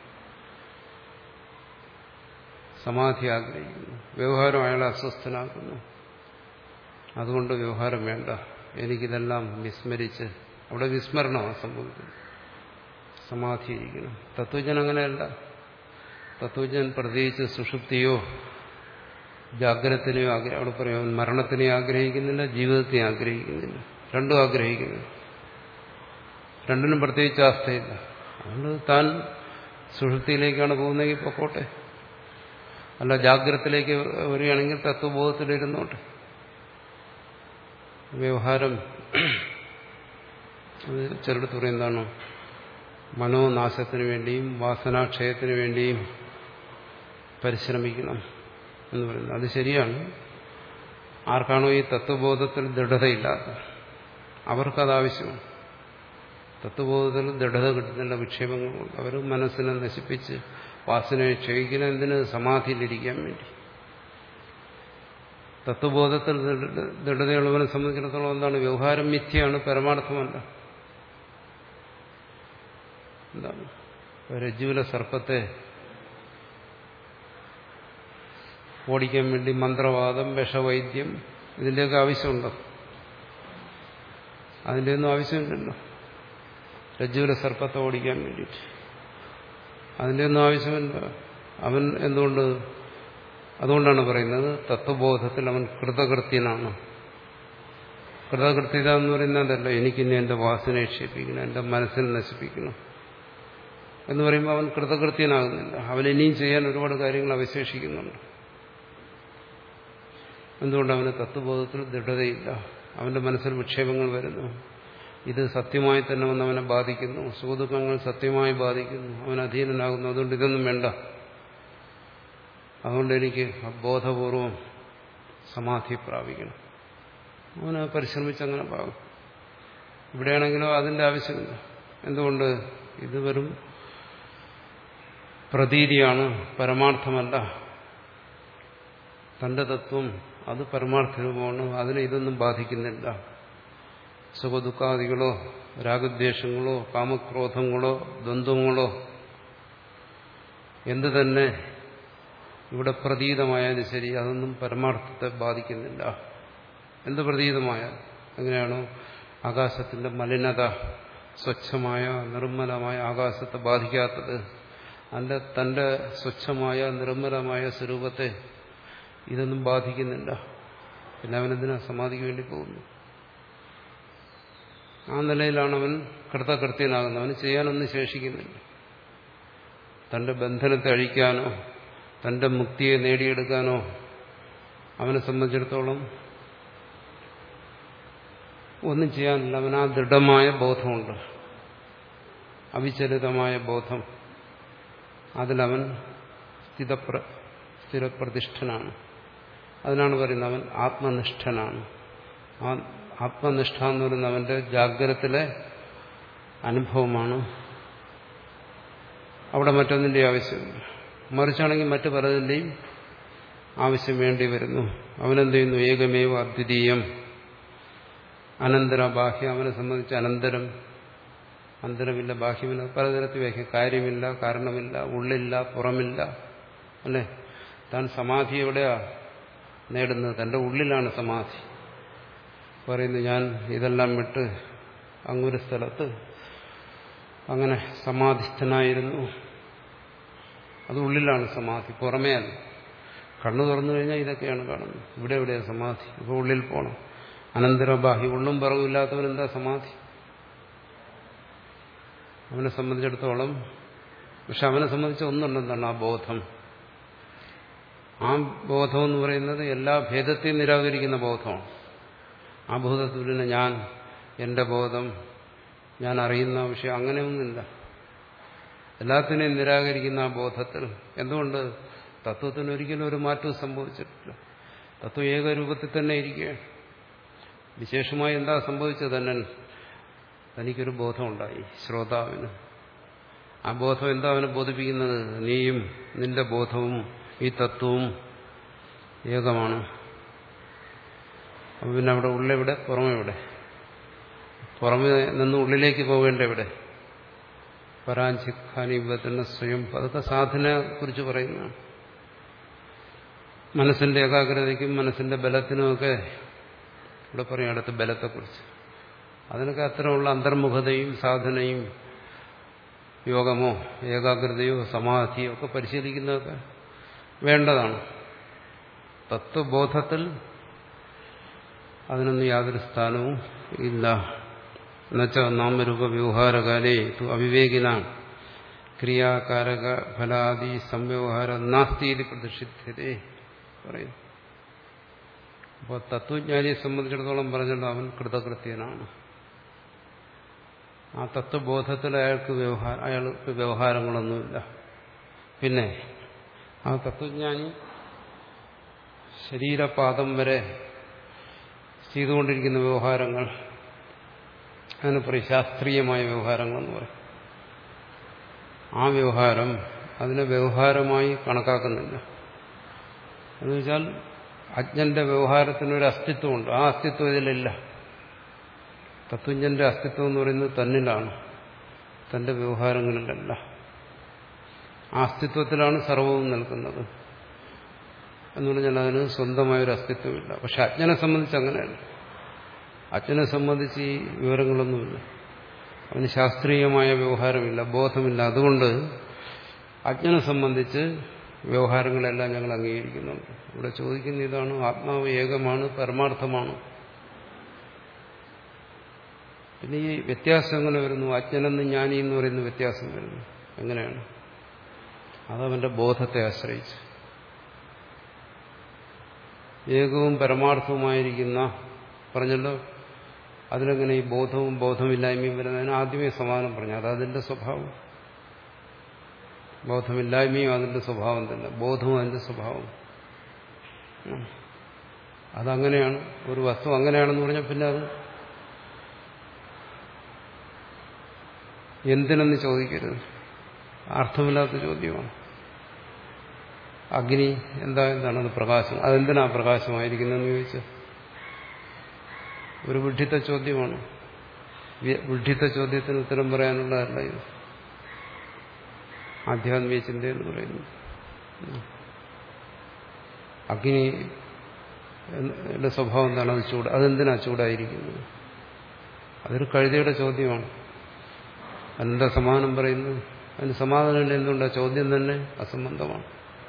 Speaker 1: സമാധി ആഗ്രഹിക്കുന്നു വ്യവഹാരം അയാളെ അസ്വസ്ഥനാക്കുന്നു അതുകൊണ്ട് വ്യവഹാരം വേണ്ട എനിക്കിതെല്ലാം വിസ്മരിച്ച് അവിടെ വിസ്മരണമാണ് സംഭവിക്കുന്നത് സമാധിയിരിക്കണം തത്വജ്ഞൻ അങ്ങനെയല്ല തത്വജ്ഞൻ പ്രത്യേകിച്ച് സുഷുപ്തിയോ ജാഗ്രതത്തിനെയോ ആഗ്രഹം അവിടെ പറയാം മരണത്തിനെ ആഗ്രഹിക്കുന്നില്ല ജീവിതത്തെ ആഗ്രഹിക്കുന്നില്ല രണ്ടും ആഗ്രഹിക്കുന്നു രണ്ടിനും പ്രത്യേകിച്ച് അവസ്ഥയില്ല അതുകൊണ്ട് താൻ സുഷുപ്തിയിലേക്കാണ് പോകുന്നതെങ്കിൽ പൊക്കോട്ടെ അല്ല ജാഗ്രതത്തിലേക്ക് വരികയാണെങ്കിൽ തത്വബോധത്തിലിരുന്നോട്ടെ വ്യവഹാരം അത് ചിലടത്ത് പറയുന്നതാണ് മനോനാശത്തിന് വേണ്ടിയും വാസനാക്ഷയത്തിന് വേണ്ടിയും പരിശ്രമിക്കണം എന്ന് പറയുന്നത് അത് ശരിയാണ് ആർക്കാണോ ഈ തത്വബോധത്തിൽ ദൃഢതയില്ലാത്തത് അവർക്കത് ആവശ്യമാണ് തത്വബോധത്തിൽ ദൃഢത കിട്ടുന്നില്ല വിക്ഷേപങ്ങളുണ്ട് അവർ മനസ്സിനെ നശിപ്പിച്ച് വാസനയെ ക്ഷയിക്കുന്ന എന്തിന് സമാധിയിലിരിക്കാൻ വേണ്ടി തത്വബോധത്തിൽ ദൃഢതയുള്ളവനെ സംബന്ധിച്ചിടത്തോളം എന്താണ് വ്യവഹാരം മിഥ്യയാണ് പരമാർത്ഥമല്ല എന്താണ് രജ്ജുവിലെ സർപ്പത്തെ ഓടിക്കാൻ വേണ്ടി മന്ത്രവാദം വിഷവൈദ്യം ഇതിൻ്റെയൊക്കെ ആവശ്യമുണ്ടോ അതിൻ്റെ ഒന്നും ആവശ്യമില്ലല്ലോ രജ്ജുവിലെ സർപ്പത്തെ ഓടിക്കാൻ വേണ്ടിയിട്ട് അതിൻ്റെ ഒന്നും ആവശ്യമില്ല അവൻ എന്തുകൊണ്ട് അതുകൊണ്ടാണ് പറയുന്നത് തത്വബോധത്തിൽ അവൻ കൃതകൃത്യനാണ് കൃതകൃത്യത എന്ന് പറയുന്നതല്ല എനിക്കിനി എന്റെ വാസന ക്ഷേപിക്കണം എന്റെ മനസ്സിനെ നശിപ്പിക്കണം എന്ന് പറയുമ്പോൾ അവൻ കൃതകൃത്യനാകുന്നില്ല അവൻ ഇനിയും ചെയ്യാൻ ഒരുപാട് കാര്യങ്ങൾ അവശേഷിക്കുന്നുണ്ട് എന്തുകൊണ്ട് അവന് തത്വബോധത്തിൽ ദൃഢതയില്ല അവന്റെ മനസ്സിൽ വിക്ഷേപങ്ങൾ വരുന്നു ഇത് സത്യമായി തന്നെ വന്ന് അവനെ ബാധിക്കുന്നു സുഖദുഃഖങ്ങൾ സത്യമായി ബാധിക്കുന്നു അവൻ അധീനനാകുന്നു അതുകൊണ്ട് ഇതൊന്നും വേണ്ട അതുകൊണ്ട് എനിക്ക് ബോധപൂർവം സമാധി പ്രാപിക്കണം അവന് പരിശ്രമിച്ച് അങ്ങനെ പാകും ഇവിടെയാണെങ്കിലോ അതിന്റെ ആവശ്യമില്ല എന്തുകൊണ്ട് ഇത് വെറും പ്രതീതിയാണ് പരമാർത്ഥമല്ല തന്റെ തത്വം അത് പരമാർത്ഥ രൂപമാണ് അതിനെ ഇതൊന്നും ബാധിക്കുന്നില്ല സുഖദുഃഖാദികളോ രാഗദ്വേഷങ്ങളോ കാമക്രോധങ്ങളോ ദ്വന്ദ്വങ്ങളോ എന്തു തന്നെ ഇവിടെ പ്രതീതമായാലും ശരി അതൊന്നും പരമാർത്ഥത്തെ ബാധിക്കുന്നില്ല എന്ത് പ്രതീതമായ എങ്ങനെയാണോ ആകാശത്തിന്റെ മലിനത സ്വച്ഛമായ നിർമ്മലമായ ആകാശത്തെ ബാധിക്കാത്തത് അതിന്റെ തന്റെ സ്വച്ഛമായ നിർമ്മലമായ സ്വരൂപത്തെ ഇതൊന്നും ബാധിക്കുന്നില്ല പിന്നെ അവനെന്തിനാ സമാധിക്ക് വേണ്ടി പോകുന്നു ആ നിലയിലാണ് അവൻ കൃതകൃത്യനാകുന്നത് അവന് ചെയ്യാനൊന്നും ശേഷിക്കുന്നില്ല തന്റെ ബന്ധനത്തെ അഴിക്കാനോ തന്റെ മുക്തിയെ നേടിയെടുക്കാനോ അവനെ സംബന്ധിച്ചിടത്തോളം ഒന്നും ചെയ്യാനില്ല അവൻ ആ ദൃഢമായ ബോധമുണ്ട് അവിചലിതമായ ബോധം അതിലവൻ സ്ഥിതപ്ര സ്ഥിരപ്രതിഷ്ഠനാണ് അതിനാണ് പറയുന്നത് അവൻ ആത്മനിഷ്ഠനാണ് ആ ആത്മനിഷ്ഠ എന്ന് പറയുന്നത് അവന്റെ ജാഗ്രതത്തിലെ അനുഭവമാണ് അവിടെ മറ്റൊന്നിൻ്റെ ആവശ്യമില്ല മറിച്ചാണെങ്കിൽ മറ്റു പലതിൻ്റെയും ആവശ്യം വേണ്ടി വരുന്നു അവനെന്ത് ചെയ്യുന്നു ഏകമേവ അദ്വിതീയം അനന്തര ബാഹ്യം അവനെ സംബന്ധിച്ച് അനന്തരം അന്തരമില്ല ബാഹ്യമില്ല പലതരത്തിൽ വ്യാഖ്യ കാര്യമില്ല കാരണമില്ല ഉള്ളില്ല പുറമില്ല അല്ലേ താൻ സമാധി എവിടെയാ നേടുന്നത് തന്റെ ഉള്ളിലാണ് സമാധി പറയുന്നു ഞാൻ ഇതെല്ലാം വിട്ട് അങ്ങൊരു സ്ഥലത്ത് അങ്ങനെ സമാധിസ്ഥനായിരുന്നു അത് ഉള്ളിലാണ് സമാധി പുറമേ അല്ല കണ്ണു തുറന്നു കഴിഞ്ഞാൽ ഇതൊക്കെയാണ് കാണുന്നത് ഇവിടെ എവിടെയാണ് സമാധി ഇപ്പോൾ ഉള്ളിൽ പോകണം അനന്തരബാഹി ഉള്ളും പറവില്ലാത്തവൻ എന്താ സമാധി അവനെ സംബന്ധിച്ചിടത്തോളം പക്ഷെ അവനെ സംബന്ധിച്ച് ഒന്നുണ്ടെന്നാണ് ആ ബോധം ആ ബോധം എന്ന് പറയുന്നത് എല്ലാ ഭേദത്തെയും നിരാകരിക്കുന്ന ബോധമാണ് ആ ബോധത്തിൽ ഞാൻ എന്റെ ബോധം ഞാൻ അറിയുന്ന വിഷയം അങ്ങനെയൊന്നുമില്ല എല്ലാത്തിനെയും നിരാകരിക്കുന്ന ആ ബോധത്തിൽ എന്തുകൊണ്ട് തത്വത്തിന് ഒരിക്കലും ഒരു മാറ്റവും സംഭവിച്ചിട്ടില്ല തത്വം ഏകരൂപത്തിൽ തന്നെ ഇരിക്കുകയാണ് വിശേഷമായി എന്താ സംഭവിച്ചത് തന്നെ തനിക്കൊരു ബോധമുണ്ടായി ശ്രോതാവിന് ആ ബോധം എന്താ അവനെ ബോധിപ്പിക്കുന്നത് നീയും നിന്റെ ബോധവും ഈ തത്വവും ഏകമാണ് അപ്പൊ പിന്നെ അവിടെ ഉള്ളെവിടെ പുറമെവിടെ പുറമെ നിന്ന് ഉള്ളിലേക്ക് പോകേണ്ട എവിടെ പരാഞ്ചിഖാനിബത്തിന് സ്വയം അതൊക്കെ സാധനയെ കുറിച്ച് പറയുന്നതാണ് മനസ്സിന്റെ ഏകാഗ്രതയ്ക്കും മനസ്സിന്റെ ബലത്തിനുമൊക്കെ ഇവിടെ പറയും അടുത്ത ബലത്തെക്കുറിച്ച് അതിനൊക്കെ അത്തരമുള്ള അന്തർമുഖതയും സാധനയും യോഗമോ ഏകാഗ്രതയോ സമാധിയോ ഒക്കെ പരിശീലിക്കുന്നതൊക്കെ വേണ്ടതാണ് തത്വബോധത്തിൽ അതിനൊന്നും യാതൊരു സ്ഥാനവും ഇല്ല എന്നുവെച്ചാൽ നാമരൂപ വ്യവഹാരകാലേ അവിവേകിന ക്രിയാകാരക ഫലാദി സംവ്യവഹാര നാസ്തി പ്രതിഷിധ്യതേ പറയും അപ്പോൾ തത്വജ്ഞാനിയെ സംബന്ധിച്ചിടത്തോളം പറഞ്ഞല്ലോ അവൻ കൃതകൃത്യനാണ് ആ തത്വബോധത്തിൽ അയാൾക്ക് വ്യവഹാര അയാൾക്ക് വ്യവഹാരങ്ങളൊന്നുമില്ല പിന്നെ ആ തത്വജ്ഞാനി ശരീരപാദം വരെ ചെയ്തുകൊണ്ടിരിക്കുന്ന വ്യവഹാരങ്ങൾ അതിന് പറയും ശാസ്ത്രീയമായ വ്യവഹാരങ്ങളെന്ന് പറയും ആ വ്യവഹാരം അതിനെ വ്യവഹാരമായി കണക്കാക്കുന്നില്ല എന്ന് വെച്ചാൽ അജ്ഞന്റെ വ്യവഹാരത്തിനൊരു അസ്തിത്വമുണ്ട് ആ അസ്തിത്വം ഇതിലില്ല തത്വജ്ഞന്റെ അസ്തിത്വം എന്ന് പറയുന്നത് തന്നിലാണ് തന്റെ വ്യവഹാരങ്ങളിലല്ല ആ അസ്തിത്വത്തിലാണ് സർവവും നിൽക്കുന്നത് എന്ന് പറഞ്ഞാൽ അതിന് സ്വന്തമായൊരു അസ്തിത്വമില്ല പക്ഷെ അജ്ഞനെ സംബന്ധിച്ച് അങ്ങനെയല്ല അജ്ഞനെ സംബന്ധിച്ച് ഈ വിവരങ്ങളൊന്നുമില്ല അവന് ശാസ്ത്രീയമായ വ്യവഹാരമില്ല ബോധമില്ല അതുകൊണ്ട് അജ്ഞനെ സംബന്ധിച്ച് വ്യവഹാരങ്ങളെല്ലാം ഞങ്ങൾ അംഗീകരിക്കുന്നുണ്ട് ഇവിടെ ചോദിക്കുന്ന ഇതാണ് ആത്മാവ് ഏകമാണ് പരമാർത്ഥമാണ് പിന്നെ ഈ വ്യത്യാസം എങ്ങനെ വരുന്നു അജ്ഞനെന്ന് ജ്ഞാനി എന്ന് പറയുന്ന വ്യത്യാസം വരുന്നു എങ്ങനെയാണ് അതവന്റെ ബോധത്തെ ആശ്രയിച്ച് ഏകവും പരമാർത്ഥവുമായിരിക്കുന്ന പറഞ്ഞല്ലോ അതിലെങ്ങനെ ഈ ബോധവും ബോധമില്ലായ്മയും വരുന്നതിന് ആദ്യമേ സമാധാനം പറഞ്ഞു അതതിന്റെ സ്വഭാവം ബോധമില്ലായ്മയും അതിന്റെ സ്വഭാവം തന്നെ ബോധവും അതിന്റെ സ്വഭാവം അതങ്ങനെയാണ് ഒരു വസ്തു അങ്ങനെയാണെന്ന് പറഞ്ഞാൽ പിന്നെ അത് എന്തിനെന്ന് ചോദിക്കരുത് അർത്ഥമില്ലാത്ത ചോദ്യമാണ് അഗ്നി എന്താ എന്താണ് അത് പ്രകാശം അതെന്തിനാ പ്രകാശമായിരിക്കുന്നതെന്ന് ചോദിച്ചാൽ ഒരു വിഡ്ഢിത്ത ചോദ്യമാണ് വിഡ്ഢിത്ത ചോദ്യത്തിന് ഉത്തരം പറയാനുള്ളതല്ല ഇത് ആധ്യാത്മിക ചിന്ത എന്ന് പറയുന്നു അഗ്നിയുടെ സ്വഭാവം എന്താണ് അത് ചൂട് അതെന്തിനാ ചൂടായിരിക്കുന്നത് അതൊരു കഴുതയുടെ ചോദ്യമാണ് അതിനെന്താ സമാധാനം പറയുന്നത് അതിന് സമാധാനമില്ല എന്തുകൊണ്ടാ ചോദ്യം തന്നെ അസംബന്ധമാണ്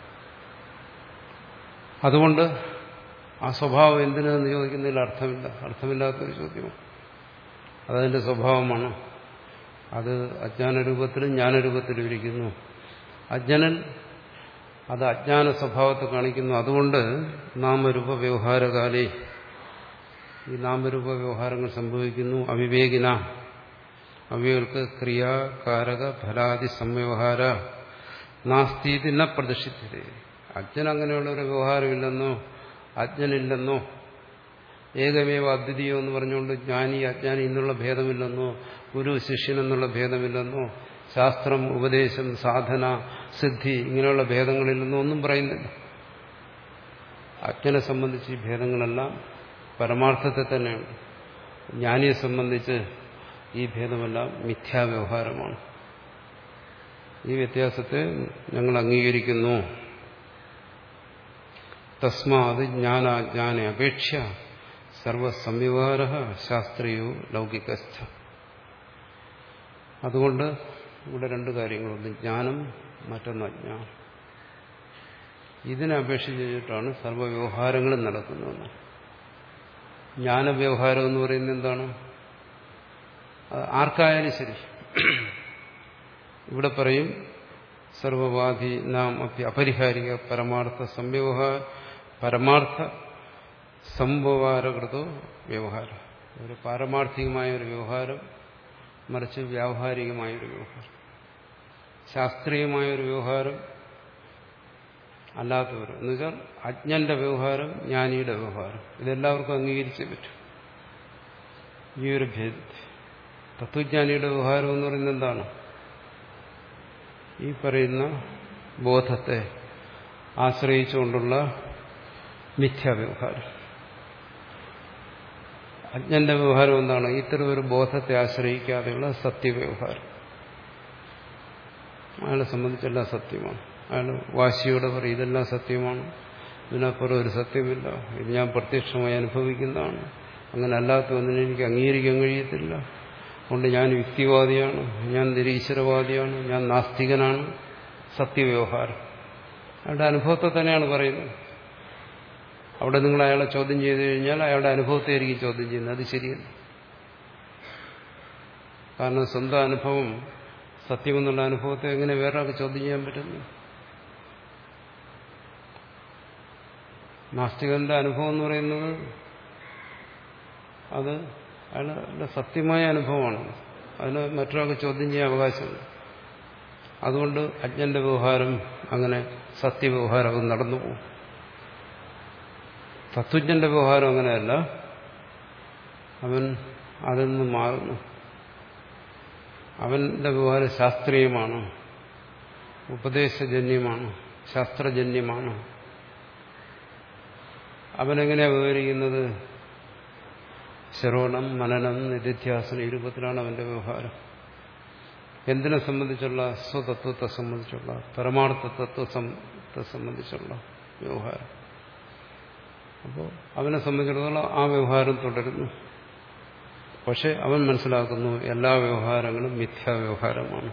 Speaker 1: അതുകൊണ്ട് ആ സ്വഭാവം എന്തിനെന്ന് ചോദിക്കുന്നതിൽ അർത്ഥമില്ല അർത്ഥമില്ലാത്തൊരു ചോദ്യമാണ് അതതിന്റെ സ്വഭാവമാണ് അത് അജ്ഞാനരൂപത്തിലും ജ്ഞാനരൂപത്തിലും ഇരിക്കുന്നു അജ്ഞനൻ അത് അജ്ഞാന സ്വഭാവത്തെ കാണിക്കുന്നു അതുകൊണ്ട് നാമരൂപ വ്യവഹാരകാലേ ഈ നാമരൂപ വ്യവഹാരങ്ങൾ സംഭവിക്കുന്നു അവിവേകിന അവയവർക്ക് ക്രിയ കാരക ഫലാദി സംവ്യവഹാര നാസ്തീതി ന പ്രതിഷ്ഠിച്ചത് അജ്ഞൻ അങ്ങനെയുള്ള ഒരു വ്യവഹാരമില്ലെന്നോ അജ്ഞനില്ലെന്നോ ഏകമേവ അദ്വിതീയം എന്ന് പറഞ്ഞുകൊണ്ട് ജ്ഞാനി അജ്ഞാനി എന്നുള്ള ഭേദമില്ലെന്നോ ഗുരു ശിഷ്യൻ എന്നുള്ള ഭേദമില്ലെന്നോ ശാസ്ത്രം ഉപദേശം സാധന സിദ്ധി ഇങ്ങനെയുള്ള ഭേദങ്ങളില്ലെന്നോ ഒന്നും പറയുന്നില്ല അജ്ഞനെ സംബന്ധിച്ച് ഈ ഭേദങ്ങളെല്ലാം പരമാർത്ഥത്തെ തന്നെയാണ് ജ്ഞാനിയെ സംബന്ധിച്ച് ഈ ഭേദമെല്ലാം മിഥ്യാവ്യവഹാരമാണ് ഈ വ്യത്യാസത്തെ ഞങ്ങൾ അംഗീകരിക്കുന്നു തസ്മാത് ജ്ഞാനാജ്ഞാന അപേക്ഷ സർവസംവിവാര ശാസ്ത്രീയോ ലൗകികസ്ഥ അതുകൊണ്ട് ഇവിടെ രണ്ട് കാര്യങ്ങളുണ്ട് ജ്ഞാനം മറ്റൊന്ന് അജ്ഞാനം ഇതിനെ അപേക്ഷിച്ചിട്ടാണ് സർവ്വവ്യവഹാരങ്ങളും നടക്കുന്നതെന്ന് ജ്ഞാനവ്യവഹാരം എന്ന് പറയുന്നത് എന്താണ് ആർക്കായാലും ശരി ഇവിടെ പറയും സർവവാധി നാം അപരിഹാരിക പരമാർത്ഥ സംവ്യവഹാര പരമാർത്ഥ സംഭവാരകൃതോ വ്യവഹാരം ഒരു പാരമാർത്ഥികമായ ഒരു വ്യവഹാരം മറിച്ച് വ്യാവഹാരികമായ ഒരു വ്യവഹാരം ശാസ്ത്രീയമായ ഒരു വ്യവഹാരം അല്ലാത്തവർ എന്നുവെച്ചാൽ അജ്ഞന്റെ വ്യവഹാരം ജ്ഞാനിയുടെ വ്യവഹാരം ഇതെല്ലാവർക്കും അംഗീകരിച്ചേ പറ്റും ഈ ഒരു ഭേദത്തിൽ തത്വജ്ഞാനിയുടെ വ്യവഹാരം എന്ന് പറയുന്നത് എന്താണ് ഈ പറയുന്ന ബോധത്തെ ആശ്രയിച്ചുകൊണ്ടുള്ള മിഥ്യാവ്യവഹാരം അജ്ഞന്റെ വ്യവഹാരം എന്താണ് ഇത്തരം ഒരു ബോധത്തെ ആശ്രയിക്കാതെയുള്ള സത്യവ്യവഹാരം അയാളെ സംബന്ധിച്ചെല്ലാം സത്യമാണ് അയാൾ വാശിയോടെ പറയും ഇതെല്ലാം സത്യമാണ് ഇതിനപ്പുറം ഒരു സത്യമില്ല ഇത് ഞാൻ പ്രത്യക്ഷമായി അനുഭവിക്കുന്നതാണ് അങ്ങനെ അല്ലാത്ത ഒന്നിനെ എനിക്ക് അംഗീകരിക്കാൻ കഴിയത്തില്ല അതുകൊണ്ട് ഞാൻ യുക്തിവാദിയാണ് ഞാൻ നിരീശ്വരവാദിയാണ് ഞാൻ നാസ്തികനാണ് സത്യവ്യവഹാരം അയാളുടെ അനുഭവത്തെ തന്നെയാണ് പറയുന്നത് അവിടെ നിങ്ങൾ അയാളെ ചോദ്യം ചെയ്തു കഴിഞ്ഞാൽ അയാളുടെ അനുഭവത്തെ ആയിരിക്കും ചോദ്യം ചെയ്യുന്നത് അത് ശരിയല്ല കാരണം സ്വന്തം അനുഭവം സത്യമെന്നുള്ള അനുഭവത്തെ എങ്ങനെ വേറൊരാൾക്ക് ചോദ്യം ചെയ്യാൻ പറ്റുന്നു നാസ്തികന്റെ അനുഭവം എന്ന് പറയുന്നത് അത് അയാളുടെ സത്യമായ അനുഭവമാണ് അതിന് മറ്റൊരാൾക്ക് ചോദ്യം ചെയ്യാൻ അവകാശമില്ല അതുകൊണ്ട് അജ്ഞന്റെ വ്യവഹാരം അങ്ങനെ സത്യവ്യവഹാരം നടന്നു പോകും തത്വജ്ഞന്റെ വ്യവഹാരം അങ്ങനെയല്ല അവൻ അതിൽ നിന്ന് മാറുന്നു അവന്റെ വ്യവഹാരം ശാസ്ത്രീയമാണ് ഉപദേശജന്യമാണ് ശാസ്ത്രജന്യമാണ് അവനെങ്ങനെയാണ് വിവരിക്കുന്നത് ശ്രവണം മനനം നിധിധ്യാസനം ഈ രൂപത്തിലാണ് അവന്റെ വ്യവഹാരം എന്തിനെ സംബന്ധിച്ചുള്ള സ്വതത്വത്തെ സംബന്ധിച്ചുള്ള പരമാർത്ഥ തത്വത്തെ സംബന്ധിച്ചുള്ള വ്യവഹാരം അപ്പോൾ അവനെ സംബന്ധിച്ചിടത്തോളം ആ വ്യവഹാരം തുടരുന്നു പക്ഷെ അവൻ മനസ്സിലാക്കുന്നു എല്ലാ വ്യവഹാരങ്ങളും മിഥ്യാവ്യവഹാരമാണ്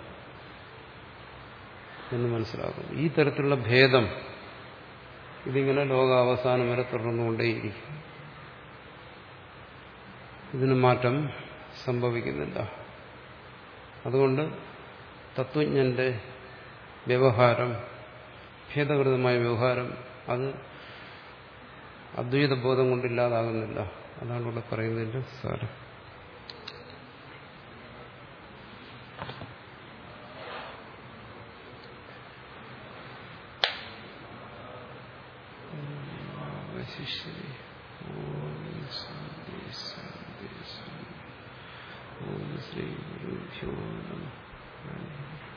Speaker 1: എന്ന് മനസ്സിലാക്കുന്നു ഈ തരത്തിലുള്ള ഭേദം ഇതിങ്ങനെ ലോകാവസാനം വരെ തുടർന്നുകൊണ്ടേയിരിക്കും ഇതിന് മാറ്റം സംഭവിക്കുന്നില്ല അതുകൊണ്ട് തത്വജ്ഞന്റെ വ്യവഹാരം ഭേദകൃതമായ വ്യവഹാരം അത് അദ്വൈത ബോധം കൊണ്ടില്ലാതാകുന്നില്ല അതാണ് ഇവിടെ പറയുന്നതിന്റെ സാരം ശിഷ്യരെ ഓം ശാന്തി ശാന്തി ശാന്തി ഓം ശ്രീ ഗുരുഭ്യോ നമ